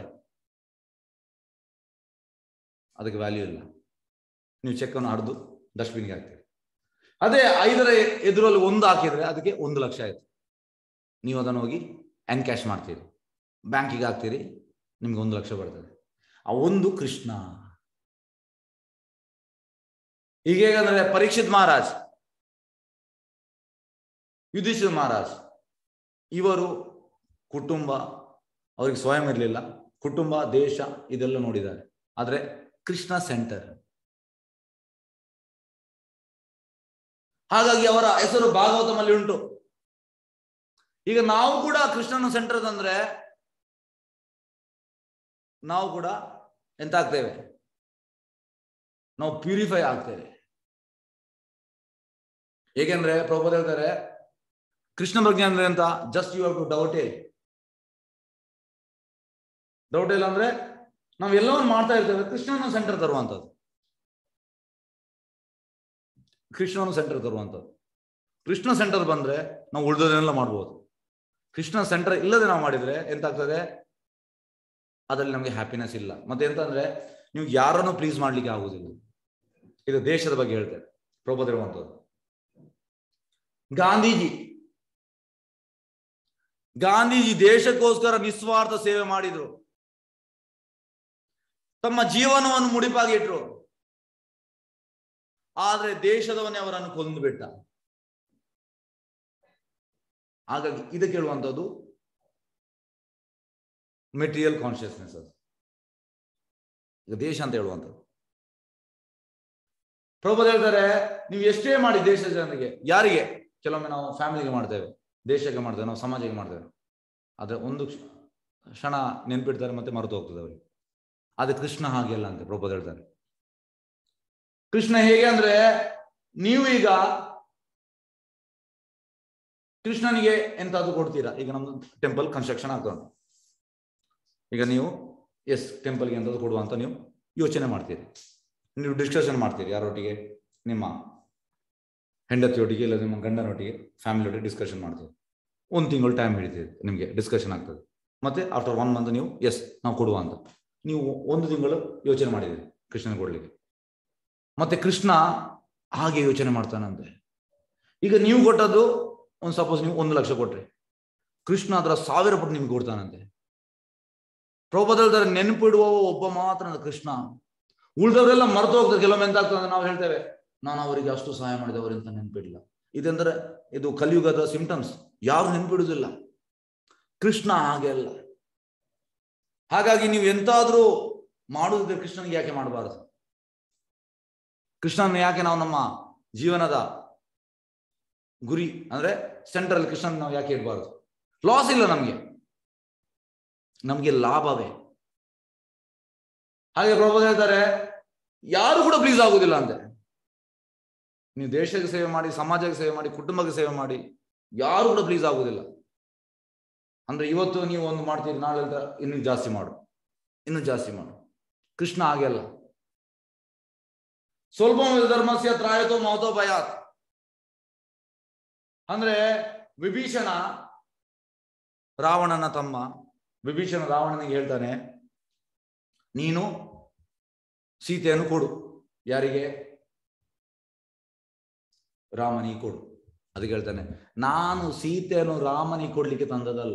ಅದಕ್ಕೆ ವ್ಯಾಲ್ಯೂ ಇಲ್ಲ ನೀವು ಚೆಕ್ ಅನ್ನು ಹರಿದು ಡಸ್ಟ್ಬಿನ್ಗೆ ಹಾಕ್ತೀರಿ ಅದೇ ಐದರ ಎದುರಲ್ಲಿ ಒಂದು ಹಾಕಿದ್ರೆ ಅದಕ್ಕೆ ಒಂದು ಲಕ್ಷ ಆಯ್ತು ನೀವು ಅದನ್ನು ಹೋಗಿ ಎನ್ಕ್ಯಾಶ್ ಮಾಡ್ತೀರಿ ಬ್ಯಾಂಕಿಗೆ ಹಾಕ್ತೀರಿ ನಿಮ್ಗೆ ಒಂದು ಲಕ್ಷ ಬರ್ತದೆ ಆ ಒಂದು ಕೃಷ್ಣ ಈಗ ಹೇಗಂದ್ರೆ ಪರೀಕ್ಷಿತ್ ಮಹಾರಾಜ್ ಯುಧಿಷ್ಠಿರ್ ಮಹಾರಾಜ್ ಇವರು ಕುಟುಂಬ ಅವ್ರಿಗೆ ಸ್ವಯಂ ಇರಲಿಲ್ಲ ಕುಟುಂಬ ದೇಶ ಇದೆಲ್ಲ ನೋಡಿದ್ದಾರೆ ಆದ್ರೆ ಕೃಷ್ಣ ಸೆಂಟರ್ ಹಾಗಾಗಿ ಅವರ ಹೆಸರು ಭಾಗವತಮಲ್ಲಿ ಉಂಟು ಈಗ ನಾವು ಕೂಡ ಕೃಷ್ಣನ ಸೆಂಟರ್ ಅಂದ್ರೆ ನಾವು ಕೂಡ ಎಂತ ಆಗ್ತೇವೆ ನಾವು ಪ್ಯೂರಿಫೈ ಆಗ್ತೇವೆ ಹೇಗೆಂದ್ರೆ ಪ್ರಭುಪದ ಹೇಳ್ತಾರೆ ಕೃಷ್ಣ ಪ್ರಜ್ಞೆ ಅಂದ್ರೆ ಅಂತ just you have to doubt it doubt ಇಲ್ಲ ಅಂದ್ರೆ ನಾವು ಎಲ್ಲವನ್ನು ಮಾಡ್ತಾ ಇರ್ತೇವೆ ಕೃಷ್ಣನ ಸೆಂಟರ್ ತರುವಂಥದ್ದು ಕೃಷ್ಣನ ಸೆಂಟರ್ ತರುವಂಥದ್ದು ಕೃಷ್ಣ ಸೆಂಟರ್ ಬಂದ್ರೆ ನಾವು ಉಳಿದೋದನ್ನೆಲ್ಲ ಮಾಡ್ಬೋದು ಕೃಷ್ಣ ಸೆಂಟರ್ ಇಲ್ಲದೆ ನಾವು ಮಾಡಿದ್ರೆ ಎಂತಾಗ್ತದೆ ಅದರಲ್ಲಿ ನಮಗೆ ಹ್ಯಾಪಿನೆಸ್ ಇಲ್ಲ ಮತ್ತೆ ಎಂತ ಅಂದ್ರೆ ನೀವು ಯಾರನ್ನು ಪ್ಲೀಸ್ ಮಾಡ್ಲಿಕ್ಕೆ ಆಗುದಿಲ್ಲ ಇದು ದೇಶದ ಬಗ್ಗೆ ಹೇಳ್ತೇವೆ ಪ್ರಭುಪದ ಇರುವಂಥದ್ದು ಗಾಂಧೀಜಿ ಗಾಂಧೀಜಿ ದೇಶಕ್ಕೋಸ್ಕರ ನಿಸ್ವಾರ್ಥ ಸೇವೆ ಮಾಡಿದ್ರು ತಮ್ಮ ಜೀವನವನ್ನು ಮುಡಿಪಾಗಿ ಇಟ್ರು ಆದ್ರೆ ದೇಶದವನ್ನೇ ಅವರನ್ನು ಕೊಂದು ಬಿಟ್ಟ ಹಾಗಾಗಿ ಇದಕ್ಕೆ ಹೇಳುವಂಥದ್ದು ಮೆಟೀರಿಯಲ್ ಕಾನ್ಶಿಯಸ್ನೆಸ್ ಅದು ಈಗ ದೇಶ ಅಂತ ಹೇಳುವಂಥದ್ದು ಪ್ರಭುಪಾದ ಹೇಳ್ತಾರೆ ನೀವು ಎಷ್ಟೇ ಮಾಡಿ ದೇಶದ ಜನರಿಗೆ ಯಾರಿಗೆ ಕೆಲವೊಮ್ಮೆ ನಾವು ಫ್ಯಾಮಿಲಿಗೆ ಮಾಡ್ತೇವೆ ದೇಶಕ್ಕೆ ಮಾಡ್ತೇವೆ ನಾವು ಸಮಾಜಕ್ಕೆ ಮಾಡ್ತೇವೆ ಆದ್ರೆ ಒಂದು ಕ್ಷ- ಕ್ಷಣ ನೆನ್ಪಿಡ್ತಾರೆ ಮತ್ತೆ ಮರೆತು ಹೋಗ್ತದೆ ಅವರಿಗೆ ಆದ್ರೆ ಕೃಷ್ಣ ಹಾಗೆಲ್ಲ ಅಂತ ಪ್ರಭುಪಾದ ಹೇಳ್ತಾರೆ ಕೃಷ್ಣ ಹೇಗೆ ಅಂದ್ರೆ ನೀವು ಈಗ ಕೃಷ್ಣನಿಗೆ ಎಂತಾದ್ರು ಕೊಡ್ತೀರಾ ಈಗ ನಮ್ದು ಟೆಂಪಲ್ ಕನ್ಸ್ಟ್ರಕ್ಷನ್ ಆಗ್ತಾ ಉಂಟು ಈಗ ನೀವು ಎಸ್ ಟೆಂಪಲ್ಗೆ ಎಂತಾದ್ರು ಕೊಡುವ ಅಂತ ನೀವು ಯೋಚನೆ ಮಾಡ್ತೀರಿ ನೀವು ಡಿಸ್ಕಷನ್ ಮಾಡ್ತೀರಿ ಯಾರೊಟ್ಟಿಗೆ ನಿಮ್ಮ ಹೆಂಡತಿಯೊಟ್ಟಿಗೆ ಇಲ್ಲ ನಿಮ್ಮ ಗಂಡನೊಟ್ಟಿಗೆ ಫ್ಯಾಮಿಲಿಯೊಟ್ಟಿಗೆ ಡಿಸ್ಕಷನ್ ಮಾಡ್ತೀರಿ ಒಂದು ತಿಂಗಳು ಟೈಮ್ ಹಿಡಿತೀರಿ ನಿಮಗೆ ಡಿಸ್ಕಷನ್ ಆಗ್ತದೆ ಮತ್ತೆ ಆಫ್ಟರ್ ಒನ್ ಮಂತ್ ನೀವು ಎಸ್ ನಾವು ಕೊಡುವ ಅಂತ ನೀವು ಒಂದು ತಿಂಗಳು ಯೋಚನೆ ಮಾಡಿದ್ದೀರಿ ಕೃಷ್ಣನ ಕೊಡ್ಲಿಕ್ಕೆ ಮತ್ತೆ ಕೃಷ್ಣ ಹಾಗೆ ಯೋಚನೆ ಮಾಡ್ತಾನಂತೆ ಈಗ ನೀವು ಕೊಟ್ಟದ್ದು ಒಂದು ಸಪೋಸ್ ನೀವು ಒಂದು ಲಕ್ಷ ಕೊಟ್ರಿ ಕೃಷ್ಣ ಅದರ ಸಾವಿರ ಪಟ್ಟು ನಿಮ್ಗೆ ಕೊಡ್ತಾನಂತೆ ಪ್ರಭುಪದಲ್ಲಿ ನೆನಪಿಡುವ ಒಬ್ಬ ಮಾತ್ರ ಅಂದ್ರೆ ಕೃಷ್ಣ ಉಳಿದವರೆಲ್ಲ ಮರೆತು ಹೋಗ್ತಾರೆ ಕೆಲವೊಮ್ಮೆ ಎಂತ ಆಗ್ತದೆ ಅಂದ್ರೆ ನಾವು ಹೇಳ್ತೇವೆ ನಾನು ಅವರಿಗೆ ಅಷ್ಟು ಸಹಾಯ ಮಾಡಿದೆ ಅವರಿಂದ ನೆನಪಿಡಲಿಲ್ಲ ಇದೆಂದ್ರೆ ಇದು ಕಲಿಯುಗದ ಸಿಂಪ್ಟಮ್ಸ್ ಯಾರು ನೆನಪಿಡುವುದಿಲ್ಲ ಕೃಷ್ಣ ಹಾಗೆ ಅಲ್ಲ ಹಾಗಾಗಿ ನೀವು ಎಂತಾದ್ರೂ ಮಾಡುವುದಿದ್ರೆ ಕೃಷ್ಣನಿಗೆ ಯಾಕೆ ಮಾಡಬಾರದು ಕೃಷ್ಣನ ಯಾಕೆ ನಾವು ನಮ್ಮ ಜೀವನದ ಗುರಿ ಅಂದ್ರೆ ಸೆಂಟ್ರಲ್ ಕೃಷ್ಣನ್ ನಾವು ಯಾಕೆ ಇಡಬಾರದು ಲಾಸ್ ಇಲ್ಲ ನಮ್ಗೆ ನಮ್ಗೆ ಲಾಭವೇ ಹಾಗೆ ಪ್ರಭು ಹೇಳ್ತಾರೆ ಯಾರು ಕೂಡ ಪ್ಲೀಸ್ ಆಗುದಿಲ್ಲ ಅಂತೆ ನೀವು ದೇಶಕ್ಕೆ ಸೇವೆ ಮಾಡಿ ಸಮಾಜಕ್ಕೆ ಸೇವೆ ಮಾಡಿ ಕುಟುಂಬಕ್ಕೆ ಸೇವೆ ಮಾಡಿ ಯಾರು ಕೂಡ ಪ್ಲೀಸ್ ಆಗುದಿಲ್ಲ ಅಂದ್ರೆ ಇವತ್ತು ನೀವು ಒಂದು ಮಾಡ್ತೀರಿ ನಾಳೆ ಅಂತ ಇನ್ನು ಜಾಸ್ತಿ ಮಾಡು ಇನ್ನು ಜಾಸ್ತಿ ಮಾಡು ಕೃಷ್ಣ ಹಾಗೆ ಅಲ್ಲ ಸ್ವಲ್ಪ ಧರ್ಮಸ್ಯ ತ್ರಾಯತೋ ಮಹತೋ ಭಯಾತ್ ಅಂದ್ರೆ ವಿಭೀಷಣ ರಾವಣನ ತಮ್ಮ ವಿಭೀಷಣ ರಾವಣನಿಗೆ ಹೇಳ್ತಾನೆ ನೀನು ಸೀತೆಯನ್ನು ಕೊಡು ಯಾರಿಗೆ ರಾಮನಿಗೆ ಕೊಡು ಅದಕ್ಕೆ ಹೇಳ್ತಾನೆ ನಾನು ಸೀತೆಯನ್ನು ರಾಮನಿಗೆ ಕೊಡ್ಲಿಕ್ಕೆ ತಂದದಲ್ಲ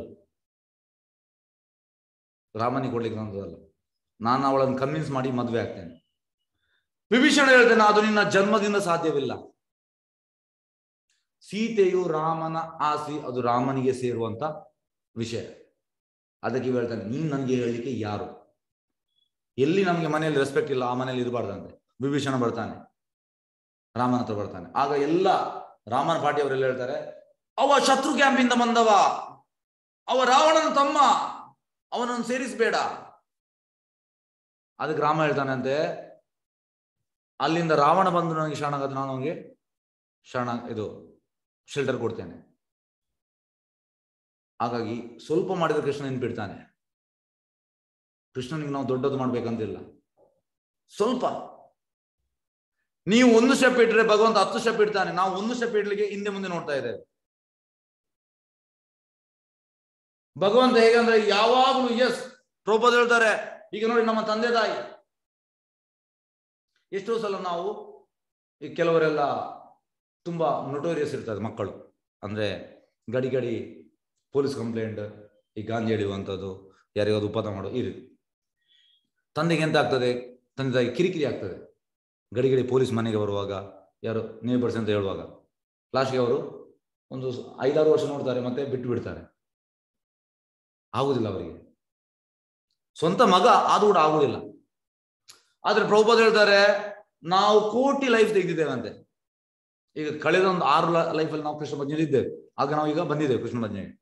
ರಾಮನಿಗೆ ಕೊಡ್ಲಿಕ್ಕೆ ತಂದದಲ್ಲ ನಾನು ಅವಳನ್ನು ಕನ್ವಿನ್ಸ್ ಮಾಡಿ ಮದುವೆ ಆಗ್ತೇನೆ ವಿಭೀಷಣ ಹೇಳ್ತೇನೆ ಅದು ನಿನ್ನ ಜನ್ಮದಿಂದ ಸಾಧ್ಯವಿಲ್ಲ ಸೀತೆಯು ರಾಮನ ಆಸಿ ಅದು ರಾಮನಿಗೆ ಸೇರುವಂತ ವಿಷಯ ಅದಕ್ಕೆ ಇವ ಹೇಳ್ತಾನೆ ನೀನ್ ನನಗೆ ಹೇಳಲಿಕ್ಕೆ ಯಾರು ಎಲ್ಲಿ ನಮಗೆ ಮನೆಯಲ್ಲಿ ರೆಸ್ಪೆಕ್ಟ್ ಇಲ್ಲ ಆ ಮನೆಯಲ್ಲಿ ಇರಬಾರ್ದಂತೆ ವಿಭೀಷಣ ಬರ್ತಾನೆ ರಾಮನ ಹತ್ರ ಬರ್ತಾನೆ ಆಗ ಎಲ್ಲ ರಾಮನ ಪಾಟಿಯವರೆಲ್ಲ ಹೇಳ್ತಾರೆ ಅವ ಶತ್ರು ಕ್ಯಾಂಪಿಂದ ಬಂದವ ಅವ ರಾವಣನ ತಮ್ಮ ಅವನನ್ನು ಸೇರಿಸಬೇಡ ಅದಕ್ಕೆ ರಾಮ ಹೇಳ್ತಾನಂತೆ ಅಲ್ಲಿಂದ ರಾವಣ ಬಂದು ನನಗೆ ಶರಣಾಗದ ನಾನು ಅವನಿಗೆ ಶರಣ ಇದು ಶೆಲ್ಟರ್ ಕೊಡ್ತೇನೆ ಹಾಗಾಗಿ ಸ್ವಲ್ಪ ಮಾಡಿದ್ರೆ ಕೃಷ್ಣ ನೆನ್ಪಿಡ್ತಾನೆ ಕೃಷ್ಣನಿಗೆ ನಾವು ದೊಡ್ಡದು ಮಾಡ್ಬೇಕಂತಿಲ್ಲ ಸ್ವಲ್ಪ ನೀವು ಒಂದು ಸ್ಟೆಪ್ ಇಟ್ಟರೆ ಭಗವಂತ ಹತ್ತು ಸ್ಟೆಪ್ ಇಡ್ತಾನೆ ನಾವು ಒಂದು ಸ್ಟೆಪ್ ಇಡ್ಲಿಕ್ಕೆ ಹಿಂದೆ ಮುಂದೆ ನೋಡ್ತಾ ಇದ್ದೇವೆ ಭಗವಂತ ಹೇಗಂದ್ರೆ ಯಾವಾಗಲೂ ಎಸ್ ಪ್ರಭುಪಾದ ಹೇಳ್ತಾರೆ ಈಗ ನೋಡಿ ನಮ್ಮ ತಂದೆ ತಾಯಿ ಎಷ್ಟೋ ಸಲ ನಾವು ಈ ಕೆಲವರೆಲ್ಲ ತುಂಬಾ ನೊಟೋರಿಯಸ್ ಇರ್ತದೆ ಮಕ್ಕಳು ಅಂದ್ರೆ ಗಡಿ ಗಡಿ ಪೊಲೀಸ್ ಕಂಪ್ಲೇಂಟ್ ಈ ಗಾಂಧಿ ಎಳೆಯುವಂಥದ್ದು ಯಾರಿಗಾದ್ರು ಉಪದ ಮಾಡೋ ಈ ರೀತಿ ತಂದೆಗೆ ಎಂತ ಆಗ್ತದೆ ತಂದೆ ತಾಯಿ ಕಿರಿಕಿರಿ ಆಗ್ತದೆ ಗಡಿ ಗಡಿ ಪೊಲೀಸ್ ಮನೆಗೆ ಬರುವಾಗ ಯಾರು ನೇಬರ್ಸ್ ಅಂತ ಹೇಳುವಾಗ ಲಾಸ್ಟ್ಗೆ ಅವರು ಒಂದು ಐದಾರು ವರ್ಷ ನೋಡ್ತಾರೆ ಮತ್ತೆ ಬಿಟ್ಟು ಬಿಡ್ತಾರೆ ಆಗುದಿಲ್ಲ ಅವರಿಗೆ ಸ್ವಂತ ಮಗ ಆದ್ರೂ ಕೂಡ ಆಗುದಿಲ್ಲ ಆದ್ರೆ ಪ್ರಭುಪಾದ ಹೇಳ್ತಾರೆ ನಾವು ಕೋಟಿ ಲೈಫ್ ತೆಗೆದಿದ್ದೇವೆ ಅಂತೆ ಈಗ ಕಳೆದ ಒಂದು ಆರು ಲೈಫಲ್ಲಿ ನಾವು ಕೃಷ್ಣ ಭಜನೆ ಇದ್ದೇವೆ ಆಗ ನಾವು ಈಗ ಬಂದಿದ್ದೇವೆ ಕೃಷ್ಣ ಭಜನೆಗೆ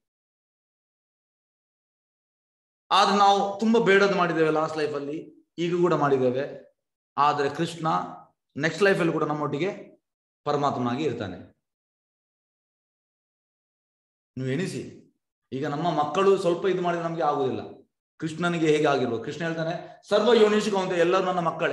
ಆದ್ರೆ ನಾವು ತುಂಬಾ ಬೇಡದು ಮಾಡಿದ್ದೇವೆ ಲಾಸ್ಟ್ ಲೈಫಲ್ಲಿ ಈಗ ಕೂಡ ಮಾಡಿದ್ದೇವೆ ಆದ್ರೆ ಕೃಷ್ಣ ನೆಕ್ಸ್ಟ್ ಲೈಫಲ್ಲಿ ಕೂಡ ನಮ್ಮೊಟ್ಟಿಗೆ ಪರಮಾತ್ಮನಾಗಿ ಇರ್ತಾನೆ ನೀವು ಎಣಿಸಿ ಈಗ ನಮ್ಮ ಮಕ್ಕಳು ಸ್ವಲ್ಪ ಇದು ಮಾಡಿದ್ರೆ ನಮಗೆ ಆಗುದಿಲ್ಲ ಕೃಷ್ಣನಿಗೆ ಹೇಗೆ ಆಗಿರ್ಬೋದು ಕೃಷ್ಣ ಹೇಳ್ತಾನೆ ಸರ್ವ ಯೋನಿಷಿಕ ಅಂತ ಎಲ್ಲರೂ ನನ್ನ ಮಕ್ಕಳೇ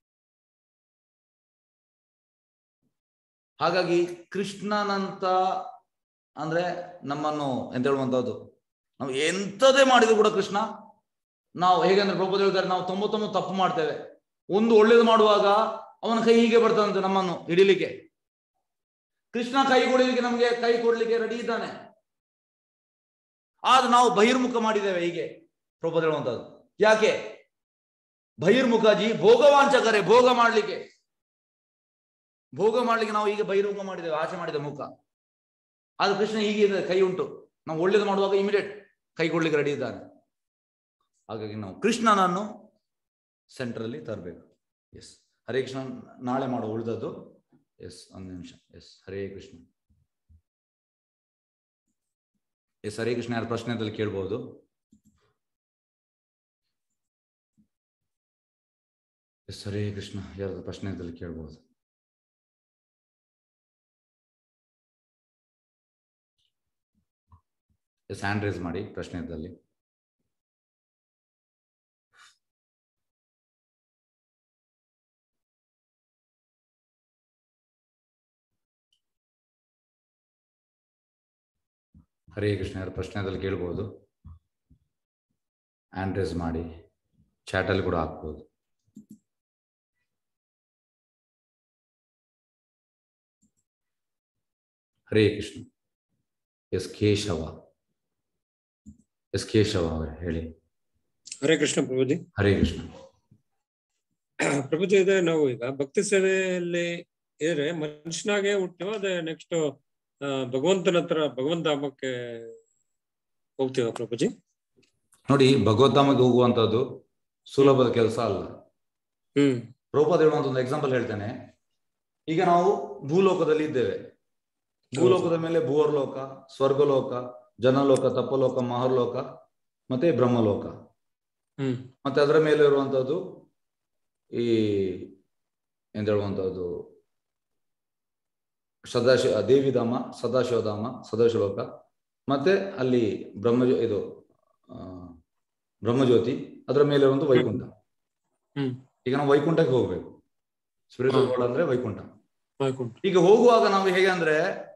ಹಾಗಾಗಿ ಕೃಷ್ಣನಂತ ಅಂದ್ರೆ ನಮ್ಮನ್ನು ಎಂತ ಹೇಳುವಂತದ್ದು ನಾವು ಎಂಥದೇ ಮಾಡಿದ್ರು ಕೂಡ ಕೃಷ್ಣ ನಾವು ಹೇಗಂದ್ರೆ ಪ್ರಭುತ್ವ ಹೇಳ್ತಾರೆ ನಾವು ತೊಂಬತ್ತೊಂಬತ್ತು ತಪ್ಪು ಮಾಡ್ತೇವೆ ಒಂದು ಒಳ್ಳೇದು ಮಾಡುವಾಗ ಅವನ ಕೈ ಹೀಗೆ ಬರ್ತದಂತೆ ನಮ್ಮನ್ನು ಹಿಡಿಲಿಕ್ಕೆ ಕೃಷ್ಣ ಕೈ ಕೊಡಲಿಕ್ಕೆ ನಮಗೆ ಕೈ ಕೊಡ್ಲಿಕ್ಕೆ ರೆಡಿ ಇದ್ದಾನೆ ಆದ್ರೆ ನಾವು ಬಹಿರ್ಮುಖ ಮಾಡಿದ್ದೇವೆ ಹೀಗೆ ಪ್ರಭುತ್ವ ಹೇಳುವಂತದ್ದು ಯಾಕೆ ಬಹಿರ್ಮುಖಾಜಿ ಭೋಗವಾಂಚಕರೇ ಭೋಗ ಮಾಡ್ಲಿಕ್ಕೆ ಭೋಗ ಮಾಡ್ಲಿಕ್ಕೆ ನಾವು ಈಗ ಬಹಿರ್ಮುಖ ಮಾಡಿದ್ದೇವೆ ಆಚೆ ಮಾಡಿದ ಮುಖ ಆದ್ರೆ ಕೃಷ್ಣ ಹೀಗೆ ಕೈ ಉಂಟು ನಾವು ಒಳ್ಳೇದು ಮಾಡುವಾಗ ಇಮಿಡಿಯೇಟ್ ಕೈ ಕೊಡ್ಲಿಕ್ಕೆ ರೆಡಿ ಇದ್ದಾನೆ ಹಾಗಾಗಿ ನಾವು ಕೃಷ್ಣನನ್ನು ಸೆಂಟ್ರಲ್ಲಿ ತರಬೇಕು ಎಸ್ ಹರೇ ಕೃಷ್ಣ ನಾಳೆ ಮಾಡೋ ಉಳಿದದ್ದು ಎಸ್ ಒಂದು ನಿಮಿಷ ಎಸ್ ಹರೇ ಕೃಷ್ಣ ಎಸ್ ಹರೇ ಕೃಷ್ಣ ಯಾರ ಪ್ರಶ್ನೆದಲ್ಲಿ ಕೇಳ್ಬೋದು ಎಸ್ ಹರೇ ಕೃಷ್ಣ ಯಾರ ಪ್ರಶ್ನೆದಲ್ಲಿ ಕೇಳ್ಬೋದು ಎಸ್ ಹ್ಯಾಂಡ್ ರೇಸ್ ಮಾಡಿ ಪ್ರಶ್ನೆದಲ್ಲಿ ಹರೇ ಕೃಷ್ಣ ಯಾರ ಪ್ರಶ್ನೆದಲ್ಲಿ ಕೇಳ್ಬೋದು ಹ್ಯಾಂಡ್ ರೇಸ್ ಮಾಡಿ ಚಾಟಲ್ಲಿ ಕೂಡ ಹಾಕ್ಬೋದು ಹರೇ ಕೃಷ್ಣ ಎಸ್ ಕೇಶವ ಎಸ್ ಕೇಶವ ಅವರೇ ಹೇಳಿ ಹರೇ ಕೃಷ್ಣ ಪ್ರಭುಜಿ ಹರೇ ಕೃಷ್ಣ ಪ್ರಭುಜಿ ಇದೆ ನಾವು ಈಗ ಭಕ್ತಿ ಸೇವೆಯಲ್ಲಿ ಇದ್ರೆ ಮನುಷ್ಯನಾಗೆ ಹುಟ್ಟಿವ ಅದೇ ನೆಕ್ಸ್ಟ್ ಭಗವಂತನ ಹತ್ರ ಭಗವಂತ ಧಾಮಕ್ಕೆ ಹೋಗ್ತೀವ ಪ್ರಭುಜಿ ನೋಡಿ ಭಗವದ್ಧಾಮಕ್ಕೆ ಹೋಗುವಂತದ್ದು ಸುಲಭದ ಕೆಲಸ ಅಲ್ಲ ಹ್ಮ್ ಪ್ರಭುಪಾದ ಹೇಳುವಂತ ಒಂದು ಎಕ್ಸಾಂಪಲ್ ಹೇಳ್ತೇನೆ ಈಗ ನಾವು ಭೂಲೋಕದಲ್ಲಿ ಇದ್ದೇವೆ ಭೂಲೋಕದ ಮೇಲೆ ಭೂವರ್ಲೋಕ ಸ್ವರ್ಗಲೋಕ ಜನಲೋಕ ತಪ್ಪಲೋಕ ಮಹರ್ಲೋಕ ಮತ್ತೆ ಬ್ರಹ್ಮಲೋಕ ಹ್ಮ್ ಮತ್ತೆ ಅದರ ಮೇಲೆ ಇರುವಂತದ್ದು ಈ ಎಂತ ಹೇಳುವಂತದ್ದು ಸದಾಶಿವ ದೇವಿಧಾಮ ಸದಾಶಿವಧಾಮ ಸದಾಶಿವಲೋಕ ಮತ್ತೆ ಅಲ್ಲಿ ಬ್ರಹ್ಮ ಇದು ಆ, ಬ್ರಹ್ಮಜ್ಯೋತಿ ಅದರ ಮೇಲೆ ಒಂದು ವೈಕುಂಠ ಹ್ಮ್ ಈಗ ನಾವು ವೈಕುಂಠಕ್ಕೆ ಹೋಗ್ಬೇಕು ಸ್ಪಿರಿಚುವಲ್ ಹಾ. ವರ್ಲ್ಡ್ ಅಂದ್ರೆ ವೈಕುಂಠ ಮಾಡ್ಕೊಂಡು ಈಗ ಹೋಗುವಾಗ ನಾವು ಹೇಗೆ ಅಂದ್ರೆ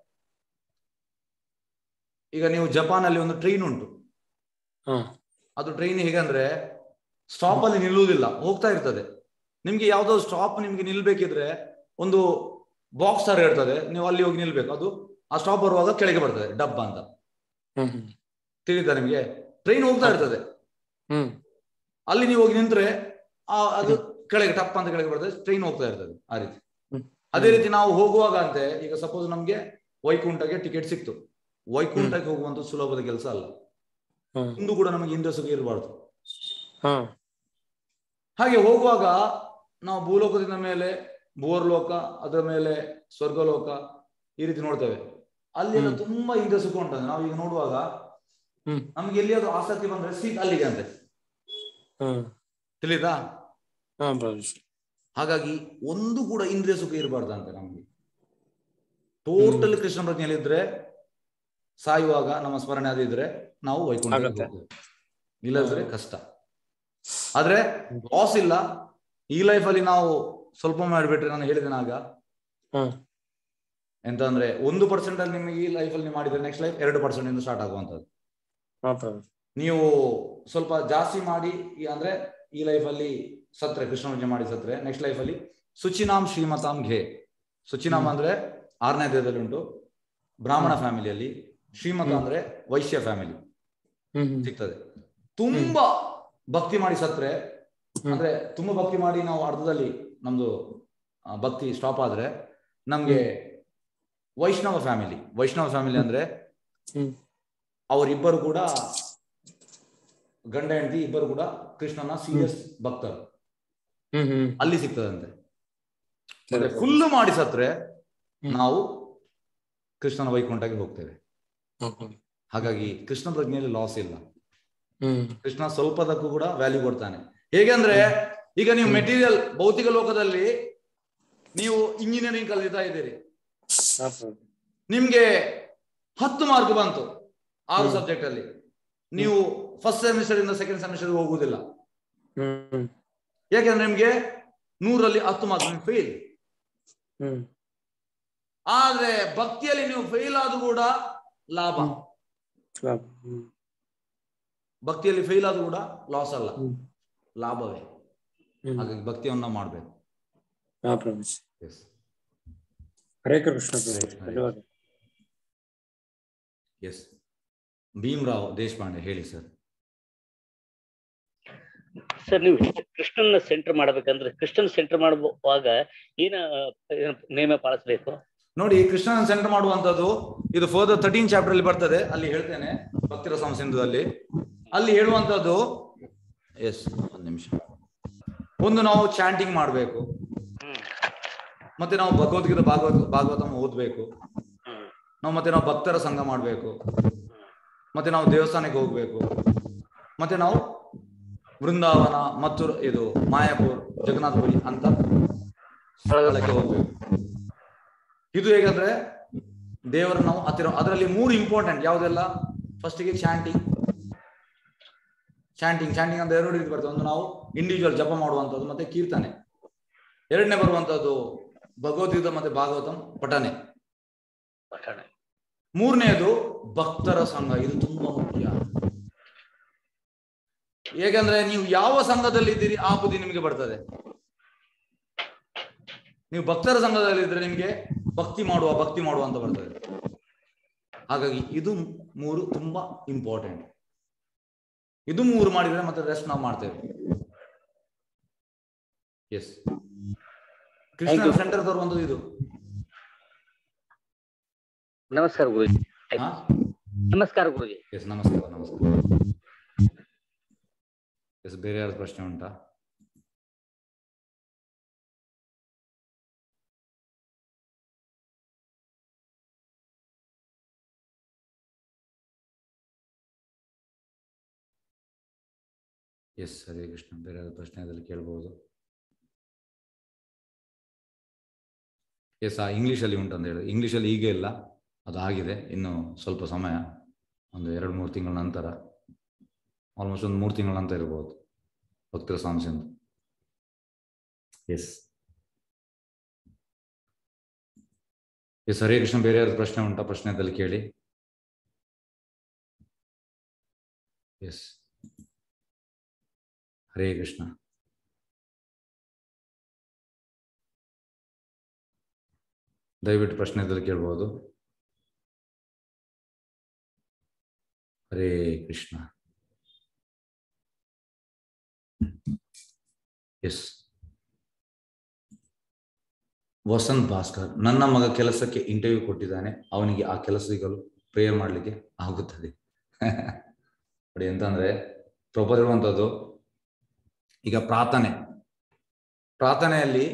ಈಗ ನೀವು ಜಪಾನ್ ಅಲ್ಲಿ ಒಂದು ಟ್ರೈನ್ ಉಂಟು ಹಾ ಅದು ಟ್ರೈನ್ ಹೇಗಂದ್ರೆ ಸ್ಟಾಪ್ ಅಲ್ಲಿ ನಿಲ್ಲುವುದಿಲ್ಲ ಹೋಗ್ತಾ ಇರ್ತದೆ ನಿಮ್ಗೆ ಯಾವ್ದೋ ಸ್ಟಾಪ್ ನಿಮ್ಗೆ ನಿಲ್ಬೇಕಿದ್ರೆ ಒಂದು ಬಾಕ್ಸ್ ತರ ಇರ್ತದೆ ನೀವು ಅಲ್ಲಿ ಹೋಗಿ ನಿಲ್ಬೇಕು ಅದು ಆ ಸ್ಟಾಪ್ ಬರುವಾಗ ಕೆಳಗೆ ಬರ್ತದೆ ಡಬ್ಬ ಅಂತ ಹ್ಮ್ ಹ್ಮ್ ತಿಳಿತಾ ನಿಮ್ಗೆ ಟ್ರೈನ್ ಹೋಗ್ತಾ ಇರ್ತದೆ ಹ್ಮ್ ಅಲ್ಲಿ ನೀವು ಹೋಗಿ ನಿಂತ್ರೆ ಆ ಅದು ಕೆಳಗೆ ಟಪ್ ಅಂತ ಕೆಳಗೆ ಬರ್ತದೆ ಟ್ರೈನ್ ಹೋಗ್ತಾ ಇರ್ತದೆ ಆ ರೀತಿ ಹ್ಮ್. ಅದೇ ರೀತಿ ನಾವು ಹೋಗುವಾಗ ಅಂತೆ ಈಗ ಸಪೋಸ್ ನಮ್ಗೆ ವೈಕುಂಠಕ್ಕೆ ಟಿಕೆಟ್ ಸಿಕ್ತು ವೈಕುಂಠಕ್ಕೆ ಹೋಗುವಂತ ಸುಲಭದ ಕೆಲಸ ಅಲ್ಲ ಹಾ ಇಂದು ಕೂಡ ನಮಗೆ ಹಿಂದೆ ಸುಖ ಇರಬಾರ್ದು ಹಾ ಹಾಗೆ ಹೋಗುವಾಗ ನಾವು ಭೂಲೋಕದಿಂದ ಮೇಲೆ ಭೂವರ್ಲೋಕ ಅದರ ಮೇಲೆ ಸ್ವರ್ಗಲೋಕ ಈ ರೀತಿ ನೋಡ್ತೇವೆ ಅಲ್ಲಿ ಎಲ್ಲ ಹ್ಮ್. ತುಂಬಾ ಹಿಂದೆ ಸುಖ ಉಂಟಂದ್ರೆ ನಾವು ಈಗ ನೋಡುವಾಗ ಹ್ಮ್ ನಮ್ಗೆ ಎಲ್ಲಿಯಾದ್ರೂ ಆಸಕ್ತಿ ಬಂದ್ರೆ ಸೀಟ್ ಅಲ್ಲಿಗೆ ಅಂತೆ ಹಾ ತಿಳಿದಾ ಹಾ ಪ್ರಭುಜಿ ಹಾಗಾಗಿ ಒಂದು ಕೂಡ ಇಂದ್ರಿಯ ಸುಖ ಇರಬಾರ್ದಂತೆ ನಮ್ಗೆ ಟೋಟಲ್ ಕೃಷ್ಣ ಪ್ರಜ್ಞೆಯಲ್ಲಿ ಇದ್ರೆ ಸಾಯುವಾಗ ನಮ್ಮ ಸ್ಮರಣೆ ಅದಿದ್ರೆ ನಾವು ವೈಕುಂಠಕ್ಕೆ ಆಗತ್ತೆ. ಹೋಗ್ತೇವೆ ಇಲ್ಲದ್ರೆ ಕಷ್ಟ ಆದ್ರೆ ಲಾಸ್ ಇಲ್ಲ ಈ ಲೈಫ್ ಅಲ್ಲಿ ನಾವು ಸ್ವಲ್ಪ ಮಾಡಿಬಿಟ್ರೆ ನಾನು ಹೇಳಿದ್ದೇನೆ ಆಗ ಹಾ ಎಂತ ಅಂದ್ರೆ ಒಂದು ಪರ್ಸೆಂಟ್ ಅಲ್ಲಿ ನಿಮಗೆ ಈ ಲೈಫ್ ಅಲ್ಲಿ ನೀವು ಮಾಡಿದ್ರೆ ನೆಕ್ಸ್ಟ್ ಲೈಫ್ ಎರಡು ಪರ್ಸೆಂಟ್ ಇಂದ ಸ್ಟಾರ್ಟ್ ಆಗುವಂತದ್ದು ಹಾ ಪ್ರಭುಜಿ ನೀವು ಸ್ವಲ್ಪ ಜಾಸ್ತಿ ಮಾಡಿ ಈ ಅಂದ್ರೆ ಈ ಲೈಫ್ ಅಲ್ಲಿ ಸತ್ರೆ ಕೃಷ್ಣ ಪೂಜೆ ಮಾಡಿ ಸತ್ರೆ ನೆಕ್ಸ್ಟ್ ಲೈಫ್ ಅಲ್ಲಿ ಸುಚಿನಾಮ್ ಶ್ರೀಮತಾಂ ಘೇ ಸುಚಿನಾಮ್ ಹ್ಮ್. ಅಂದ್ರೆ ಆರನೇ ಅಧ್ಯಾಯದಲ್ಲಿ ಉಂಟು ಬ್ರಾಹ್ಮಣ ಫ್ಯಾಮಿಲಿಯಲ್ಲಿ ಶ್ರೀಮತ ಹ್ಮ್. ಅಂದ್ರೆ ವೈಶ್ಯ ಫ್ಯಾಮಿಲಿ ಹ್ಮ್ ಹ್ಮ್ ಸಿಗ್ತದೆ ತುಂಬಾ ಭಕ್ತಿ ಮಾಡಿ ಸತ್ರೆ ಹ್ಮ್. ಅಂದ್ರೆ ತುಂಬಾ ಭಕ್ತಿ ಮಾಡಿ ನಾವು ಅರ್ಧದಲ್ಲಿ ನಮ್ದು ಆ, ಭಕ್ತಿ ಸ್ಟಾಪ್ ಆದ್ರೆ ನಮ್ಗೆ ವೈಷ್ಣವ ಫ್ಯಾಮಿಲಿ ವೈಷ್ಣವ ಫ್ಯಾಮಿಲಿ ಅಂದ್ರೆ ಹ್ಮ್ ಅವರಿಬ್ಬರು ಕೂಡ ಗಂಡ ಹೆಂಡತಿ ಇಬ್ಬರು ಕೂಡ ಕೃಷ್ಣನ ಸೀರಿಯಸ್ ಭಕ್ತರು ಹ್ಮ್ ಹ್ಮ್ ಅಲ್ಲಿ ಸಿಗ್ತದಂತೆ ಸರಿ ಫುಲ್ ಮಾಡಿ ಸತ್ರೆ ಹ್ಮ್. ನಾವು ಕೃಷ್ಣನ ವೈಕುಂಠಕ್ಕೆ ಹೋಗ್ತೇವೆ ಹ್ಮ್ ಹಾಗಾಗಿ ಕೃಷ್ಣ ಪ್ರಜ್ಞೆಯಲ್ಲಿ ಲಾಸ್ ಇಲ್ಲ ಹ್ಮ್ ಕೃಷ್ಣ ಸ್ವಲ್ಪದಕ್ಕೂ ಕೂಡ ವ್ಯಾಲ್ಯೂ ಕೊಡ್ತಾನೆ ಹೇಗೆಂದ್ರೆ ಈಗ ನೀವು ಹ್ಮ್. ಮೆಟೀರಿಯಲ್ ಭೌತಿಕ ಲೋಕದಲ್ಲಿ ನೀವು ಇಂಜಿನಿಯರಿಂಗ್ ಕಲಿತಾ ಇದ್ದೀರಿ ಹಾ ಪ್ರಭುಜಿ ನಿಮ್ಗೆ ಹತ್ತು ಮಾರ್ಕ್ ಬಂತು ಆರು ಹ್ಮ್. ಸಬ್ಜೆಕ್ಟ್ ಅಲ್ಲಿ ನೀವು ಫಸ್ಟ್ ಸೆಮಿಸ್ಟರ್ ಇಂದ ಸೆಕೆಂಡ್ ಸೆಮಿಸ್ಟರ್ ಹೋಗುದಿಲ್ಲ ಹ್ಮ್ ಯಾಕೆಂದ್ರೆ ನಿಮ್ಗೆ ನೂರಲ್ಲಿ ಹತ್ತು ಮಾರ್ಕ್ಸ್ ಫೇಲ್ ಹ್ಮ್ ಆದ್ರೆ ಭಕ್ತಿಯಲ್ಲಿ ನೀವು ಫೇಲ್ ಆದ್ರೂ ಕೂಡ ಲಾಭ ಹ್ಮ್. ಲಾಭ. ಹ್ಮ್ ಭಕ್ತಿಯಲ್ಲಿ ಫೇಲ್ ಆದ್ರೂ ಕೂಡ ಲಾಸ್ ಅಲ್ಲ ಹ್ಮ್ ಲಾಭವೇ ಹ್ಮ್ ಹಾಗಾಗಿ ಭಕ್ತಿಯನ್ನ ಮಾಡ್ಬೇಕು ಹಾ ಪ್ರಭುಜಿ ಎಸ್ ಹರೇ ಕೃಷ್ಣ ಹರೇ ಪ್ರಭುಜಿ ಕೃಷ್ಣ. ಧನ್ಯವಾದ ಎಸ್ ಭೀಮ್ರಾವ್ ದೇಶಪಾಂಡೆ ಹೇಳಿ ಸರ್ ಸರ್ ನೀವು ಕೃಷ್ಣನ ಸೆಂಟರ್ ಮಾಡ್ಬೇಕಂದ್ರೆ ಕೃಷ್ಣನ್ ಸೆಂಟರ್ ಮಾಡುವಾಗ ಏನ ಏನ್ ನೇಮ ಪಾಲಿಸ್ಬೇಕು ನೋಡಿ ಕೃಷ್ಣನ ಸೆಂಟರ್ ಮಾಡುವಂತದ್ದು ಇದು ಫರ್ದರ್ ತರ್ಟೀನ್ ಚಾಪ್ಟರ್ ಅಲ್ಲಿ ಬರ್ತದೆ ಅಲ್ಲಿ ಹೇಳ್ತೇನೆ ಭಕ್ತಿರ ಸಂಸಿಂಧದಲ್ಲಿ ಅಲ್ಲಿ ಹೇಳುವಂತದ್ದು ಎಸ್ ಒಂದ್ ನಿಮಿಷ ಒಂದು ನಾವು ಚಾಂಟಿಂಗ್ ಮಾಡಬೇಕು ಮತ್ತೆ ನಾವು ಭಗವದ್ಗೀತೆ ಭಾಗವತ ಭಾಗವತಂ ಓದ್ಬೇಕು ನಾವು ಮತ್ತೆ ನಾವು ಭಕ್ತರ ಸಂಘ ಮಾಡಬೇಕು ಮತ್ತೆ ನಾವು ದೇವಸ್ಥಾನಕ್ಕೆ ಹೋಗ್ಬೇಕು ಮತ್ತೆ ನಾವು ವೃಂದಾವನ ಮತ್ತು ಇದು ಮಾಯಾಪುರ್ ಜಗನ್ನಾಥಪುರಿ ಅಂತ ಸ್ಥಳಕ್ಕೆ ಹೋಗ್ಬೇಕು ಇದು ಹೇಗಂದ್ರೆ ದೇವರ ನಾವು ಹತ್ತಿರ ಅದರಲ್ಲಿ ಮೂರು ಇಂಪಾರ್ಟೆಂಟ್ ಯಾವುದೆಲ್ಲ ಫಸ್ಟಿಗೆ ಚಾಂಟಿಂಗ್ ಚಾಂಟಿಂಗ್ ಚಾಂಟಿಂಗ್ ಅಂತ ಎರಡು ರೀತಿ ಬರ್ತದೆ ಒಂದು ನಾವು ಇಂಡಿವಿಜುವಲ್ ಜಪ ಮಾಡುವಂಥದ್ದು ಮತ್ತೆ ಕೀರ್ತನೆ ಎರಡನೇ ಬರುವಂತದ್ದು ಭಗವದ್ಗೀತೆ ಮತ್ತೆ ಭಾಗವತಂ ಪಠನೆ ಪಠಣೆ ಮೂರನೆಯದು ಭಕ್ತರ ಸಂಘ ಇದು ತುಂಬಾ ಮುಖ್ಯ ಹೇಗಂದ್ರೆ ನೀವು ಯಾವ ಸಂಘದಲ್ಲಿ ಇದ್ದೀರಿ ಆ ಬುದ್ಧಿ ನಿಮಗೆ ಬರ್ತದೆ ನೀವು ಭಕ್ತರ ಸಂಘದಲ್ಲಿ ಇದ್ರೆ ನಿಮಗೆ ಭಕ್ತಿ ಮಾಡುವ ಭಕ್ತಿ ಮಾಡುವ ಅಂತ ಬರ್ತದೆ ಹಾಗಾಗಿ ಇದು ಮೂರು ತುಂಬಾ ಇಂಪಾರ್ಟೆಂಟ್ ಇದು ಮೂರು ಮಾಡಿದ್ರೆ ಮತ್ತೆ ರೆಸ್ಟ್ ನಾವು ಮಾಡ್ತೇವೆ ಎಸ್ ಕೃಷ್ಣ you. ಸೆಂಟರ್ ತರುವಂತದ್ದು ಇದು ನಮಸ್ಕಾರ ಗುರುಜಿ ಹಾ ನಮಸ್ಕಾರ ಗುರುಜಿ ಎಸ್ ನಮಸ್ಕಾರ ನಮಸ್ಕಾರ ಎಸ್ ಬೇರೆ ಯಾರು ಪ್ರಶ್ನೆ ಉಂಟಾ ಎಸ್ ಹರೇ ಕೃಷ್ಣ ಬೇರೆ ಯಾವ್ದು ಪ್ರಶ್ನೆ ಅದರಲ್ಲಿ ಕೇಳ್ಬೋದು ಎಸ್ ಆ ಇಂಗ್ಲೀಷಲ್ಲಿ ಉಂಟಂತ ಹೇಳಿ ಇಂಗ್ಲೀಷಲ್ಲಿ ಈಗ ಇಲ್ಲ ಅದು ಆಗಿದೆ ಇನ್ನು ಸ್ವಲ್ಪ ಸಮಯ ಒಂದು ಎರಡು ಮೂರು ತಿಂಗಳ ನಂತರ ಆಲ್ಮೋಸ್ಟ್ ಒಂದು ಮೂರು ತಿಂಗಳ ನಂತರ ಇರ್ಬೋದು ಭಕ್ತರ ಸಾಂಸ್ಯಂದು ಎಸ್ ಎಸ್ ಹರೇ ಕೃಷ್ಣ ಬೇರೆ ಯಾವ್ದು ಪ್ರಶ್ನೆ ಉಂಟಾ ಪ್ರಶ್ನೆದಲ್ಲಿ ಕೇಳಿ ಎಸ್ ಹರೇ ಕೃಷ್ಣ ದಯವಿಟ್ಟು ಪ್ರಶ್ನೆದಲ್ಲಿ ಕೇಳ್ಬೋದು ಹರೇ ಕೃಷ್ಣ ಎಸ್ ವಸಂತ್ ಭಾಸ್ಕರ್ ನನ್ನ ಮಗ ಕೆಲಸಕ್ಕೆ ಇಂಟರ್ವ್ಯೂ ಕೊಟ್ಟಿದ್ದಾನೆ ಅವನಿಗೆ ಆ ಕೆಲಸ ಸಿಗಲು ಪ್ರೇಯರ್ ಮಾಡಲಿಕ್ಕೆ ಆಗುತ್ತದೆ ನೋಡಿ ಎಂತಂದ್ರೆ ಪ್ರೊಪೋಸ್ ಇರುವಂಥದ್ದು ಈಗ ಪ್ರಾರ್ಥನೆ ಪ್ರಾರ್ಥನೆಯಲ್ಲಿ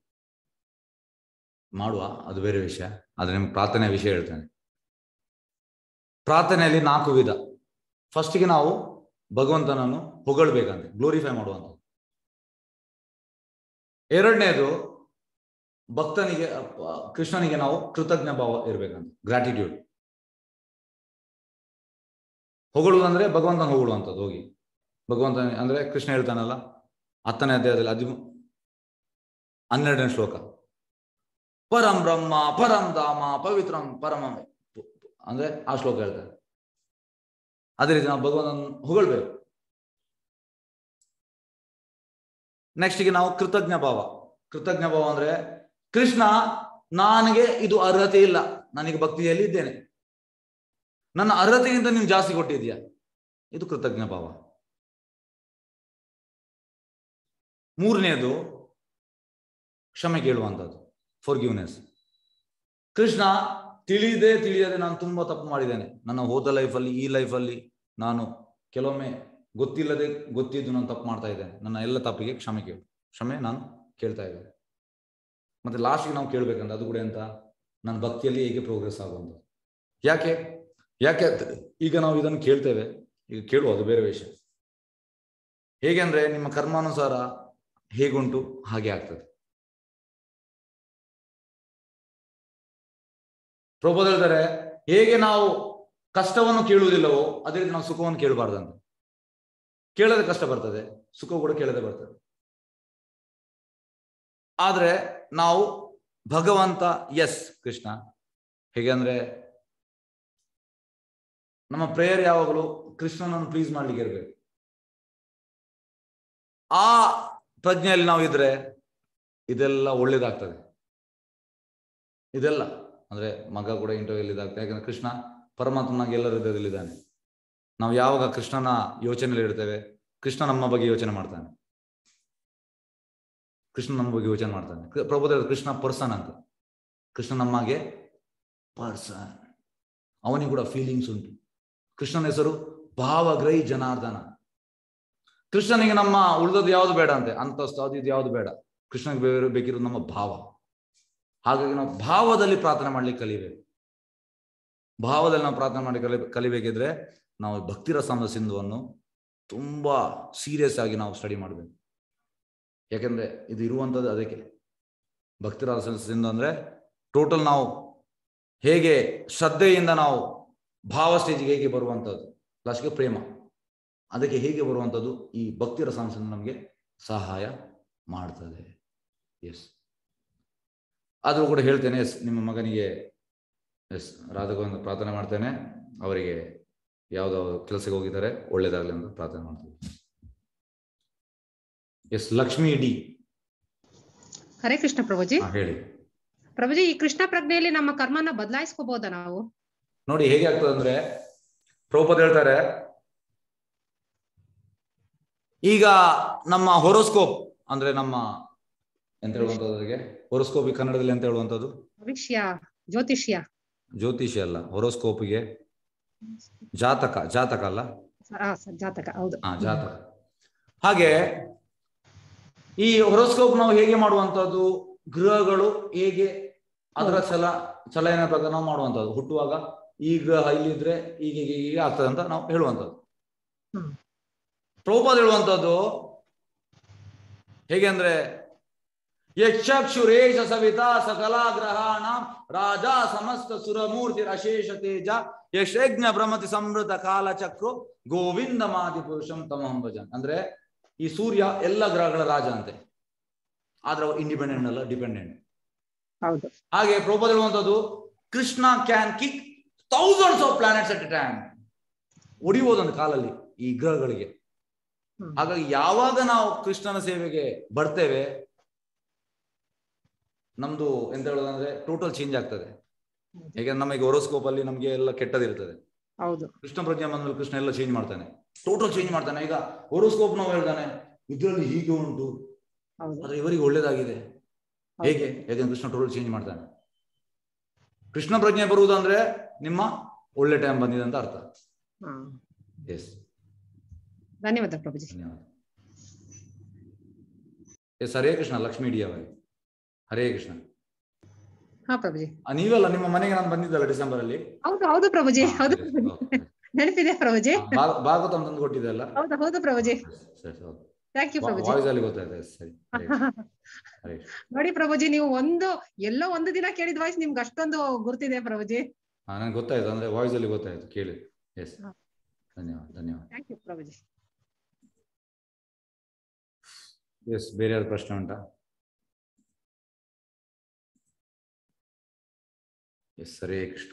ಮಾಡುವ ಅದು ಬೇರೆ ವಿಷಯ ಆದ್ರೆ ನಿಮ್ಗೆ ಪ್ರಾರ್ಥನೆಯ ವಿಷಯ ಹೇಳ್ತೇನೆ ಪ್ರಾರ್ಥನೆಯಲ್ಲಿ ನಾಲ್ಕು ವಿಧ ಫಸ್ಟಿಗೆ ನಾವು ಭಗವಂತನನ್ನು ಹೊಗಳ್ಬೇಕಂತೆ ಗ್ಲೋರಿಫೈ ಮಾಡುವಂಥದ್ದು ಎರಡನೇದು ಭಕ್ತನಿಗೆ ಅಪ್ಪ, ಕೃಷ್ಣನಿಗೆ ನಾವು ಕೃತಜ್ಞ ಭಾವ ಇರ್ಬೇಕಂತ ಗ್ರಾಟಿಟ್ಯೂಡ್ ಹೊಗಳುವುದಂದ್ರೆ ಭಗವಂತನ ಹೊಗಳುವಂಥದ್ದು ಹೋಗಿ ಭಗವಂತ ಅಂದ್ರೆ ಕೃಷ್ಣ ಹೇಳ್ತಾನಲ್ಲ ಹತ್ತನೇ ಅಧ್ಯಾಯದಲ್ಲಿ ಹದಿಮೂ ಹನ್ನೆರಡನೇ ಶ್ಲೋಕ ಪರಂ ಬ್ರಹ್ಮ ಪರಂ ಧಾಮ ಪವಿತ್ರಂ ಪರಮಂ ಅಂದ್ರೆ ಆ ಶ್ಲೋಕ ಹೇಳ್ತಾರೆ ಅದೇ ರೀತಿ ನಾವು ಭಗವಂತನ ಹೊಗಳ್ಬೇಕು ನೆಕ್ಸ್ಟ್ಗೆ ನಾವು ಕೃತಜ್ಞ ಭಾವ ಕೃತಜ್ಞ ಭಾವ ಅಂದ್ರೆ ಕೃಷ್ಣ ನನಗೆ ಇದು ಅರ್ಹತೆ ಇಲ್ಲ ನನಗೆ ಭಕ್ತಿಯಲ್ಲಿ ಇದ್ದೇನೆ ನನ್ನ ಅರ್ಹತೆಗಿಂತ ನೀನು ಜಾಸ್ತಿ ಕೊಟ್ಟಿದ್ಯಾ ಇದು ಕೃತಜ್ಞ ಭಾವ ಮೂರನೆಯದು ಕ್ಷಮೆ ಕೇಳುವಂಥದ್ದು ಫಾರ್ಗಿವ್ನೆಸ್ ಕೃಷ್ಣ ತಿಳಿದೇ ತಿಳಿಯದೆ ನಾನು ತುಂಬಾ ತಪ್ಪು ಮಾಡಿದ್ದೇನೆ ನನ್ನ ಹೋದ ಲೈಫಲ್ಲಿ ಈ ಲೈಫಲ್ಲಿ ನಾನು ಕೆಲವೊಮ್ಮೆ ಗೊತ್ತಿಲ್ಲದೆ ಗೊತ್ತಿದ್ದು ನಾನು ತಪ್ಪು ಮಾಡ್ತಾ ಇದ್ದೇನೆ ನನ್ನ ಎಲ್ಲ ತಪ್ಪಿಗೆ ಕ್ಷಮೆ ಕೇಳು ಕ್ಷಮೆ ನಾನು ಕೇಳ್ತಾ ಇದ್ದೇನೆ ಮತ್ತೆ ಲಾಸ್ಟ್ಗೆ ನಾವು ಕೇಳ್ಬೇಕಂತ ಅದು ಕೂಡ ಎಂತ ನನ್ನ ಭಕ್ತಿಯಲ್ಲಿ ಹೇಗೆ ಪ್ರೋಗ್ರೆಸ್ ಆಗುವಂಥದ್ದು ಯಾಕೆ ಯಾಕೆ ಅಂತ ಈಗ ನಾವು ಇದನ್ನು ಕೇಳ್ತೇವೆ ಈಗ ಕೇಳುವ ಅದು ಬೇರೆ ವಿಷಯ ಹೇಗೆ ಅಂದ್ರೆ ನಿಮ್ಮ ಕರ್ಮಾನುಸಾರ ಹೇಗುಂಟು ಹಾಗೆ ಆಗ್ತದೆ ಪ್ರಭೋದ್ ಹೇಳ್ತಾರೆ ಹೇಗೆ ನಾವು ಕಷ್ಟವನ್ನು ಕೇಳುವುದಿಲ್ಲವೋ ಅದೇ ರೀತಿ ನಾವು ಸುಖವನ್ನು ಕೇಳಬಾರ್ದಂತ ಕೇಳದೆ ಕಷ್ಟ ಬರ್ತದೆ ಸುಖ ಕೂಡ ಕೇಳದೆ ಬರ್ತದೆ ಆದ್ರೆ ನಾವು ಭಗವಂತ ಎಸ್ ಕೃಷ್ಣ ಹೇಗೆ ಅಂದ್ರೆ ನಮ್ಮ ಪ್ರೇಯರ್ ಯಾವಾಗಲೂ ಕೃಷ್ಣನನ್ನು ಪ್ಲೀಸ್ ಮಾಡ್ಲಿಕ್ಕೆ ಇರಬೇಕು ಆ ಪ್ರಜ್ಞೆಯಲ್ಲಿ ನಾವು ಇದ್ರೆ ಇದೆಲ್ಲ ಒಳ್ಳೇದಾಗ್ತದೆ ಇದೆಲ್ಲ ಅಂದ್ರೆ ಮಗ ಕೂಡ ಇಂಟರ್ವ್ಯೂ ಇದಾಗ್ತದೆ ಯಾಕಂದ್ರೆ ಕೃಷ್ಣ ಪರಮಾತ್ಮನಾಗಿ ಎಲ್ಲರ ಹೃದಯದಲ್ಲಿದ್ದಾನೆ ನಾವು ಯಾವಾಗ ಕೃಷ್ಣನ ಯೋಚನೆಯಲ್ಲಿ ಇಡ್ತೇವೆ ಕೃಷ್ಣ ನಮ್ಮ ಬಗ್ಗೆ ಯೋಚನೆ ಮಾಡ್ತಾನೆ ಕೃಷ್ಣ ನಮ್ಮ ಬಗ್ಗೆ ಯೋಚನೆ ಮಾಡ್ತಾನೆ ಕೃ- ಪ್ರಭುದೇವ ಕೃಷ್ಣ ಪರ್ಸನ್ ಅಂತ ಕೃಷ್ಣ ನಮಗೆ ಪರ್ಸನ್ ಅವನಿಗೆ ಕೂಡ ಫೀಲಿಂಗ್ಸ್ ಉಂಟು ಕೃಷ್ಣನ ಹೆಸರು ಭಾವಗ್ರಹಿ ಜನಾರ್ದನ ಕೃಷ್ಣನಿಗೆ ನಮ್ಮ ಉಳಿದದ್ದು ಯಾವುದು ಬೇಡ ಅಂತೆ ಅಂತಸ್ತು ಅದು ಇದು ಯಾವುದು ಬೇಡ ಕೃಷ್ಣನಿಗೆ ಬೇರೆ ಬೇಕಿರೋದು ನಮ್ಮ ಭಾವ ಹಾಗಾಗಿ ನಾವು ಭಾವದಲ್ಲಿ ಪ್ರಾರ್ಥನೆ ಮಾಡ್ಲಿಕ್ಕೆ ಕಲಿಬೇಕು ಭಾವದಲ್ಲಿ ನಾವು ಪ್ರಾರ್ಥನೆ ಮಾಡಿ ಕಲಿ ಕಲಿಬೇಕಿದ್ರೆ ನಾವು ಭಕ್ತಿ ರಸಾಮದ ಸಿಂಧುವನ್ನು ತುಂಬಾ ಸೀರಿಯಸ್ ಆಗಿ ನಾವು ಸ್ಟಡಿ ಮಾಡಬೇಕು ಯಾಕೆಂದ್ರೆ ಇದು ಇರುವಂಥದ್ದು ಅದಕ್ಕೆ ಭಕ್ತಿ ರಸ ಸಿಂಧು ಅಂದ್ರೆ ಟೋಟಲ್ ನಾವು ಹೇಗೆ ಶ್ರದ್ಧೆಯಿಂದ ನಾವು ಭಾವ ಸ್ಟೇಜಿಗೆ ಹೇಗೆ ಬರುವಂಥದ್ದು ಲಾಸ್ಟ್ಗೆ ಪ್ರೇಮ ಅದಕ್ಕೆ ಹೇಗೆ ಬರುವಂಥದ್ದು ಈ ಭಕ್ತಿ ರಸಾಂಶ ನಮಗೆ ಸಹಾಯ ಮಾಡ್ತದೆ ಎಸ್ ಆದರೂ ಕೂಡ ಹೇಳ್ತೇನೆ ಎಸ್ ನಿಮ್ಮ ಮಗನಿಗೆ ಎಸ್ ರಾಧಗೋವಿಂದ ಪ್ರಾರ್ಥನೆ ಮಾಡ್ತೇನೆ ಅವರಿಗೆ ಯಾವುದೋ ಕೆಲಸಕ್ಕೆ ಹೋಗಿದ್ದಾರೆ ಒಳ್ಳೇದಾಗಲಿ ಅಂತ ಪ್ರಾರ್ಥನೆ ಮಾಡ್ತೀವಿ ಎಸ್ ಲಕ್ಷ್ಮಿ ಡಿ ಹರೇ ಕೃಷ್ಣ ಪ್ರಭುಜಿ ಹಾ, ಹೇಳಿ ಪ್ರಭುಜಿ ಈ ಕೃಷ್ಣ ಪ್ರಜ್ಞೆಯಲ್ಲಿ ನಮ್ಮ ಕರ್ಮನ ಬದಲಾಯಿಸ್ಕೋಬಹುದಾ ನಾವು ನೋಡಿ ಹೇಗೆ ಆಗ್ತದೆ ಅಂದ್ರೆ ಪ್ರಭುಪದ ಹೇಳ್ತಾರೆ ಈಗ ನಮ್ಮ ಹೊರೋಸ್ಕೋಪ್ ಅಂದ್ರೆ ನಮ್ಮ ಎಂತ ಹೇಳುವಂಥದ್ದು ಅದಕ್ಕೆ ಹೊರೋಸ್ಕೋಪ್ ಕನ್ನಡದಲ್ಲಿ ಅಂತ ಹೇಳುವಂಥದ್ದು ಭವಿಷ್ಯ ಜ್ಯೋತಿಷ್ಯ ಜ್ಯೋತಿಷಿ ಅಲ್ಲ ಹೊರೋಸ್ಕೋಪಿಗೆ ಜಾತಕ ಜಾತಕ ಅಲ್ಲ ಆ, ಸ- ಜಾತಕ ಹೌದು ಹಾ ಜಾತಕ ಹಾಗೆ ಈ ಹೊರೋಸ್ಕೋಪ್ ನಾವು ಹೇಗೆ ಮಾಡುವಂತದ್ದು ಗ್ರಹಗಳು ಹೇಗೆ ಅದರ ಚಲ ಚಲನ ಪ್ರಕಾರ ನಾವು ಮಾಡುವಂತದ್ದು ಹುಟ್ಟುವಾಗ ಈ ಗ್ರಹ ಇಲ್ಲಿದ್ರೆ ಈಗ ಹೀಗೆ ಹೀಗೆ ಆಗ್ತದೆ ಅಂತ ನಾವು ಹೇಳುವಂಥದ್ದು ಹ್ಮ್. ಪ್ರಭುಪಾದ ಹೇಳುವಂಥದ್ದು ಹೇಗೆ ಅಂದ್ರೆ ಯಕ್ಷಕ್ಷುರೇಶ ಸವಿತಾ ಸಕಲಾ ಗ್ರಹಾಣ ರಾಜ ಸಮಸ್ತ ಸುರಮೂರ್ತಿ ಅಶೇಷ ತೇಜ ಯಕ್ಷಜ್ಞ ಭ್ರಮತಿ ಸಮೃದ್ಧ ಕಾಲಚಕ್ರು ಗೋವಿಂದ ಮಾದಿ ಪುರುಷಂ ತಮಹಂ ಭಜನ್ ಅಂದ್ರೆ ಈ ಸೂರ್ಯ ಎಲ್ಲ ಗ್ರಹಗಳ ರಾಜ ಅಂತೆ ಆದ್ರೆ ಅವ ಇಂಡಿಪೆಂಡೆಂಟ್ ಅಲ್ಲ ಡಿಪೆಂಡೆಂಟ್ ಹೌದು ಹಾಗೆ ಪ್ರಭುಪಾದ ಹೇಳುವಂಥದ್ದು Krishna can kick thousands of planets at a time ಹೊಡಿಬೋದು ಒಂದು ಕಾಲಲ್ಲಿ ಈ ಗ್ರಹಗಳಿಗೆ ಹ್ಮ್. ಹಾಗಾಗಿ ಯಾವಾಗ ನಾವು ಕೃಷ್ಣನ ಸೇವೆಗೆ ಬರ್ತೇವೆ ನಮ್ದು ಎಂತ ಹೇಳೋದಂದ್ರೆ ಟೋಟಲ್ ಚೇಂಜ್ ಆಗ್ತದೆ ಯಾಕಂದ್ರೆ ನಮಗೆ ಹೊರೋಸ್ಕೋಪ್ ಅಲ್ಲಿ ನಮಗೆ ಎಲ್ಲ ಕೆಟ್ಟದಿರ್ತದೆ ಹೌದು ಕೃಷ್ಣ ಪ್ರಜ್ಞೆ ಬಂದ್ಮೇಲೆ ಕೃಷ್ಣ ಎಲ್ಲ ಚೇಂಜ್ ಮಾಡ್ತಾನೆ ಟೋಟಲ್ ಚೇಂಜ್ ಮಾಡ್ತಾನೆ ಈಗ ಹೊರೋಸ್ಕೋಪ್ ನಾವು ಹೇಳ್ತಾನೆ ಇದ್ರಲ್ಲಿ ಹೀಗೆ ಉಂಟು ಹೌದು ಆದ್ರೆ ಇವರಿಗೆ ಒಳ್ಳೇದಾಗಿದೆ ಹೇಗೆ ಯಾಕಂದ್ರೆ ಕೃಷ್ಣ ಟೋಟಲ್ ಚೇಂಜ್ ಮಾಡ್ತಾನೆ ಕೃಷ್ಣ ಪ್ರಜ್ಞೆ ಬರುವುದಂದ್ರೆ ನಿಮ್ಮ ಒಳ್ಳೆ ಟೈಮ್ ಬಂದಿದೆ ಅಂತ ಅರ್ಥ ಹಾ ಎಸ್ ಧನ್ಯವಾದ ಪ್ರಭುಜಿ ಧನ್ಯವಾದ ಎಸ್ ಹರೇ ಕೃಷ್ಣ ಲಕ್ಷ್ಮೀ ಡಿ ಅವರೇ ಹರೇ ಕೃಷ್ಣ ಹಾ ಪ್ರಭುಜಿ ಆ, ನೀವೆಲ್ಲ ನಿಮ್ಮ ಮನೆಗೆ ನಾನು ಬಂದಿದ್ದಲ್ಲ ಡಿಸೆಂಬರ್ ಅಲ್ಲಿ ಹೌದು ಹೌದು ಪ್ರಭುಜಿ ಹಾ, ಹೌದು ಸರಿ, ಪ್ರಭುಜಿ. ಓಕೆ. ನೆನಪಿದೆ ಪ್ರಭುಜಿ ಆ, ಭಾಗ- ಭಾಗವತಂ ತಂದು ಕೊಟ್ಟಿದೆ ಅಲ್ಲ ಹೌದು ಹೌದು ಪ್ರಭುಜಿ ಸರಿ ಹೌದು ಥ್ಯಾಂಕ್ ಯು ಪ್ರಭುಜಿ ವಾಯ್ಸ್ ಅಲ್ಲಿ ಗೊತ್ತಾಯ್ತು ಎಸ್, ಸರಿ ಹರೇ ಕೃಷ್ಣ. ಹರೇ ಕೃಷ್ಣ. ನೋಡಿ ಪ್ರಭುಜಿ ನೀವು ಒಂದು ಎಲ್ಲೋ ಒಂದು ದಿನ ಕೇಳಿದ ವಾಯ್ಸ್ ನಿಮ್ಗೆ ಅಷ್ಟೊಂದು ಗುರ್ತಿದೆ ಪ್ರಭುಜಿ ಹಾ ನನಗೆ ಗೊತ್ತಾಯ್ತು ಅಂದ್ರೆ ವಾಯ್ಸ್ ಅಲ್ಲಿ ಗೊತ್ತಾಯ್ತು ಕೇಳಿ ಎಸ್ ಹಾ. ಧನ್ಯವಾದ ಧನ್ಯವಾದ ಥ್ಯಾಂಕ್ ಯು ಪ್ರಭುಜಿ ಎಸ್ ಬೇರೆ ಯಾವ್ದು ಪ್ರಶ್ನೆ ಉಂಟಾ yes Hare Krishna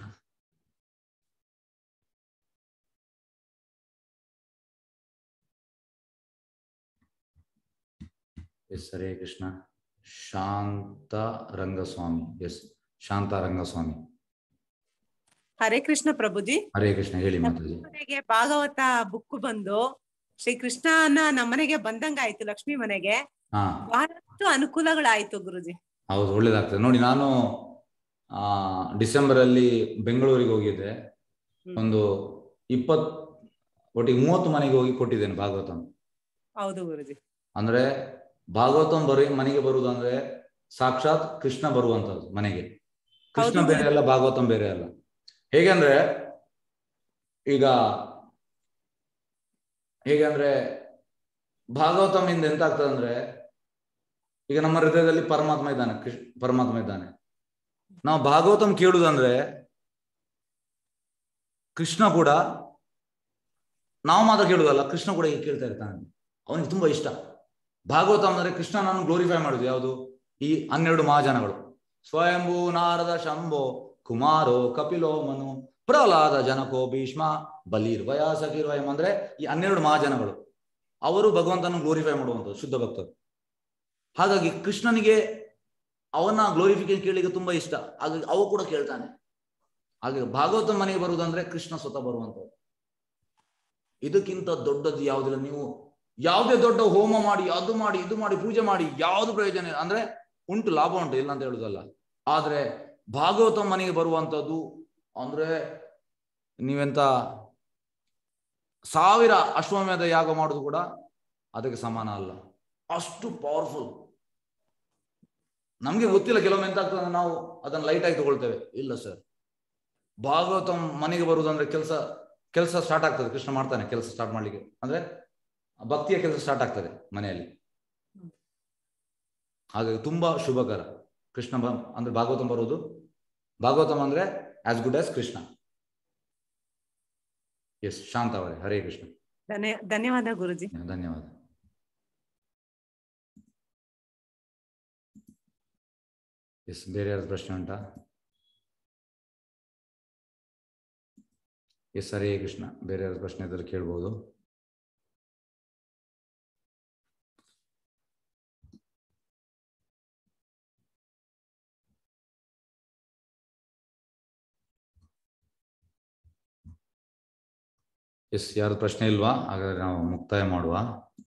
yes Hare Krishna Shanta Rangaswamy yes Shanta Rangaswamy Hare Krishna Prabhuji Hare Krishna ಹೇಳಿ ಮಾತಾಜಿ ಮನೆಗೆ ಭಾಗವತ ಬುಕ್ ಬಂದು ಶ್ರೀ ಕೃಷ್ಣನ ನಮ್ಮನೆಗೆ ಬಂದಂಗ ಆಯ್ತು ಲಕ್ಷ್ಮಿ ಮನೆಗೆ ಹಾ ಬಹಳಷ್ಟು ಅನುಕೂಲಗಳಾಯ್ತು ಗುರುಜಿ ಹೌದು ಒಳ್ಳೇದಾಗ್ತದೆ ನೋಡಿ ನಾನು ಆ ಡಿಸೆಂಬರ್ ಅಲ್ಲಿ ಬೆಂಗಳೂರಿಗೆ ಹೋಗಿದ್ದೆ ಹ್ಮ್. ಒಂದು ಇಪ್ಪತ್ ಒಟ್ಟಿಗೆ ಮೂವತ್ತು ಮನೆಗೆ ಹೋಗಿ ಕೊಟ್ಟಿದ್ದೇನೆ ಭಾಗವತಂ ಹೌದು ಗುರುಜಿ ಅಂದ್ರೆ ಭಾಗವತಂ ಬರೀ ಮನೆಗೆ ಬರುವುದು ಅಂದ್ರೆ ಸಾಕ್ಷಾತ್ ಕೃಷ್ಣ ಬರುವಂತದ್ದು ಮನೆಗೆ ಕೃಷ್ಣ ಹೌದು. ಬೇರೆ ಅಲ್ಲ ಭಾಗವತಂ ಬೇರೆ ಅಲ್ಲ ಹೇಗೆ ಅಂದ್ರೆ ಈಗ ಹೇಗೆ ಅಂದ್ರೆ ಭಾಗವತಂ ಇಂದ ಎಂತ ಆಗ್ತದೆ ಅಂದ್ರೆ ಈಗ ನಮ್ಮ ಹೃದಯದಲ್ಲಿ ಪರಮಾತ್ಮ ಇದ್ದಾನೆ ಕೃಷ್ಣ ಪರಮಾತ್ಮ ಇದ್ದಾನೆ ನಾವು ಭಾಗವತಂ ಕೇಳುದಂದ್ರೆ ಕೃಷ್ಣ ಕೂಡ ನಾವು ಮಾತ್ರ ಕೇಳುದಲ್ಲ ಕೃಷ್ಣ ಕೂಡ ಹೀಗೆ ಕೇಳ್ತಾ ಇರ್ತಾನೆ ಅವನಿಗೆ ತುಂಬಾ ಇಷ್ಟ ಭಾಗವತ ಅಂದ್ರೆ ಕೃಷ್ಣನನ್ನು ಗ್ಲೋರಿಫೈ ಮಾಡುದು ಯಾವುದು ಈ ಹನ್ನೆರಡು ಮಹಾಜನಗಳು ಸ್ವಯಂಭೂ ನಾರದ ಶಂಭೋ ಕುಮಾರೋ ಕಪಿಲೋ ಮನು ಪ್ರಹ್ಲಾದ ಜನಕೋ ಭೀಷ್ಮ ಬಲೀರ್ ವಯಾಸಕಿರ್ವಯಂ ಅಂದ್ರೆ ಈ ಹನ್ನೆರಡು ಮಹಾಜನಗಳು ಅವರು ಭಗವಂತನ ಗ್ಲೋರಿಫೈ ಮಾಡುವಂಥದ್ದು ಶುದ್ಧ ಭಕ್ತರು ಹಾಗಾಗಿ ಕೃಷ್ಣನಿಗೆ ಅವನ ಗ್ಲೋರಿಫಿಕೇಶನ್ ಕೇಳಿಗೆ ತುಂಬಾ ಇಷ್ಟ ಹಾಗಾಗಿ ಅವ ಕೂಡ ಕೇಳ್ತಾನೆ ಹಾಗೆ ಭಾಗವತ ಮನೆಗೆ ಬರುವುದಂದ್ರೆ ಕೃಷ್ಣ ಸ್ವತಃ ಬರುವಂಥದ್ದು ಇದಕ್ಕಿಂತ ದೊಡ್ಡದು ಯಾವುದಿಲ್ಲ ನೀವು ಯಾವುದೇ ದೊಡ್ಡ ಹೋಮ ಮಾಡಿ ಅದು ಮಾಡಿ ಇದು ಮಾಡಿ ಪೂಜೆ ಮಾಡಿ ಯಾವುದು ಪ್ರಯೋಜನ ಇಲ್ಲ ಅಂದ್ರೆ ಉಂಟು ಲಾಭ ಉಂಟು ಇಲ್ಲ ಅಂತ ಹೇಳುದಲ್ಲ ಆದ್ರೆ ಭಾಗವತ ಮನೆಗೆ ಬರುವಂಥದ್ದು ಅಂದ್ರೆ ನೀವೆಂತ ಸಾವಿರ ಅಶ್ವಮೇಧ ಯಾಗ ಮಾಡೋದು ಕೂಡ ಅದಕ್ಕೆ ಸಮಾನ ಅಲ್ಲ ಅಷ್ಟು ಪವರ್ಫುಲ್ ನಮ್ಗೆ ಗೊತ್ತಿಲ್ಲ ಕೆಲವೊಮ್ಮೆ ಎಂತ ಆಗ್ತದೆ ಅಂದ್ರೆ ನಾವು ಅದನ್ನ ಲೈಟ್ ಆಗಿ ತಗೊಳ್ತೇವೆ ಇಲ್ಲ ಸರ್ ಭಾಗವತ ಮನೆಗೆ ಬರುವುದಂದ್ರೆ ಕೆಲಸ ಕೆಲಸ ಸ್ಟಾರ್ಟ್ ಆಗ್ತದೆ ಕೃಷ್ಣ ಮಾಡ್ತಾನೆ ಕೆಲಸ ಸ್ಟಾರ್ಟ್ ಮಾಡ್ಲಿಕ್ಕೆ ಅಂದ್ರೆ ಭಕ್ತಿಯ ಕೆಲಸ ಸ್ಟಾರ್ಟ್ ಆಗ್ತದೆ ಮನೆಯಲ್ಲಿ ಹಾಗಾಗಿ ತುಂಬಾ ಶುಭಕರ ಕೃಷ್ಣ ಬ ಅಂದ್ರೆ ಭಾಗವತಂ ಬರುವುದು ಭಾಗವತಂ ಅಂದ್ರೆ as good as Krishna yes Shanta ಅವರೇ ಹರೇ ಕೃಷ್ಣ ಧನ್ಯ ಧನ್ಯವಾದ ಗುರುಜಿ ಧನ್ಯವಾದ ಎಸ್ ಬೇರೆ ಯಾರು ಪ್ರಶ್ನೆ ಉಂಟಾ ಎಸ್ ಹರೇ ಕೃಷ್ಣ ಬೇರೆ ಯಾರು ಪ್ರಶ್ನೆ ಇದ್ದರೆ ಕೇಳ್ಬೋದು ಎಸ್ ಯಾರು ಪ್ರಶ್ನೆ ಇಲ್ವಾ ಹಾಗಾದ್ರೆ ನಾವು ಮುಕ್ತಾಯ ಮಾಡುವ